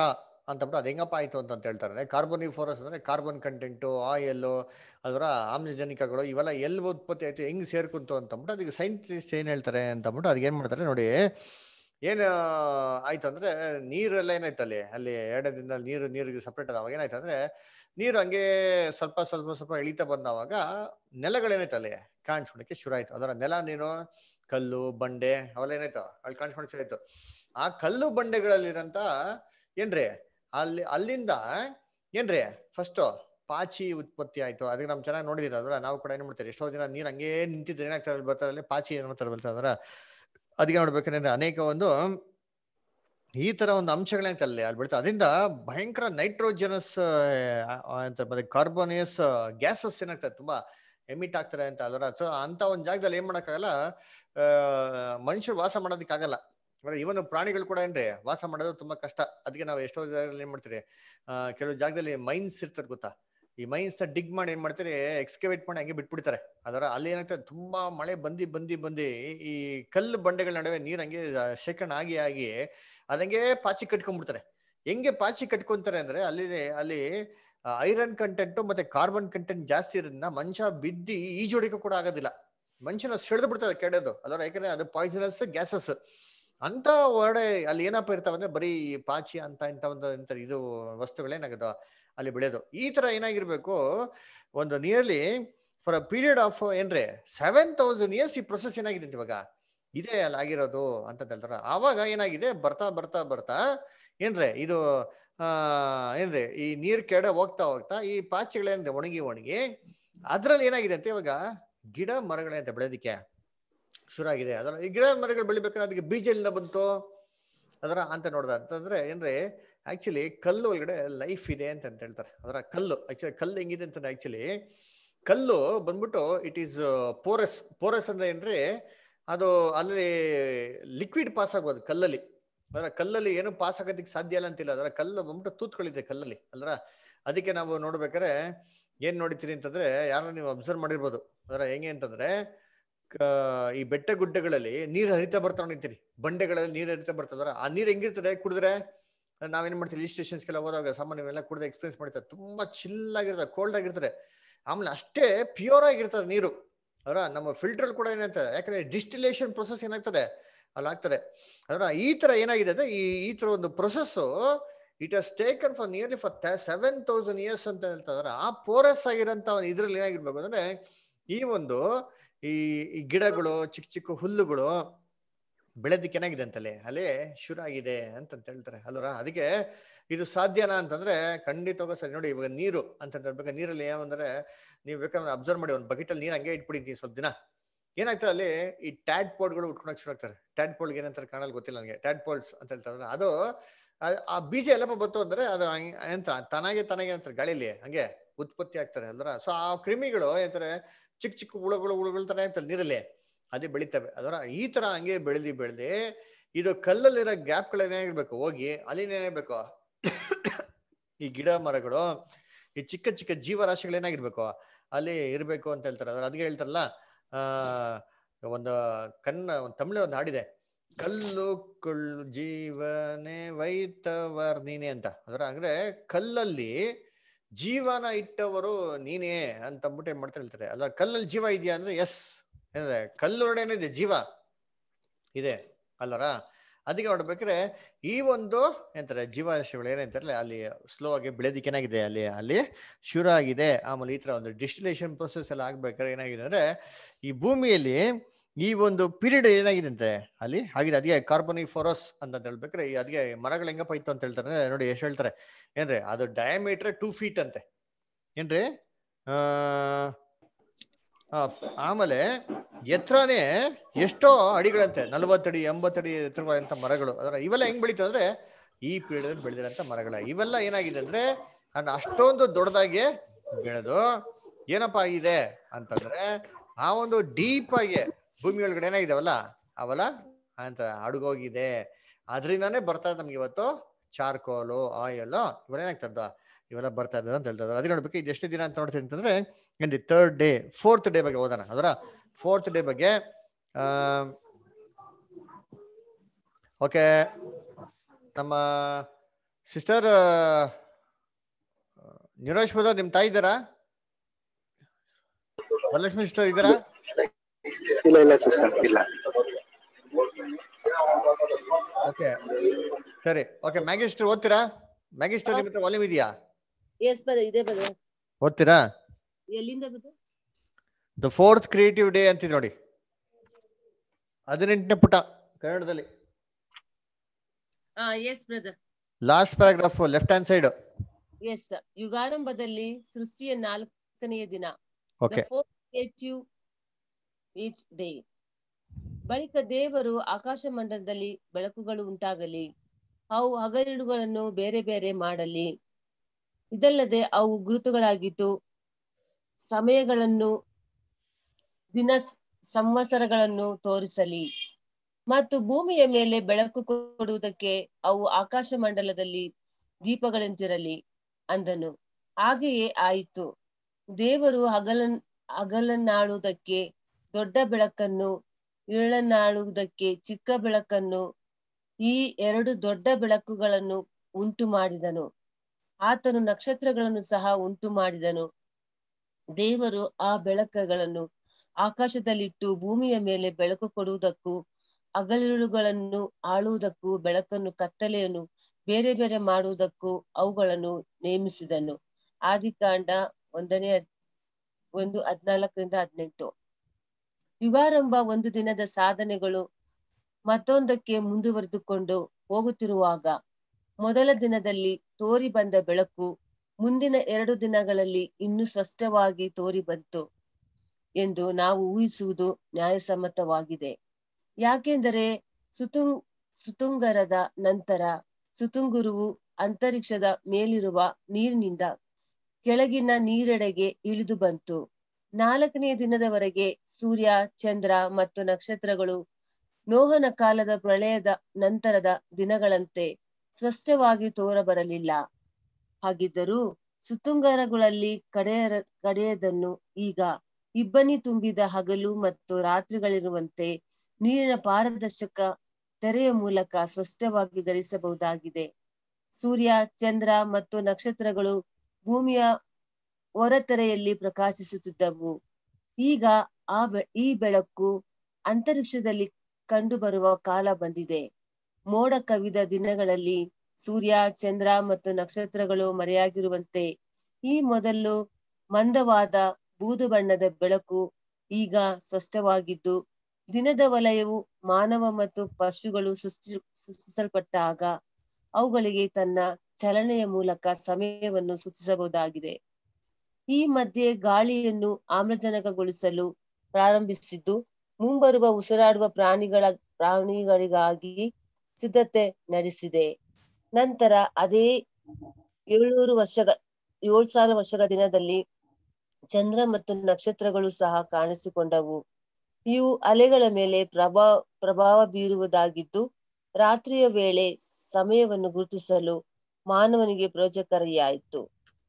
ಅಂತಬಿಟ್ಟು ಅದು ಹೆಂಗಪ್ಪ ಆಯ್ತು ಅಂತ ಹೇಳ್ತಾರೆ ಕಾರ್ಬೋನಿಫೋರಸ್ ಅಂದ್ರೆ ಕಾರ್ಬನ್ ಕಂಟೆಂಟು ಆಯಿಲ್ ಅದರ ಆಮ್ಲಜನಕಗಳು ಇವೆಲ್ಲ ಎಲ್ಲಿ ಉತ್ಪತ್ತಿ ಆಯ್ತು ಹೆಂಗ್ ಸೇರ್ಕೊಂತು ಅಂತಂದ್ಬಿಟ್ಟು ಅದಕ್ಕೆ ಸೈಂಟಿಸ್ಟ್ ಏನ್ ಹೇಳ್ತಾರೆ ಅಂತಂದ್ಬಿಟ್ಟು ಅದಕ್ಕೆ ಏನ್ ಮಾಡ್ತಾರೆ ನೋಡಿ ಏನ್ ಆಯ್ತು ಅಂದ್ರೆ ನೀರೆಲ್ಲ ಏನಾಯ್ತು ಅಲ್ಲಿ ಅಲ್ಲಿ ಎರಡನೇ ದಿನದಲ್ಲಿ ನೀರು ನೀರಿಗೆ ಸಪ್ರೇಟ್ ಅದ ಅವಾಗ ಏನಾಯ್ತು ಅಂದ್ರೆ ನೀರು ಹಂಗೆ ಸ್ವಲ್ಪ ಸ್ವಲ್ಪ ಸ್ವಲ್ಪ ಇಳಿತಾ ಬಂದವಾಗ ನೆಲಗಳೇನಾಯ್ತು ಅಲ್ಲಿ ಕಾಣಿಸ್ಕೊಳಕ್ಕೆ ಶುರು ಆಯ್ತು ಅದರ ನೆಲ ನೀನು ಕಲ್ಲು ಬಂಡೆ ಅವೆಲ್ಲ ಏನಾಯ್ತು ಅಲ್ಲಿ ಕಾಣಿಸ್ಕೊಂಡು ಶುರು ಆಯ್ತು ಆ ಕಲ್ಲು ಬಂಡೆಗಳಲ್ಲಿರಂತ ಏನ್ರಿ ಅಲ್ಲಿ ಅಲ್ಲಿಂದ ಏನ್ರಿ ಫಸ್ಟ್ ಪಾಚಿ ಉತ್ಪತ್ತಿ ಆಯ್ತು ಅದಕ್ಕೆ ನಮ್ ಚೆನ್ನಾಗಿ ನೋಡಿದಿರ ಅದ್ರ ನಾವು ಕೂಡ ಏನ್ ಮಾಡ್ತೀವಿ ಎಷ್ಟೋ ಜನ ನೀರ್ ಹಂಗೇ ನಿಂತಿದ್ರೆ ಏನಾಗ್ತಾರೆ ಅಲ್ಲಿ ಬರ್ತಾರೆ ಅಲ್ಲಿ ಪಾಚಿ ಏನ್ ಮಾಡ್ತಾರೆ ಬರ್ತಾರೆ ಅದರ ಅದಕ್ಕೆ ನೋಡ್ಬೇಕಂದ್ರೆ ಅನೇಕ ಒಂದು ಈ ತರ ಒಂದು ಅಂಶಗಳೈತೆ ಅಲ್ಲಿ ಅಲ್ಲಿ ಬೀಳ್ತಾ ಅದರಿಂದ ಭಯಂಕರ ನೈಟ್ರೋಜನಸ್ ಅಂತ ಮತ್ತೆ ಕಾರ್ಬೋನಿಯಸ್ ಗ್ಯಾಸಸ್ ಏನಾಗ್ತದೆ ತುಂಬಾ ಎಮಿಟ್ ಆಗ್ತಾರೆ ಅಂತ ಅದರ ಸೊ ಅಂತ ಒಂದ್ ಜಾಗದಲ್ಲಿ ಏನ್ ಮಾಡಕ್ಕಾಗಲ್ಲ ಆ ಮನುಷ್ಯರು ವಾಸ ಮಾಡೋದಕ್ಕಾಗಲ್ಲ ಇವನ್ ಪ್ರಾಣಿಗಳು ಕೂಡ ಏನ್ರಿ ವಾಸ ಮಾಡೋದು ತುಂಬಾ ಕಷ್ಟ ಅದಕ್ಕೆ ನಾವು ಎಷ್ಟೋ ಜಾಗದಲ್ಲಿ ಏನ್ ಮಾಡ್ತೀರಿ ಆ ಕೆಲವು ಜಾಗದಲ್ಲಿ ಮೈನ್ಸ್ ಇರ್ತಾರೆ ಗೊತ್ತಾ ಈ ಮೈನ್ಸ್ ನ ಡಿಗ್ ಮಾಡಿ ಏನ್ ಮಾಡ್ತಾರೆ ಎಕ್ಸ್ಕವೇಟ್ ಮಾಡಿ ಹಂಗೆ ಬಿಟ್ಬಿಡ್ತಾರೆ ಅದರ ಅಲ್ಲಿ ಏನಾಗ್ತದೆ ತುಂಬಾ ಮಳೆ ಬಂದಿ ಬಂದಿ ಬಂದಿ ಈ ಕಲ್ಲು ಬಂಡೆಗಳ ನಡುವೆ ನೀರ್ ಹಂಗೆ ಶೇಖರಣೆ ಆಗಿ ಆಗಿ ಅದಂಗೆ ಪಾಚಿ ಕಟ್ಕೊಂಡ್ಬಿಡ್ತಾರೆ ಹೆಂಗೆ ಪಾಚಿ ಕಟ್ಕೊಂತಾರೆ ಅಂದ್ರೆ ಅಲ್ಲಿ ಅಲ್ಲಿ ಐರನ್ ಕಂಟೆಂಟ್ ಮತ್ತೆ ಕಾರ್ಬನ್ ಕಂಟೆಂಟ್ ಜಾಸ್ತಿ ಇರೋದ್ರಿಂದ ಮನುಷ್ಯ ಬಿದ್ದಿ ಈಜೋಡಿಕೆ ಕೂಡ ಆಗೋದಿಲ್ಲ ಮನುಷ್ಯನ ಸೆಳೆದು ಬಿಡ್ತದೆ ಕೆಡೋದು ಅದರ ಯಾಕಂದ್ರೆ ಅದು ಪಾಯ್ಸನಸ್ ಗ್ಯಾಸಸ್ ಅಂತ ಹೊರಡೆ ಅಲ್ಲಿ ಏನಪ್ಪ ಇರ್ತಾವಂದ್ರೆ ಬರೀ ಪಾಚಿ ಅಂತ ಇಂತ ಒಂದು ಇಂತ ಇದು ವಸ್ತುಗಳೇನಾಗದು ಅಲ್ಲಿ ಬೆಳೆಯೋದು ಈ ತರ ಏನಾಗಿರ್ಬೇಕು ಒಂದು nearly for a period of ಏನ್ರಿ ಸೆವೆನ್ ತೌಸಂಡ್ ಇಯರ್ಸ್ ಈ ಪ್ರೊಸೆಸ್ ಏನಾಗಿದೆ ಇವಾಗ ಇದೇ ಅಲ್ಲಿ ಆಗಿರೋದು ಅಂತ ಹೇಳ್ತಾರ ಆವಾಗ ಏನಾಗಿದೆ ಬರ್ತಾ ಬರ್ತಾ ಬರ್ತಾ ಏನ್ರಿ ಇದು ಆ ಏನ್ರಿ ಈ ನೀರ್ ಕೆಡ ಹೋಗ್ತಾ ಹೋಗ್ತಾ ಈ ಪಾಚಿಗಳೇನಿದೆ ಒಣಗಿ ಒಣಗಿ ಅದ್ರಲ್ಲಿ ಏನಾಗಿದೆ ಅಂತ ಇವಾಗ ಗಿಡ ಮರಗಳೇ ಅಂತ ಬೆಳೆಯೋದಿಕ್ಕೆ ಶುರು ಆಗಿದೆ ಅದರ ಈ ಗಿಡ ಮರಗಳು ಬೆಳಿಬೇಕಾದ್ರೆ ಅದಕ್ಕೆ ಬೀಜ ಎಲ್ಲಿಂದ ಬಂತು ಅದರ ಅಂತ ನೋಡ್ದ ಅಂತಂದ್ರೆ ಏನ್ರಿ ಆಕ್ಚುಲಿ ಕಲ್ಲು ಒಳಗಡೆ ಲೈಫ್ ಇದೆ ಅಂತ ಅಂತ ಹೇಳ್ತಾರೆ ಅದರ ಕಲ್ಲು ಆಕ್ಚುಲಿ ಕಲ್ಲು ಹೆಂಗಿದೆ ಅಂತಂದ್ರೆ ಆಕ್ಚುಲಿ ಕಲ್ಲು ಬಂದ್ಬಿಟ್ಟು ಇಟ್ ಈಸ್ ಪೋರಸ್ ಪೋರಸ್ ಅಂದ್ರೆ ಏನ್ರಿ ಅದು ಅಲ್ಲಿ ಲಿಕ್ವಿಡ್ ಪಾಸ್ ಆಗೋದು ಕಲ್ಲಲ್ಲಿ ಅದರ ಕಲ್ಲಲ್ಲಿ ಏನು ಪಾಸ್ ಆಗೋದಕ್ಕೆ ಸಾಧ್ಯ ಇಲ್ಲ ಅಂತಿಲ್ಲ ಅದರ ಕಲ್ಲು ಬಂದ್ಬಿಟ್ಟು ತೂತ್ಗಳಿದೆ ಕಲ್ಲಲ್ಲಿ ಅಲ್ರ ಅದಕ್ಕೆ ನಾವು ನೋಡ್ಬೇಕಾದ್ರೆ ಏನ್ ನೋಡಿತೀರಿ ಅಂತಂದ್ರೆ ಯಾರು ನೀವು ಅಬ್ಸರ್ವ್ ಮಾಡಿರ್ಬೋದು ಅದರ ಹೆಂಗೆ ಅಂತಂದ್ರೆ ಈ ಬೆಟ್ಟ ಗುಡ್ಡಗಳಲ್ಲಿ ನೀರು ಹರಿತಾ ಬರ್ತಾ ನಿಂತೀರಿ ಬಂಡೆಗಳಲ್ಲಿ ನೀರು ಹರಿತಾ ಬರ್ತದ್ರ ಆ ನೀರು ಹೆಂಗಿರ್ತದೆ ಕುಡಿದ್ರೆ ನಾವೇನ್ ಮಾಡ್ತೀವಿ ಹಿಲ್ ಸ್ಟೇಷನ್ಸ್ಗೆಲ್ಲ ಹೋದಾಗ ಸಾಮಾನ್ಯವೆಲ್ಲ ಕುಡಿದ ಎಕ್ಸ್ಪೀರಿಯನ್ಸ್ ಮಾಡಿರ್ತಾರೆ ತುಂಬಾ ಚಿಲ್ ಆಗಿರ್ತದೆ ಕೋಲ್ಡ್ ಆಗಿರ್ತದೆ ಆಮೇಲೆ ಅಷ್ಟೇ ಪ್ಯೂರ್ ಆಗಿರ್ತದೆ ನೀರು ಅದರ ನಮ್ಮ ಫಿಲ್ಟರ್ ಕೂಡ ಏನಾಗ್ತದೆ ಯಾಕಂದ್ರೆ ಡಿಸ್ಟಿಲೇಷನ್ ಪ್ರೊಸೆಸ್ ಏನಾಗ್ತದೆ ಅಲ್ಲಿ ಆಗ್ತದೆ ಅದರ ಈ ತರ ಏನಾಗಿದೆ ಅಂದ್ರೆ ಈ ಈ ತರ ಒಂದು process it has taken for nearly for seven thousand years ಅಂತ ಹೇಳ್ತಾರೆ ಆ ಪೋರಸ್ ಆಗಿರೋಂತ ಇದ್ರಲ್ಲಿ ಏನಾಗಿರ್ಬೇಕು ಅಂದ್ರೆ ಈ ಒಂದು ಈ ಈ ಗಿಡಗಳು ಚಿಕ್ಕ ಚಿಕ್ಕ ಹುಲ್ಲುಗಳು ಬೆಳೆದಕ್ಕೆ ಏನಾಗಿದೆ ಅಂತಲ್ಲಿ ಅಲ್ಲೇ ಶುರು ಆಗಿದೆ ಅಂತ ಹೇಳ್ತಾರೆ ಅಲ್ವರ ಅದಕ್ಕೆ ಇದು ಸಾಧ್ಯನಾ ಅಂತಂದ್ರೆ ಖಂಡಿತವಾಗ ಸರಿ ನೋಡಿ ಇವಾಗ ನೀರು ಅಂತ ಹೇಳ್ಬೇಕು ನೀರಲ್ಲಿ ಏನಂದ್ರೆ ನೀವು ಬೇಕಾದ್ರೆ ಅಬ್ಸರ್ವ್ ಮಾಡಿ ಒಂದು ಬಕೆಟ್ ಅಲ್ಲಿ ನೀರು ಹಂಗೆ ಇಟ್ಬಿಟ್ಟಿದ್ದೀವಿ ಸ್ವಲ್ಪ ದಿನ ಏನಾಗ್ತದೆ ಅಲ್ಲಿ ಈ ಟ್ಯಾಡ್ ಪೋಲ್ಡ್ಗಳು ಉಟ್ಕೊಳಕ್ ಶುರು ಆಗ್ತಾರೆ ಟ್ಯಾಡ್ ಪೋಲ್ಡ್ ಏನಂತಾರೆ ಕಾಣಲ್ ಗೊತ್ತಿಲ್ಲ ನನಗೆ ಟ್ಯಾಡ್ ಪೋಲ್ಡ್ಸ್ ಅಂತ ಹೇಳ್ತಾರೆ ಅದು ಆ ಬೀಜ ಎಲ್ಲಪ್ಪ ಬಂತು ಅಂದ್ರೆ ಅದು ಎಂತ ತನಾಗೆ ತನಗೆ ಅಂತಾರೆ ಗಾಳಿಲಿ ಹಂಗೆ ಉತ್ಪತ್ತಿ ಆಗ್ತಾರೆ ಅಲ್ರ ಸೊ ಆ ಕ್ರಿಮಿಗಳು ಏನಂತಾರೆ ಚಿಕ್ಕ ಚಿಕ್ಕ ಹುಳುಗಳು ಹುಳುಗಳು ತರ ಇರ್ತಲ್ಲ ನೀರಲ್ಲಿ ಅದೇ ಬೆಳಿತವೆ ಅದರ ಈ ತರ ಹಂಗೆ ಬೆಳೆದಿ ಬೆಳೆದಿ ಇದು ಕಲ್ಲಲ್ಲಿರೋ ಗ್ಯಾಪ್ಗಳು ಏನಾಗಿರ್ಬೇಕು ಹೋಗಿ ಅಲ್ಲಿನ ಏನಾಗಬೇಕು ಈ ಗಿಡ ಮರಗಳು ಈ ಚಿಕ್ಕ ಚಿಕ್ಕ ಜೀವರಾಶಿಗಳು ಏನಾಗಿರ್ಬೇಕು ಅಲ್ಲಿ ಇರ್ಬೇಕು ಅಂತ ಹೇಳ್ತಾರೆ ಅದ್ರ ಅದಕ್ಕೆ ಹೇಳ್ತಾರಲ್ಲ ಆ ಒಂದು ಕನ್ನ ಒಂದು ತಮಿಳು ಒಂದು ಹಾಡಿದೆ ಕಲ್ಲು ಕುಳ್ಳು ಜೀವನೇ ವೈತವರ್ ನೀನೆ ಅಂತ ಅದರ ಅಂದ್ರೆ ಕಲ್ಲಲ್ಲಿ ಜೀವನ ಇಟ್ಟವರು ನೀನೇ ಅಂತ ಅಂದ್ಬಿಟ್ಟು ಏನ್ ಮಾಡ್ತಾ ಹೇಳ್ತಾರೆ ಅಲ್ಲ ಕಲ್ಲಲ್ಲಿ ಜೀವ ಇದೆಯಾ ಅಂದ್ರೆ ಎಸ್ ಏನಂದ್ರೆ ಕಲ್ಲೊಳಗಡೆ ಏನಿದೆ ಜೀವ ಇದೆ ಅಲ್ಲರ ಅದಕ್ಕೆ ನೋಡ್ಬೇಕಾದ್ರೆ ಈ ಒಂದು ಎಂತಾರೆ ಜೀವರಾಶಿಗಳು ಏನಂತಾರಲ್ಲ ಅಲ್ಲಿ ಸ್ಲೋ ಆಗಿ ಬೆಳೆದಿಕ್ಕೆ ಏನಾಗಿದೆ ಅಲ್ಲಿ ಅಲ್ಲಿ ಶುರು ಆಗಿದೆ ಆಮೇಲೆ ಈ ತರ ಒಂದು ಡಿಸ್ಟಿಲೇಷನ್ ಪ್ರೊಸೆಸ್ ಎಲ್ಲ ಆಗ್ಬೇಕಾದ್ರೆ ಏನಾಗಿದೆ ಅಂದ್ರೆ ಈ ಭೂಮಿಯಲ್ಲಿ ಈ ಒಂದು ಪೀರಿಯಡ್ ಏನಾಗಿದೆ ಅಂತೆ ಅಲ್ಲಿ ಆಗಿದೆ ಅದಕ್ಕೆ ಕಾರ್ಬನಿಫೋರಸ್ ಅಂತ ಹೇಳ್ಬೇಕಾರೆ ಅದಕ್ಕೆ ಮರಗಳು ಹೆಂಗಪ್ಪ ಇತ್ತು ಅಂತ ಹೇಳ್ತಾರೆ ನೋಡಿ ಎಷ್ಟು ಹೇಳ್ತಾರೆ ಏನ್ರಿ ಅದು ಡಯಾಮೀಟರ್ ಟೂ ಫೀಟ್ ಅಂತೆ ಏನ್ರಿ ಆ ಆಮೇಲೆ ಎತ್ತರನೇ ಎಷ್ಟೋ ಅಡಿಗಳಂತೆ ನಲವತ್ತಡಿ ಎಂಬತ್ತಡಿ ಎತ್ತರವಾದಂತ ಮರಗಳು ಅದರ ಇವೆಲ್ಲ ಹೆಂಗ್ ಬೆಳೀತು ಅಂದ್ರೆ ಈ ಪೀರಿಯಡ್ ಅಲ್ಲಿ ಬೆಳೆದಿರಂತ ಮರಗಳ ಇವೆಲ್ಲ ಏನಾಗಿದೆ ಅಂದ್ರೆ ನಾನು ಅಷ್ಟೊಂದು ದೊಡ್ಡದಾಗಿ ಬೆಳೆದು ಏನಪ್ಪಾ ಆಗಿದೆ ಅಂತಂದ್ರೆ ಆ ಒಂದು ಡೀಪ್ ಆಗಿ ಭೂಮಿ ಒಳಗಡೆ ಏನಾಗಿದಾವಲ್ಲ ಅವೆಲ್ಲ ಅಂತ ಅಡುಗೋಗಿದೆ ಅದರಿಂದಾನೇ ಬರ್ತಾ ನಮ್ಗೆ ಇವತ್ತು ಚಾರ್ಕೋಲು ಆಯಿಲ್ ಇವೆಲ್ಲ ಏನಾಗ್ತದ ಇವೆಲ್ಲ ಬರ್ತಾ ಇರೋದು ಅಂತ ಹೇಳ್ತಾರೆ ಅದೇ ನೋಡ್ಬೇಕು ಇದು ಎಷ್ಟು ದಿನ ಅಂತ ನೋಡ್ತೀನಿ ಅಂತಂದ್ರೆ ಏನ್ರಿ ಥರ್ಡ್ ಡೇ ಫೋರ್ತ್ ಡೇ ಬಗ್ಗೆ ಓದೋಣ ಅದರ ಫೋರ್ತ್ ಡೇ ಬಗ್ಗೆ ಓಕೆ ನಮ್ಮ ಸಿಸ್ಟರ್ ನಿರೋಶ್ ಬ್ರದರ್ ನಿಮ್ ತಾಯಿ ಇದ್ದಾರಾ ವರಲಕ್ಷ್ಮಿ ಸಿಸ್ಟರ್ ಇದ್ದಾರಾ ಇಲ್ಲ ಇಲ್ಲ ಸಿಸ್ಟರ್ ಇಲ್ಲ ಓಕೆ ಸರಿ ಓಕೆ ಮ್ಯಾಗಿಸ್ಟರ್ ಓದ್ತೀರಾ ಮ್ಯಾಗಿಸ್ಟರ್ ನಿಮ್ಮ ಹತ್ರ ವಾಲ್ಯೂಮ್ ಇದೆಯಾ ಎಸ್ ಬದ ಇದೆ ಬದ ಓದ್ತೀರಾ ಎಲ್ಲಿಂದ ಬದ ದ ಫೋರ್ತ್ ಕ್ರಿಯೇಟಿವ್ ಡೇ ಅಂತಿದೆ ನೋಡಿ ಹದಿನೆಂಟನೇ ಪುಟ ಕನ್ನಡದಲ್ಲಿ ಹಾ yes brother last paragraph left hand side yes ಯುಗಾರಂಭದಲ್ಲಿ ಸೃಷ್ಟಿಯ ನಾಲ್ಕನೆಯ ದಿನ ಓಕೆ ಕ್ರಿಯೇಟಿವ್ ಈಚ್ ಡೇ ಬಳಿಕ ದೇವರು ಆಕಾಶ ಮಂಡಲದಲ್ಲಿ ಬೆಳಕುಗಳು ಉಂಟಾಗಲಿ ಅವು ಹಗಲಿರುಗಳನ್ನು ಬೇರೆ ಬೇರೆ ಮಾಡಲಿ ಇದಲ್ಲದೆ ಅವು ಗುರುತುಗಳಾಗಿದ್ದು ಸಮಯಗಳನ್ನು ದಿನ ಸಂವತ್ಸರಗಳನ್ನು ತೋರಿಸಲಿ ಮತ್ತು ಭೂಮಿಯ ಮೇಲೆ ಬೆಳಕು ಕೊಡುವುದಕ್ಕೆ ಅವು ಆಕಾಶ ಮಂಡಲದಲ್ಲಿ ದೀಪಗಳಂತಿರಲಿ ಅಂದನು ಹಾಗೆಯೇ ಆಯಿತು ದೇವರು ಹಗಲನ್ ಹಗಲನ್ನಾಳುವುದಕ್ಕೆ ದೊಡ್ಡ ಬೆಳಕನ್ನು ಇಳನಾಳುವುದಕ್ಕೆ ಚಿಕ್ಕ ಬೆಳಕನ್ನು ಈ ಎರಡು ದೊಡ್ಡ ಬೆಳಕುಗಳನ್ನು ಉಂಟು ಮಾಡಿದನು ಆತನು ನಕ್ಷತ್ರಗಳನ್ನು ಸಹ ಉಂಟು ಮಾಡಿದನು ದೇವರು ಆ ಬೆಳಕುಗಳನ್ನು ಆಕಾಶದಲ್ಲಿಟ್ಟು ಭೂಮಿಯ ಮೇಲೆ ಬೆಳಕು ಕೊಡುವುದಕ್ಕೂ ಹಗಲಿರುಳುಗಳನ್ನು ಆಳುವುದಕ್ಕೂ ಬೆಳಕನ್ನು ಕತ್ತಲೆಯನ್ನು ಬೇರೆ ಬೇರೆ ಮಾಡುವುದಕ್ಕೂ ಅವುಗಳನ್ನು ನೇಮಿಸಿದನು ಆದಿಕಾಂಡ ಒಂದನೇ ಅದ್- ಒಂದು ಹದ್ನಾಲ್ಕರಿಂದ ಹದಿನೆಂಟು ಯುಗಾರಂಭ ಒಂದು ದಿನದ ಸಾಧನೆಗಳು ಮತ್ತೊಂದಕ್ಕೆ ಮುಂದುವರೆದುಕೊಂಡು ಹೋಗುತ್ತಿರುವಾಗ ಮೊದಲ ದಿನದಲ್ಲಿ ತೋರಿ ಬಂದ ಬೆಳಕು ಮುಂದಿನ ಎರಡು ದಿನಗಳಲ್ಲಿ ಇನ್ನೂ ಸ್ಪಷ್ಟವಾಗಿ ತೋರಿ ಬಂತು ಎಂದು ನಾವು ಊಹಿಸುವುದು ನ್ಯಾಯಸಮ್ಮತವಾಗಿದೆ ಯಾಕೆಂದರೆ ಸುತುಂಗ್ ಸುತುಂಗರದ ನಂತರ ಸುತುಂಗುರುವು ಅಂತರಿಕ್ಷದ ಮೇಲಿರುವ ನೀರಿನಿಂದ ಕೆಳಗಿನ ನೀರೆಡೆಗೆ ಇಳಿದು ಬಂತು ನಾಲ್ಕನೆಯ ದಿನದವರೆಗೆ ಸೂರ್ಯ ಚಂದ್ರ ಮತ್ತು ನಕ್ಷತ್ರಗಳು ನೋಹನ ಕಾಲದ ಪ್ರಳಯದ ನಂತರದ ದಿನಗಳಂತೆ ಸ್ಪಷ್ಟವಾಗಿ ತೋರಬರಲಿಲ್ಲ ಹಾಗಿದ್ದರೂ ಸುತುಂಗರಗಳಲ್ಲಿ ಕಡೆಯ ಕಡೆಯದನ್ನು ಈಗ ಇಬ್ಬನಿ ತುಂಬಿದ ಹಗಲು ಮತ್ತು ರಾತ್ರಿಗಳಿರುವಂತೆ ನೀರಿನ ಪಾರದರ್ಶಕ ತೆರೆಯ ಮೂಲಕ ಸ್ಪಷ್ಟವಾಗಿ ಗ್ರಹಿಸಬಹುದಾಗಿದೆ ಸೂರ್ಯ ಚಂದ್ರ ಮತ್ತು ನಕ್ಷತ್ರಗಳು ಭೂಮಿಯ ಹೊರತೆರೆಯಲ್ಲಿ ಪ್ರಕಾಶಿಸುತ್ತಿದ್ದವು ಈಗ ಆ ಬೆ ಈ ಬೆಳಕು ಅಂತರಿಕ್ಷದಲ್ಲಿ ಕಂಡುಬರುವ ಕಾಲ ಬಂದಿದೆ ಮೋಡ ಕವಿದ ದಿನಗಳಲ್ಲಿ ಸೂರ್ಯ ಚಂದ್ರ ಮತ್ತು ನಕ್ಷತ್ರಗಳು ಮರೆಯಾಗಿರುವಂತೆ ಈ ಮೊದಲು ಮಂದವಾದ ಬೂದು ಬಣ್ಣದ ಬೆಳಕು ಈಗ ಸ್ಪಷ್ಟವಾಗಿದ್ದು ದಿನದ ವಲಯವು ಮಾನವ ಮತ್ತು ಪಶುಗಳು ಸೃಷ್ಟಿ ಸೃಷ್ಟಿಸಲ್ಪಟ್ಟಾಗ ಅವುಗಳಿಗೆ ತನ್ನ ಚಲನೆಯ ಮೂಲಕ ಸಮಯವನ್ನು ಸೂಚಿಸಬಹುದಾಗಿದೆ ಈ ಮಧ್ಯೆ ಗಾಳಿಯನ್ನು ಆಮ್ಲಜನಕಗೊಳಿಸಲು ಪ್ರಾರಂಭಿಸಿದ್ದು ಮುಂಬರುವ ಉಸಿರಾಡುವ ಪ್ರಾಣಿಗಳ ಪ್ರಾಣಿಗಳಿಗಾಗಿ ಸಿದ್ಧತೆ ನಡೆಸಿದೆ ನಂತರ ಅದೇ ಏಳ್ನೂರು ವರ್ಷಗಳ ಏಳು ಸಾವಿರ ವರ್ಷಗಳ ದಿನದಲ್ಲಿ ಚಂದ್ರ ಮತ್ತು ನಕ್ಷತ್ರಗಳು ಸಹ ಕಾಣಿಸಿಕೊಂಡವು ಇವು ಅಲೆಗಳ ಮೇಲೆ ಪ್ರಭಾವ ಪ್ರಭಾವ ಬೀರುವುದಾಗಿದ್ದು ರಾತ್ರಿಯ ವೇಳೆ ಸಮಯವನ್ನು ಗುರುತಿಸಲು ಮಾನವನಿಗೆ ಪ್ರಯೋಜನಕಾರಿಯಾಯಿತು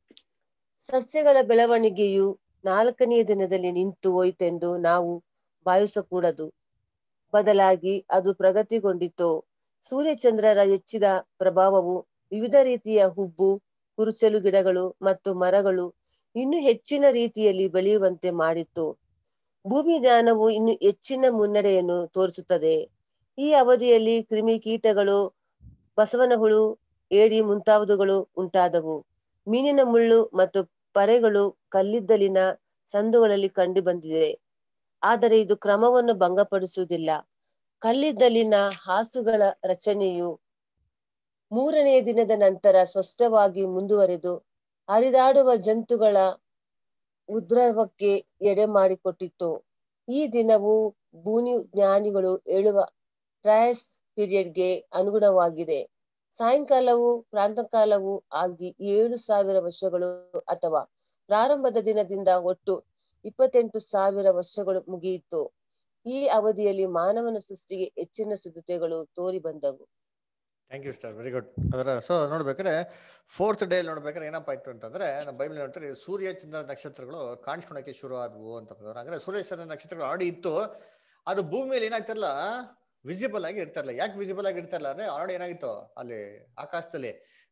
ಸಸ್ಯಗಳ ಬೆಳವಣಿಗೆಯು ನಾಲ್ಕನೆಯ ದಿನದಲ್ಲಿ ನಿಂತು ಹೋಯಿತೆಂದು ನಾವು ಭಾವಿಸಕೂಡದು ಬದಲಾಗಿ ಅದು ಪ್ರಗತಿಗೊಂಡಿತು ಸೂರ್ಯಚಂದ್ರರ ಹೆಚ್ಚಿದ ಪ್ರಭಾವವು ವಿವಿಧ ರೀತಿಯ ಹುಬ್ಬು ಕುರುಚಲು ಗಿಡಗಳು ಮತ್ತು ಮರಗಳು ಇನ್ನು ಹೆಚ್ಚಿನ ರೀತಿಯಲ್ಲಿ ಬೆಳೆಯುವಂತೆ ಮಾಡಿತ್ತು ಭೂಮಿ ಜ್ಞಾನವು ಇನ್ನು ಹೆಚ್ಚಿನ ಮುನ್ನಡೆಯನ್ನು ತೋರಿಸುತ್ತದೆ ಈ ಅವಧಿಯಲ್ಲಿ ಕ್ರಿಮಿಕೀಟಗಳು ಬಸವನ ಹುಳು ಏಡಿ ಮುಂತಾದವುಗಳು ಉಂಟಾದವು ಮೀನಿನ ಮುಳ್ಳು ಮತ್ತು ಪರೆಗಳು ಕಲ್ಲಿದ್ದಲಿನ ಸಂದುಗಳಲ್ಲಿ ಕಂಡು ಬಂದಿದೆ ಆದರೆ ಇದು ಕ್ರಮವನ್ನು ಭಂಗಪಡಿಸುವುದಿಲ್ಲ ಕಲ್ಲಿದ್ದಲಿನ ಹಾಸುಗಳ ರಚನೆಯು ಮೂರನೆಯ ದಿನದ ನಂತರ ಸ್ಪಷ್ಟವಾಗಿ ಮುಂದುವರೆದು ಹರಿದಾಡುವ ಜಂತುಗಳ ಉದ್ರವಕ್ಕೆ ಎಡೆ ಮಾಡಿಕೊಟ್ಟಿತ್ತು ಈ ದಿನವು ಭೂನಿ ಜ್ಞಾನಿಗಳು ಹೇಳುವ ಟ್ರಯಸ್ ಪೀರಿಯಡ್ಗೆ ಅನುಗುಣವಾಗಿದೆ ಸಾಯಂಕಾಲವು ಪ್ರಾಂತಕಾಲವು ಆಗಿ ಏಳು ಸಾವಿರ ವರ್ಷಗಳು ಅಥವಾ ಪ್ರಾರಂಭದ ದಿನದಿಂದ ಒಟ್ಟು ಇಪ್ಪತ್ತೆಂಟು ಸಾವಿರ ವರ್ಷಗಳು ಮುಗಿಯಿತು ಈ ಅವಧಿಯಲ್ಲಿ ಮಾನವನ ಸೃಷ್ಟಿಗೆ ಹೆಚ್ಚಿನ ಸಿದ್ಧತೆಗಳು ತೋರಿ ಬಂದವು thank you sir very good ಅದರ ಸೊ ನೋಡ್ಬೇಕಾದ್ರೆ ಫೋರ್ತ್ ಡೇ ನೋಡ್ಬೇಕಾದ್ರೆ ಏನಪ್ಪ ಆಯ್ತು ಅಂತಂದ್ರೆ ನಮ್ಮ ಬೈಬಲ್ ನೋಡ್ತಾರೆ ಸೂರ್ಯ ಚಂದ್ರ ನಕ್ಷತ್ರಗಳು ಕಾಣಿಸ್ಕೊಳಕ್ಕೆ ಶುರು ಆದವು ಅಂತ ಬಂದವ್ರು ಅಂದ್ರೆ ಸೂರ್ಯ ಚಂದ್ರ ನಕ್ಷತ್ರಗಳು ಆಲ್ರೆಡಿ ಇತ್ತು ಅದು ಭೂಮಿಯಲ್ಲಿ ಏನಾಗ್ತಾರಲ್ಲ ವಿಸಿಬಲ್ ಆಗಿ ಇರ್ತಾರಲ್ಲ ಯಾಕೆ ವಿಸಿಬಲ್ ಆಗಿ ಇರ್ತಾರಲ್ಲ ಅಂದ್ರೆ ಆಲ್ರೆಡಿ ಏನಾಗಿತ್ತು ಅಲ್ಲಿ ಆಕಾಶದಲ್ಲಿ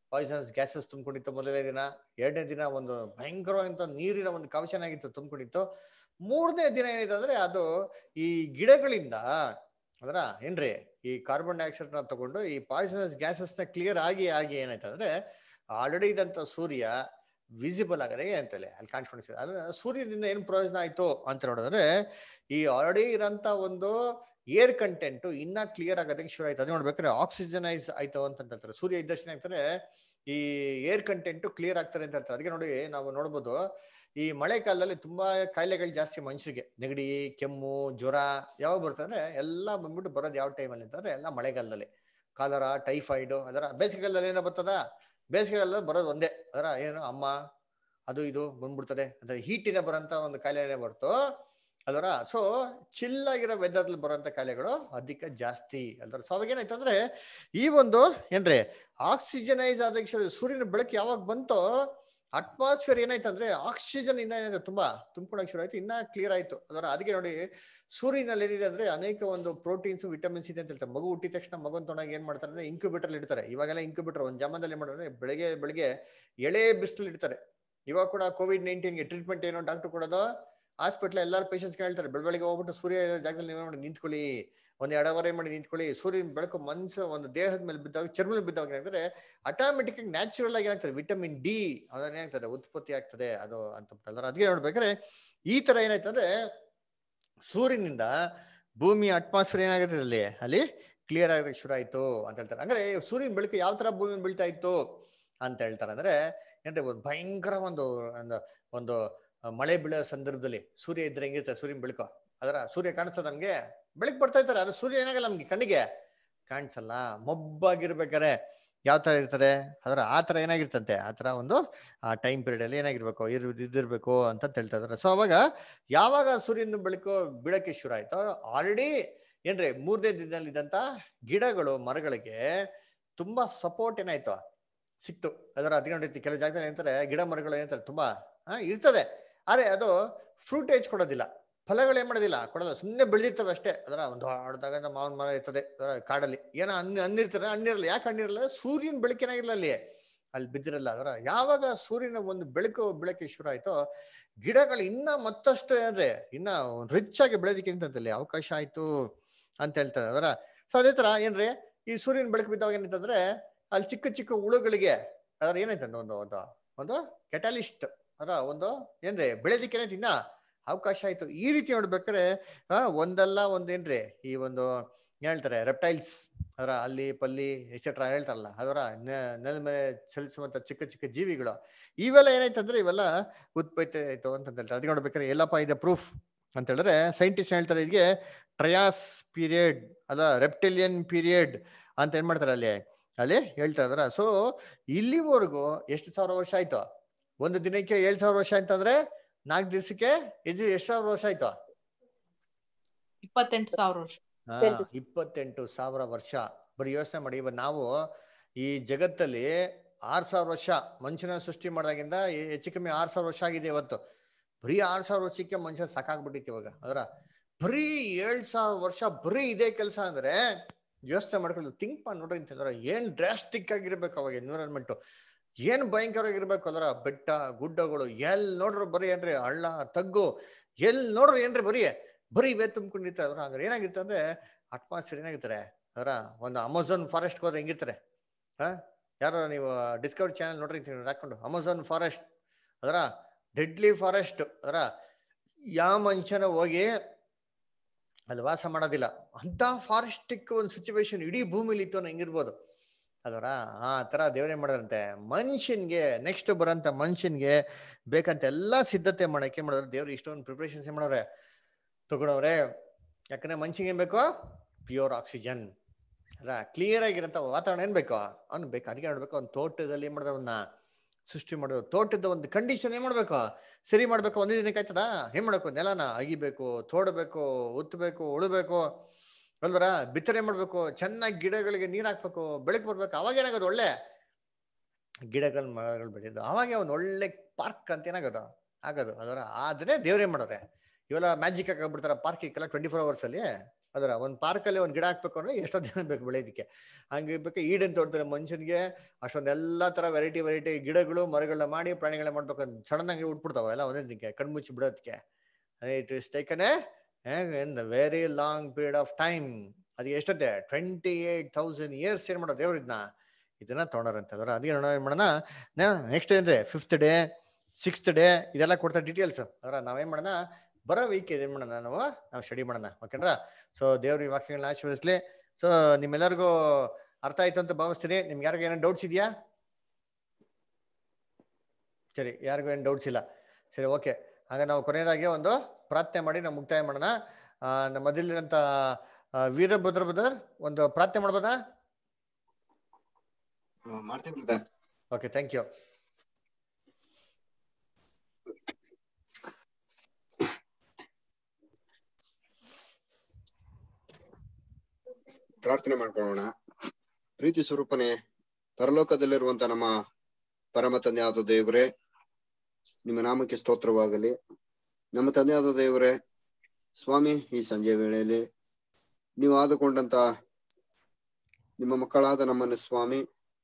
ಪಾಯ್ಸನ್ಸ್ ಗ್ಯಾಸಸ್ ತುಂಬಿಕೊಂಡಿತ್ತು ಮೊದಲನೇ ದಿನ ಎರಡನೇ ದಿನ ಒಂದು ಭಯಂಕರವಾದಂತ ನೀರಿನ ಒಂದು ಕವಚನ ಆಗಿತ್ತು ತುಂಬಿಕೊಂಡಿತ್ತು ಮೂರನೇ ದಿನ ಏನಿದೆ ಅಂದ್ರೆ ಅದು ಈ ಗಿಡಗಳಿಂದ ಅದರ ಏನ್ರಿ ಈ ಕಾರ್ಬನ್ ಡೈಆಕ್ಸೈಡ್ ನ ತಗೊಂಡು ಈ ಪಾಯ್ಸನಸ್ ಗ್ಯಾಸಸ್ ನ ಕ್ಲಿಯರ್ ಆಗಿ ಆಗಿ ಏನಾಯ್ತು ಅಂದ್ರೆ ಆಲ್ರೆಡಿ ಇದ್ದಂತ ಸೂರ್ಯ ವಿಸಿಬಲ್ ಆಗದೆ ಅಂತಲೇ ಅಲ್ಲಿ ಕಾಣಿಸ್ಕೊಂಡಿರ್ತದೆ ಅಂದ್ರೆ ಸೂರ್ಯದಿಂದ ಏನ್ ಪ್ರಯೋಜನ ಆಯ್ತು ಅಂತ ನೋಡಿದ್ರೆ ಈ ಆಲ್ರೆಡಿ ಇರೋಂತ ಒಂದು ಏರ್ ಕಂಟೆಂಟ್ ಇನ್ನ ಕ್ಲಿಯರ್ ಆಗೋದಕ್ಕೆ ಶುರು ಆಯ್ತು ಅದು ನೋಡ್ಬೇಕಾದ್ರೆ ಆಕ್ಸಿಜನೈಸ್ ಆಯ್ತು ಅಂತ ಹೇಳ್ತಾರೆ ಸೂರ್ಯ ಇದ್ದಷ್ಟು ಆಗ್ತಾರೆ ಈ ಏರ್ ಕಂಟೆಂಟ್ ಕ್ಲಿಯರ್ ಆಗ್ತಾರೆ ಅಂತ ಹೇಳ್ತಾರೆ ಅದಕ್ಕೆ ನೋಡಿ ನಾವು ನೋಡ್ಬೋದು ಈ ಮಳೆ ಕಾಲದಲ್ಲಿ ತುಂಬಾ ಕಾಯಿಲೆಗಳು ಜಾಸ್ತಿ ಮನುಷ್ಯರಿಗೆ ನೆಗಡಿ ಕೆಮ್ಮು ಜ್ವರ ಯಾವಾಗ ಬರ್ತಂದ್ರೆ ಎಲ್ಲ ಬಂದ್ಬಿಟ್ಟು ಬರೋದು ಯಾವ ಟೈಮಲ್ಲಿ ಅಂತಂದ್ರೆ ಎಲ್ಲ ಮಳೆಗಾಲದಲ್ಲಿ ಕಾಲರ ಟೈಫಾಯ್ಡ್ ಅದರ ಬೇಸಿಗೆಗಾಲದಲ್ಲಿ ಏನೋ ಬರ್ತದ ಬೇಸಿಗೆಗಾಲದಲ್ಲಿ ಬರೋದು ಒಂದೇ ಅದರ ಏನು ಅಮ್ಮ ಅದು ಇದು ಬಂದ್ಬಿಡ್ತದೆ ಅಂದ್ರೆ ಹೀಟಿನ ಬರೋಂತ ಒಂದು ಕಾಯಿಲೆನೇ ಬರ್ತು ಅದರ ಸೊ ಚಿಲ್ ಆಗಿರೋ ವೆದರ್ಲಿ ಬರೋಂಥ ಕಾಯಿಲೆಗಳು ಅಧಿಕ ಜಾಸ್ತಿ ಅಲ್ದ್ರ ಸೊ ಅವಾಗ ಏನಾಯ್ತು ಅಂದ್ರೆ ಈ ಒಂದು ಏನ್ರಿ ಆಕ್ಸಿಜನೈಸ್ ಆದ ಸೂರ್ಯನ ಬೆಳಕು ಯಾವಾಗ ಬಂತೋ ಅಟ್ಮಾಸ್ಫಿಯರ್ ಏನಾಯ್ತು ಅಂದ್ರೆ ಆಕ್ಸಿಜನ್ ಇನ್ನ ಏನಾಯ್ತು ತುಂಬಾ ತುಂಬಿಕೊಳಕ್ ಶುರು ಆಯ್ತು ಇನ್ನ ಕ್ಲಿಯರ್ ಆಯ್ತು ಅದರ ಅದಕ್ಕೆ ನೋಡಿ ಸೂರ್ಯನಲ್ಲಿ ಏನಿದೆ ಅಂದ್ರೆ ಅನೇಕ ಒಂದು ಪ್ರೋಟೀನ್ಸ್ ವಿಟಮಿನ್ಸ್ ಇದೆ ಅಂತ ಹೇಳ್ತಾರೆ ಮಗು ಹುಟ್ಟಿದ ತಕ್ಷಣ ಮಗನ್ ತೊಗೊಂಡಾಗ ಏನ್ ಮಾಡ್ತಾರೆ ಅಂದ್ರೆ ಇಂಕ್ಯುಬೇಟರ್ ಇಡ್ತಾರೆ ಇವಾಗೆಲ್ಲ ಇಂಕ್ಯುಬೇಟರ್ ಒಂದ್ ಜಮಾದಲ್ಲಿ ಏನ್ ಮಾಡ್ತಾರೆ ಬೆಳಗ್ಗೆ ಬೆಳಗ್ಗೆ ಎಳೆ ಬಿಸಿಲು ಇಡ್ತಾರೆ ಇವಾಗ ಕೂಡ ಕೋವಿಡ್ ನೈನ್ಟೀನ್ಗೆ ಟ್ರೀಟ್ಮೆಂಟ್ ಏನೋ ಡಾಕ್ಟರ್ ಕೊಡೋದು ಹಾಸ್ಪಿಟ್ಲ್ ಎಲ್ಲಾರು ಪೇಷಂಟ್ಸ್ ಹೇಳ್ತಾರೆ ಬೆಳ ಬೆಳಗ್ಗೆ ಹೋಗ್ಬಿಟ್ಟು ಸೂರ್ಯ ಇರೋ ಜಾಗದಲ್ಲಿ ನೀವು ಮಾಡಿ ನಿಂತ್ಕೊಳ್ಳಿ ಒಂದ್ ಎಡವರೆ ಮಾಡಿ ನಿಂತ್ಕೊಳ್ಳಿ ಸೂರ್ಯನ ಬೆಳಕು ಮನ್ಸು ಒಂದು ದೇಹದ ಮೇಲೆ ಬಿದ್ದಾಗ ಚರ್ಮದ ಬಿದ್ದಾಗ ಏನಾಗ್ತದೆ ಆಟೋಮೆಟಿಕ್ ಆಗಿ ನ್ಯಾಚುರಲ್ ಆಗಿ ಏನಾಗ್ತದೆ ವಿಟಮಿನ್ ಡಿ ಅದನ್ನ ಏನಾಗ್ತದೆ ಉತ್ಪತ್ತಿ ಆಗ್ತದೆ ಅದು ಅಂತ ಬಿಟ್ಟಲ್ಲ ಅದಕ್ಕೆ ನೋಡ್ಬೇಕಾದ್ರೆ ಈ ತರ ಏನಾಯ್ತು ಅಂದ್ರೆ ಸೂರ್ಯನಿಂದ ಭೂಮಿಯ ಅಟ್ಮಾಸ್ಫಿಯರ್ ಏನಾಗುತ್ತೆ ಅಲ್ಲಿ ಅಲ್ಲಿ ಕ್ಲಿಯರ್ ಆಗೋದಕ್ಕೆ ಶುರು ಆಯ್ತು ಅಂತ ಹೇಳ್ತಾರೆ ಅಂದ್ರೆ ಸೂರ್ಯನ ಬೆಳಕು ಯಾವ ತರ ಭೂಮಿ ಬೀಳ್ತಾ ಇತ್ತು ಅಂತ ಹೇಳ್ತಾರೆ ಅಂದ್ರೆ ಏನ್ರಿ ಒಂದು ಭಯಂಕರ ಒಂದು ಒಂದು ಒಂದು ಮಳೆ ಬೀಳೋ ಸಂದರ್ಭದಲ್ಲಿ ಸೂರ್ಯ ಇದ್ರೆ ಹೆಂಗಿರುತ್ತೆ ಸೂರ್ಯನ ಬೆಳಕು ಅದರ ಸೂರ್ಯ ಕಾಣಿಸ್ತದ ನಮ್ಗೆ ಬೆಳಕು ಬರ್ತಾ ಇರ್ತಾರೆ ಅದು ಸೂರ್ಯ ಏನಾಗಲ್ಲ ನಮ್ಗೆ ಕಣ್ಣಿಗೆ ಕಾಣಿಸಲ್ಲ ಮೊಬ್ಬಾಗಿರ್ಬೇಕಾರೆ ಯಾವ ತರ ಇರ್ತಾರೆ ಅದರ ಆ ತರ ಏನಾಗಿರ್ತಂತೆ ಆ ತರ ಒಂದು ಆ ಟೈಮ್ ಪೀರಿಯಡ್ ಅಲ್ಲಿ ಏನಾಗಿರ್ಬೇಕು ಇರ್ ಇದಿರ್ಬೇಕು ಅಂತ ಹೇಳ್ತಾ ಇದಾರೆ ಸೊ ಅವಾಗ ಯಾವಾಗ ಸೂರ್ಯನ ಬೆಳಕು ಬೀಳಕ್ಕೆ ಶುರು ಆಯ್ತೋ ಆಲ್ರೆಡಿ ಏನ್ರಿ ಮೂರನೇ ದಿನದಲ್ಲಿ ಇದ್ದಂತ ಗಿಡಗಳು ಮರಗಳಿಗೆ ತುಂಬಾ ಸಪೋರ್ಟ್ ಏನಾಯ್ತು ಸಿಕ್ತು ಅದರ ಅದ್ಕೊಂಡಿತ್ತು ಕೆಲವು ಜಾಗದಲ್ಲಿ ಏನಂತಾರೆ ಗಿಡ ಮರಗಳು ಏನಂತಾರೆ ತುಂಬಾ ಹಾ ಇರ್ತದೆ ಆದ್ರೆ ಅದು ಫ್ರೂಟೇಜ್ ಕೊಡೋದಿಲ್ಲ ಫಲಗಳು ಏನ್ ಮಾಡೋದಿಲ್ಲ ಕೊಡೋದು ಸುಮ್ಮನೆ ಬೆಳೆದಿರ್ತವೆ ಅಷ್ಟೇ ಅದರ ಒಂದು ದೊಡ್ಡದಾಗ ಮಾವಿನ ಮರ ಇರ್ತದೆ ಅದರ ಕಾಡಲ್ಲಿ ಏನೋ ಹಣ್ಣು ಹಣ್ಣಿರ್ತಾರೆ ಹಣ್ಣಿರಲ್ಲ ಯಾಕೆ ಹಣ್ಣಿರಲ್ಲ ಸೂರ್ಯನ ಬೆಳಕಿನಾಗಿರಲ್ಲ ಅಲ್ಲಿ ಅಲ್ಲಿ ಬಿದ್ದಿರಲ್ಲ ಅದರ ಯಾವಾಗ ಸೂರ್ಯನ ಒಂದು ಬೆಳಕು ಬೆಳಕೆ ಶುರು ಆಯ್ತೋ ಗಿಡಗಳು ಇನ್ನ ಮತ್ತಷ್ಟು ಅಂದ್ರೆ ಇನ್ನ ರಿಚ್ ಆಗಿ ಬೆಳೆದಿಕ್ಕೆ ಅಂತಂದಲ್ಲಿ ಅವಕಾಶ ಆಯ್ತು ಅಂತ ಹೇಳ್ತಾರೆ ಅದರ ಸೊ ಅದೇ ತರ ಏನ್ರಿ ಈ ಸೂರ್ಯನ ಬೆಳಕು ಬಿದ್ದಾಗ ಏನಂತಂದ್ರೆ ಅಲ್ಲಿ ಚಿಕ್ಕ ಚಿಕ್ಕ ಹುಳುಗಳಿಗೆ ಅದ್ರ ಏನಾಯ್ತಂದ್ರೆ ಒಂದು ಒಂದು ಒಂದು ಕೆಟಾಲಿಸ್ಟ್ ಅದರ ಒಂದು ಏನ್ರಿ ಬೆಳೆದಿಕ್ಕೆ ಏನಾಯ್ತು ಇನ್ನ ಅವಕಾಶ ಆಯ್ತು ಈ ರೀತಿ ನೋಡ್ಬೇಕಾದ್ರೆ ಆ ಒಂದಲ್ಲ ಒಂದೇನ್ರಿ ಈ ಒಂದು ಏನ್ ಹೇಳ್ತಾರೆ ರೆಪ್ಟೈಲ್ಸ್ ಅದರ ಅಲ್ಲಿ ಪಲ್ಲಿ ಎಕ್ಸೆಟ್ರಾ ಹೇಳ್ತಾರಲ್ಲ ಅದರ ನೆಲ ಮೇಲೆ ಚಲಿಸುವಂತ ಚಿಕ್ಕ ಚಿಕ್ಕ ಜೀವಿಗಳು ಇವೆಲ್ಲ ಏನಾಯ್ತಂದ್ರೆ ಇವೆಲ್ಲ ಉತ್ಪತ್ತಿ ಆಯ್ತು ಅಂತ ಹೇಳ್ತಾರೆ ಅದಕ್ಕೆ ನೋಡ್ಬೇಕಾದ್ರೆ ಎಲ್ಲಪ್ಪ ಇದೆ ಪ್ರೂಫ್ ಅಂತ ಹೇಳಿದ್ರೆ ಸೈಂಟಿಸ್ಟ್ ಹೇಳ್ತಾರೆ ಇದಕ್ಕೆ ಟ್ರಯಾಸ್ ಪೀರಿಯಡ್ ಅದ ರೆಪ್ಟಿಲಿಯನ್ ಪೀರಿಯಡ್ ಅಂತ ಏನ್ ಮಾಡ್ತಾರೆ ಅಲ್ಲಿ ಅಲ್ಲಿ ಹೇಳ್ತಾ ಇದಾರ ಸೊ ಇಲ್ಲಿವರೆಗೂ ಎಷ್ಟು ಸಾವಿರ ವರ್ಷ ಆಯ್ತು ಒಂದು ದಿನಕ್ಕೆ ಏಳ್ ಸಾವಿರ ವರ್ಷ ಅಂತಂದ್ರೆ ನಾಲ್ಕು ದಿವಸಕ್ಕೆ ಇದು ಎಷ್ಟು ಸಾವಿರ ವರ್ಷ ಆಯ್ತು ಇಪ್ಪತ್ತೆಂಟು ಸಾವಿರ ವರ್ಷ ಹಾ ಇಪ್ಪತ್ತೆಂಟು ಸಾವಿರ ವರ್ಷ ಬರೀ ಯೋಚನೆ ಮಾಡಿ ಇವತ್ತು ನಾವು ಈ ಜಗತ್ತಲ್ಲಿ ಆರ್ ಸಾವಿರ ವರ್ಷ ಮನುಷ್ಯನ ಸೃಷ್ಟಿ ಮಾಡಿದಾಗಿಂದ ಹೆಚ್ಚು ಕಮ್ಮಿ ಆರ್ ಸಾವಿರ ವರ್ಷ ಆಗಿದೆ ಇವತ್ತು ಬರೀ ಆರ್ ಸಾವಿರ ವರ್ಷಕ್ಕೆ ಮನುಷ್ಯ ಸಾಕಾಗ್ಬಿಟ್ಟಿತ್ತು ಇವಾಗ ಅದರ ಬರೀ ಏಳ್ ಸಾವಿರ ವರ್ಷ ಬರೀ ಇದೇ ಕೆಲಸ ಅಂದ್ರೆ ಯೋಚನೆ ಮಾಡ್ಕೊಂಡು ಥಿಂಕ್ ಮಾಡಿ ನೋಡ್ರಿ ಅಂತಂದ್ರೆ ಏನ್ ಡ್ರಾಸ್ಟಿಕ್ ಆಗಿರ್ಬೇಕು ಅವಾಗ ಎನ್ವಿರಾನ್ಮೆಂಟ್ ಏನ್ ಭಯಂಕರವಾಗಿರ್ಬೇಕು ಅದರ ಬೆಟ್ಟ ಗುಡ್ಡಗಳು ಎಲ್ ನೋಡ್ರು ಬರೀ ಏನ್ರಿ ಹಳ್ಳ ತಗ್ಗು ಎಲ್ ನೋಡ್ರಿ ಏನ್ರಿ ಬರೀ ಬರೀ ಇವೇ ತುಂಬ್ಕೊಂಡಿರ್ತಾರೆ ಅದ್ರ ಹಂಗಾರೆ ಏನಾಗಿರುತ್ತೆ ಅಂದ್ರೆ ಅಟ್ಮಾಸ್ಫಿಯರ್ ಏನಾಗಿರ್ತಾರೆ ಅದರ ಒಂದು ಅಮೆಝಾನ್ ಫಾರೆಸ್ಟ್ ಹೋದ್ರೆ ಹೆಂಗಿರ್ತಾರೆ ಹಾ ಯಾರೋ ನೀವು ಡಿಸ್ಕವರಿ ಚಾನಲ್ ನೋಡ್ರಿ ಹಾಕೊಂಡು ಅಮೆಝಾನ್ ಫಾರೆಸ್ಟ್ ಅದರ ಡೆಡ್ಲಿ ಫಾರೆಸ್ಟ್ ಅದರ ಯಾವ ಮನುಷ್ಯನ ಹೋಗಿ ಅಲ್ಲಿ ವಾಸ ಮಾಡೋದಿಲ್ಲ ಅಂತ ಫಾರೆಸ್ಟಿಕ್ ಒಂದು ಸಿಚುವೇಶನ್ ಇಡೀ ಭೂಮಿಲಿ ಇತ್ತು ಅನ್ನೋ ಹೆಂಗಿರ್ಬೋದು ಅದರ ಆ ತರ ದೇವರೇ ಮಾಡಿದ್ರಂತೆ ಮನುಷ್ಯನ್ಗೆ ನೆಕ್ಸ್ಟ್ ಬರೋಂತ ಮನುಷ್ಯನ್ಗೆ ಬೇಕಂತ ಎಲ್ಲಾ ಸಿದ್ಧತೆ ಮಾಡಕ್ಕೆ ಮಾಡಿದ್ರೆ ದೇವ್ರು ಇಷ್ಟೊಂದು ಪ್ರಿಪ್ರೇಷನ್ಸ್ ಏನ್ ಮಾಡೋರೆ ತಗೊಳವ್ರೆ ಯಾಕಂದ್ರೆ ಮನುಷ್ಯಂಗೆ ಏನ್ ಬೇಕು ಪ್ಯೂರ್ ಆಕ್ಸಿಜನ್ ಅಲ್ಲ ಕ್ಲಿಯರ್ ಆಗಿರಂತ ವಾತಾವರಣ ಏನ್ ಬೇಕು ಅವ್ನು ಬೇಕು ಅದಕ್ಕೆ ನೋಡ್ಬೇಕು ಅವ್ನು ತೋಟದಲ್ಲಿ ಏನ್ ಮಾಡಿದ್ರೆ ಅವನ್ನ ಸೃಷ್ಟಿ ಮಾಡೋದು ತೋಟದ ಒಂದು ಕಂಡೀಷನ್ ಏನ್ ಮಾಡ್ಬೇಕು ಸರಿ ಮಾಡ್ಬೇಕು ಒಂದೇ ದಿನಕ್ಕೆ ಆಯ್ತದ ಏನ್ ಮಾಡ್ಬೇಕು ನೆಲನ ಅಗಿಬೇಕು ತೋಡಬೇಕು ಉತ್ತಬೇಕು ಉಳಬೇಕು ಅಲ್ವರ ಬಿತ್ತನೆ ಮಾಡ್ಬೇಕು ಚೆನ್ನಾಗಿ ಗಿಡಗಳಿಗೆ ನೀರ್ ಹಾಕ್ಬೇಕು ಬೆಳಕು ಬರ್ಬೇಕು ಅವಾಗ ಏನಾಗೋದು ಒಳ್ಳೆ ಗಿಡಗಳು ಮರಗಳು ಬೆಳೆಯೋದು ಅವಾಗ ಒಂದು ಒಳ್ಳೆ ಪಾರ್ಕ್ ಅಂತ ಏನಾಗೋದು ಆಗೋದು ಅದರ ಆದ್ರೆ ದೇವ್ರೇ ಮಾಡೋರೆ ಇವೆಲ್ಲ ಮ್ಯಾಜಿಕ್ ಆಗ್ಬಿಡ್ತಾರ ಪಾರ್ಕಿಗೆಲ್ಲ ಟ್ವೆಂಟಿ ಫೋರ್ ಅವರ್ಸ್ ಅಲ್ಲಿ ಅದರ ಒಂದು ಪಾರ್ಕಲ್ಲಿ ಒಂದು ಗಿಡ ಹಾಕ್ಬೇಕು ಅಂದ್ರೆ ಎಷ್ಟೋ ದಿನ ಬೇಕು ಬೆಳೆಯೋದಕ್ಕೆ ಹಂಗೆ ಬೇಕು ಈಡನ್ ತೋಡ್ತಾರೆ ಮನುಷ್ಯನಿಗೆ ಅಷ್ಟೊಂದು ಎಲ್ಲಾ ತರ ವೆರೈಟಿ ವೆರೈಟಿ ಗಿಡಗಳು ಮರಗಳನ್ನ ಮಾಡಿ ಪ್ರಾಣಿಗಳನ್ನ ಮಾಡ್ಬೇಕು ಅಂತ ಸಡನ್ ಆಗಿ ಉಟ್ಬಿಡ್ತಾವ ಎಲ್ಲ ಒಂದೇ ದಿನಕ್ಕೆ ಕಣ್ಮುಚ್ಚಿ ಬಿಡೋದಕ್ಕೆ it is taken in the very long period of time ಅದಕ್ಕೆ ಎಷ್ಟೊತ್ತೆ ಟ್ವೆಂಟಿ ಏಟ್ ತೌಸಂಡ್ ಇಯರ್ಸ್ ಏನ್ ಮಾಡೋದು ದೇವ್ರ ಇದನ್ನ ಇದನ್ನ ತೊಗೊಂಡಾರಂತೆ ಅದರ ಅದಕ್ಕೆ ನೋಡೋಣ ಏನ್ ಮಾಡೋಣ ನೆಕ್ಸ್ಟ್ ಏನ್ರಿ ಫಿಫ್ತ್ ಡೇ ಸಿಕ್ಸ್ತ್ ಡೇ ಇದೆಲ್ಲ ಕೊಡ್ತಾರೆ ಡೀಟೇಲ್ಸ್ ಅದರ ನಾವೇನ್ ಮಾಡೋಣ ಬರೋ ವೀಕ್ ಏನ್ ಮಾಡೋಣ ನಾವು ನಾವು ಸ್ಟಡಿ ಮಾಡೋಣ ಓಕೆನ್ರಾ ಸೊ ದೇವ್ರ ಈ ವಾಕ್ಯಗಳನ್ನ ಆಶೀರ್ವದಿಸ್ಲಿ ಸೊ ನಿಮ್ಮೆಲ್ಲರಿಗೂ ಅರ್ಥ ಆಯ್ತು ಅಂತ ಭಾವಿಸ್ತೀನಿ ನಿಮ್ಗೆ ಯಾರಿಗೂ ಏನೋ ಡೌಟ್ಸ್ ಇದೆಯಾ ಸರಿ ಯಾರಿಗೂ ಏನು ಡೌಟ್ಸ್ ಇಲ್ಲ ಸರಿ ಓಕೆ ಹಾಗ ನಾವು ಕೊನೆಯದಾಗಿ ಒಂದು ಪ್ರಾರ್ಥನೆ ಮಾಡಿ ನಾವು ಮುಕ್ತಾಯ ಮಾಡೋಣ ಆ, ನಮ್ಮ ಮೊದಲಿರಂತ ವೀರಭದ್ರ ಬ್ರದರ್ ಒಂದು ಪ್ರಾರ್ಥನೆ ಮಾಡ್ಬೋದಾ ಮಾಡ್ತೀನಿ ಬ್ರದರ್ ಓಕೆ ಥ್ಯಾಂಕ್ ಯು ಪ್ರಾರ್ಥನೆ ಮಾಡ್ಕೊಳ್ಳೋಣ ಪ್ರೀತಿ ಸ್ವರೂಪನೇ ಪರಲೋಕದಲ್ಲಿರುವಂತ ನಮ್ಮ ಪರಮ ತಂದೆಯಾದ ದೇವರೇ ನಿಮ್ಮ ನಾಮಕ್ಕೆ ಸ್ತೋತ್ರವಾಗಲಿ ನಮ್ಮ ತಂದೆಯಾದ ದೇವರೇ ಸ್ವಾಮಿ ಈ ಸಂಜೆ ವೇಳೆಯಲ್ಲಿ ನೀವು ಆದುಕೊಂಡಂತ ನಿಮ್ಮ ಮಕ್ಕಳಾದ ನಮ್ಮನ್ನು ಸ್ವಾಮಿ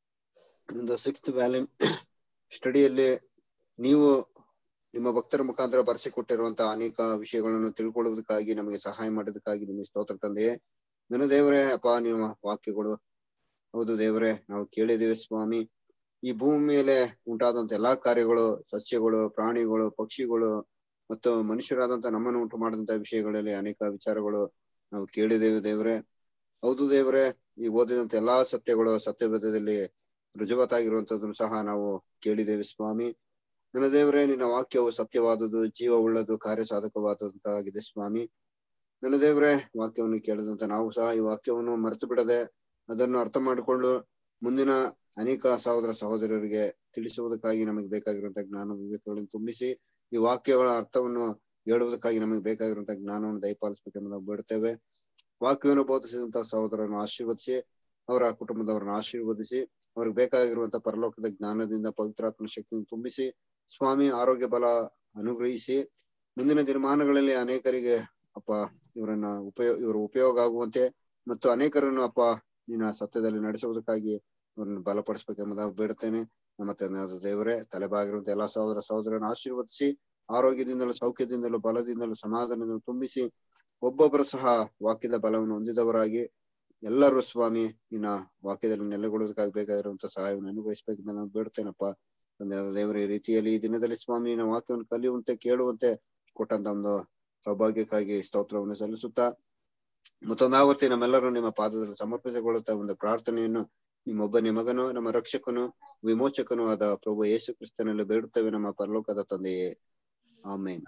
ಒಂದು ಸಿಕ್ಸ್ತ್ ವ್ಯಾಲ್ಯೂಮ್ ಸ್ಟಡಿಯಲ್ಲಿ ನೀವು ನಿಮ್ಮ ಭಕ್ತರ ಮುಖಾಂತರ ಬರೆಸಿಕೊಟ್ಟಿರುವಂತಹ ಅನೇಕ ವಿಷಯಗಳನ್ನು ತಿಳ್ಕೊಳ್ಳುವುದಕ್ಕಾಗಿ ನಮಗೆ ಸಹಾಯ ಮಾಡೋದಕ್ಕಾಗಿ ನಿಮಗೆ ಸ್ತೋತ್ರ ತಂದೆಯೇ ನನ್ನ ದೇವರೇ ಅಪ್ಪ ನಿಮ್ಮ ವಾಕ್ಯಗಳು ಹೌದು ದೇವರೇ ನಾವು ಕೇಳಿದ್ದೇವೆ ಸ್ವಾಮಿ ಈ ಭೂಮಿ ಮೇಲೆ ಉಂಟಾದಂತ ಎಲ್ಲಾ ಕಾರ್ಯಗಳು ಸಸ್ಯಗಳು ಪ್ರಾಣಿಗಳು ಪಕ್ಷಿಗಳು ಮತ್ತು ಮನುಷ್ಯರಾದಂತ ನಮ್ಮನ್ನು ಉಂಟು ಮಾಡಿದಂತ ವಿಷಯಗಳಲ್ಲಿ ಅನೇಕ ವಿಚಾರಗಳು ನಾವು ಕೇಳಿದ್ದೇವೆ ದೇವರೇ ಹೌದು ದೇವರೇ ಈ ಓದಿದಂತ ಎಲ್ಲಾ ಸತ್ಯಗಳು ಸತ್ಯವೇದದಲ್ಲಿ ರುಜುವಾತಾಗಿರುವಂತದನ್ನು ಸಹ ನಾವು ಕೇಳಿದ್ದೇವೆ ಸ್ವಾಮಿ ನನ್ನ ದೇವರೇ ನಿನ್ನ ವಾಕ್ಯವು ಸತ್ಯವಾದದ್ದು ಜೀವ ಉಳ್ಳದು ಕಾರ್ಯ ಸಾಧಕವಾದದ್ದಾಗಿದೆ ಸ್ವಾಮಿ ನನ್ನ ದೇವರೇ ವಾಕ್ಯವನ್ನು ಕೇಳಿದಂತ ನಾವು ಸಹ ಈ ವಾಕ್ಯವನ್ನು ಮರೆತು ಬಿಡದೆ ಅದನ್ನು ಅರ್ಥ ಮಾಡಿಕೊಂಡು ಮುಂದಿನ ಅನೇಕ ಸಹೋದರ ಸಹೋದರರಿಗೆ ತಿಳಿಸುವುದಕ್ಕಾಗಿ ನಮಗೆ ಬೇಕಾಗಿರುವಂತಹ ಜ್ಞಾನ ವಿವೇಕಗಳನ್ನು ತುಂಬಿಸಿ ಈ ವಾಕ್ಯಗಳ ಅರ್ಥವನ್ನು ಹೇಳುವುದಕ್ಕಾಗಿ ನಮಗೆ ಬೇಕಾಗಿರುವಂತಹ ಜ್ಞಾನವನ್ನು ದಯಪಾಲಿಸಬೇಕೆಂದು ನಾವು ಬೇಡುತ್ತೇವೆ ವಾಕ್ಯವನ್ನು ಬೋಧಿಸಿದಂತಹ ಸಹೋದರನ್ನು ಆಶೀರ್ವದಿಸಿ ಅವರ ಕುಟುಂಬದವರನ್ನು ಆಶೀರ್ವದಿಸಿ ಅವ್ರಿಗೆ ಬೇಕಾಗಿರುವಂತಹ ಪರಲೋಕದ ಜ್ಞಾನದಿಂದ ಪವಿತ್ರಾತ್ಮ ಶಕ್ತಿಯನ್ನು ತುಂಬಿಸಿ ಸ್ವಾಮಿ ಆರೋಗ್ಯ ಬಲ ಅನುಗ್ರಹಿಸಿ ಮುಂದಿನ ದಿನಮಾನಗಳಲ್ಲಿ ಅನೇಕರಿಗೆ ಅಪ್ಪ ಇವರನ್ನ ಉಪಯೋಗ ಇವರು ಉಪಯೋಗ ಆಗುವಂತೆ ಮತ್ತು ಅನೇಕರನ್ನು ಅಪ್ಪ ನಿನ್ನ ಸತ್ಯದಲ್ಲಿ ನಡೆಸುವುದಕ್ಕಾಗಿ ಅವರನ್ನು ಬಲಪಡಿಸ್ಬೇಕೆಂಬುದಾಗಿ ಬೇಡುತ್ತೇನೆ ನಮ್ಮ ತಂದೆಯಾದ ದೇವರೇ ತಲೆಬಾಗಿರುವಂತ ಎಲ್ಲಾ ಸಹೋದರ ಸಹೋದರನ್ನು ಆಶೀರ್ವದಿಸಿ ಆರೋಗ್ಯದಿಂದಲೂ ಸೌಖ್ಯದಿಂದಲೂ ಬಲದಿಂದಲೂ ಸಮಾಧಾನದಿಂದಲೂ ತುಂಬಿಸಿ ಒಬ್ಬೊಬ್ಬರು ಸಹ ವಾಕ್ಯದ ಬಲವನ್ನು ಹೊಂದಿದವರಾಗಿ ಎಲ್ಲರೂ ಸ್ವಾಮಿ ನಿನ್ನ ವಾಕ್ಯದಲ್ಲಿ ನೆಲೆಗೊಳ್ಳುವುದಕ್ಕಾಗಿ ಬೇಕಾಗಿರುವಂತ ಸಹಾಯವನ್ನು ಅನುಭವಿಸಬೇಕೆಂದು ನಾನು ಬೇಡುತ್ತೇನಪ್ಪ ತಂದೆಯಾದ ದೇವರ ಈ ರೀತಿಯಲ್ಲಿ ಈ ದಿನದಲ್ಲಿ ಸ್ವಾಮಿ ನಿನ್ನ ವಾಕ್ಯವನ್ನು ಕಲಿಯುವಂತೆ ಕೇಳುವಂತೆ ಕೊಟ್ಟಂತ ಒಂದು ಸೌಭಾಗ್ಯಕ್ಕಾಗಿ ಸ್ತೋತ್ರವನ್ನು ಸಲ್ಲಿಸುತ್ತಾ ಮತ್ತೊಂದಾವರ್ತಿ ನಮ್ಮೆಲ್ಲರೂ ನಿಮ್ಮ ಪಾದದಲ್ಲಿ ಸಮರ್ಪಿಸಿಕೊಳ್ಳುತ್ತಾ ಒಂದು ಪ್ರಾರ್ಥನೆಯನ್ನು ನಿಮ್ಮೊಬ್ಬನೇ ಮಗನು ನಮ್ಮ ರಕ್ಷಕನು ವಿಮೋಚಕನು ಆದ ಪ್ರಭು ಯೇಸು ಕ್ರಿಸ್ತನಲ್ಲಿ ಬೇಡುತ್ತೇವೆ ನಮ್ಮ ಪರಲೋಕದ ತಂದೆಯೇ ಆಮೇನ್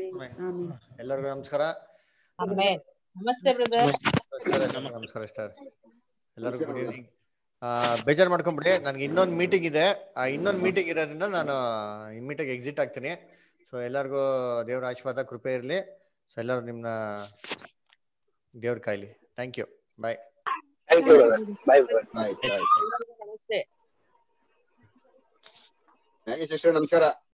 ಎಲ್ಲರಿಗೂ ನಮಸ್ಕಾರ ಆಮೇನ್ ನಮಸ್ತೆ ಬ್ರದರ್ ನಮಸ್ಕಾರ ಸರ್ ಎಲ್ಲರಿಗೂ ಗುಡ್ ಈವ್ನಿಂಗ್ ಬೇಜಾರು ಮಾಡ್ಕೊಂಬಿಡಿ ನನಗೆ ಇನ್ನೊಂದು ಮೀಟಿಂಗ್ ಇದೆ ಆ ಇನ್ನೊಂದು ಮೀಟಿಂಗ್ ಇರೋದ್ರಿಂದ ನಾನು ಈ ಮೀಟಿಂಗ್ ಎಕ್ಸಿಟ್ ಆಗ್ತೀನಿ ಸೊ ಎಲ್ಲರಿಗೂ ದೇವ್ರ ಆಶೀರ್ವಾದ ಕೃಪೆ ಇರಲಿ ಸೊ ಎಲ್ಲರೂ ನಿಮ್ನ ದೇವ್ರ ಕಾಯ್ಲಿ thank you bye thank you bye bye bye bye ನಮಸ್ತೆ ಮ್ಯಾಗಿ ಸಿಸ್ಟರ್ ನಮಸ್ಕಾರ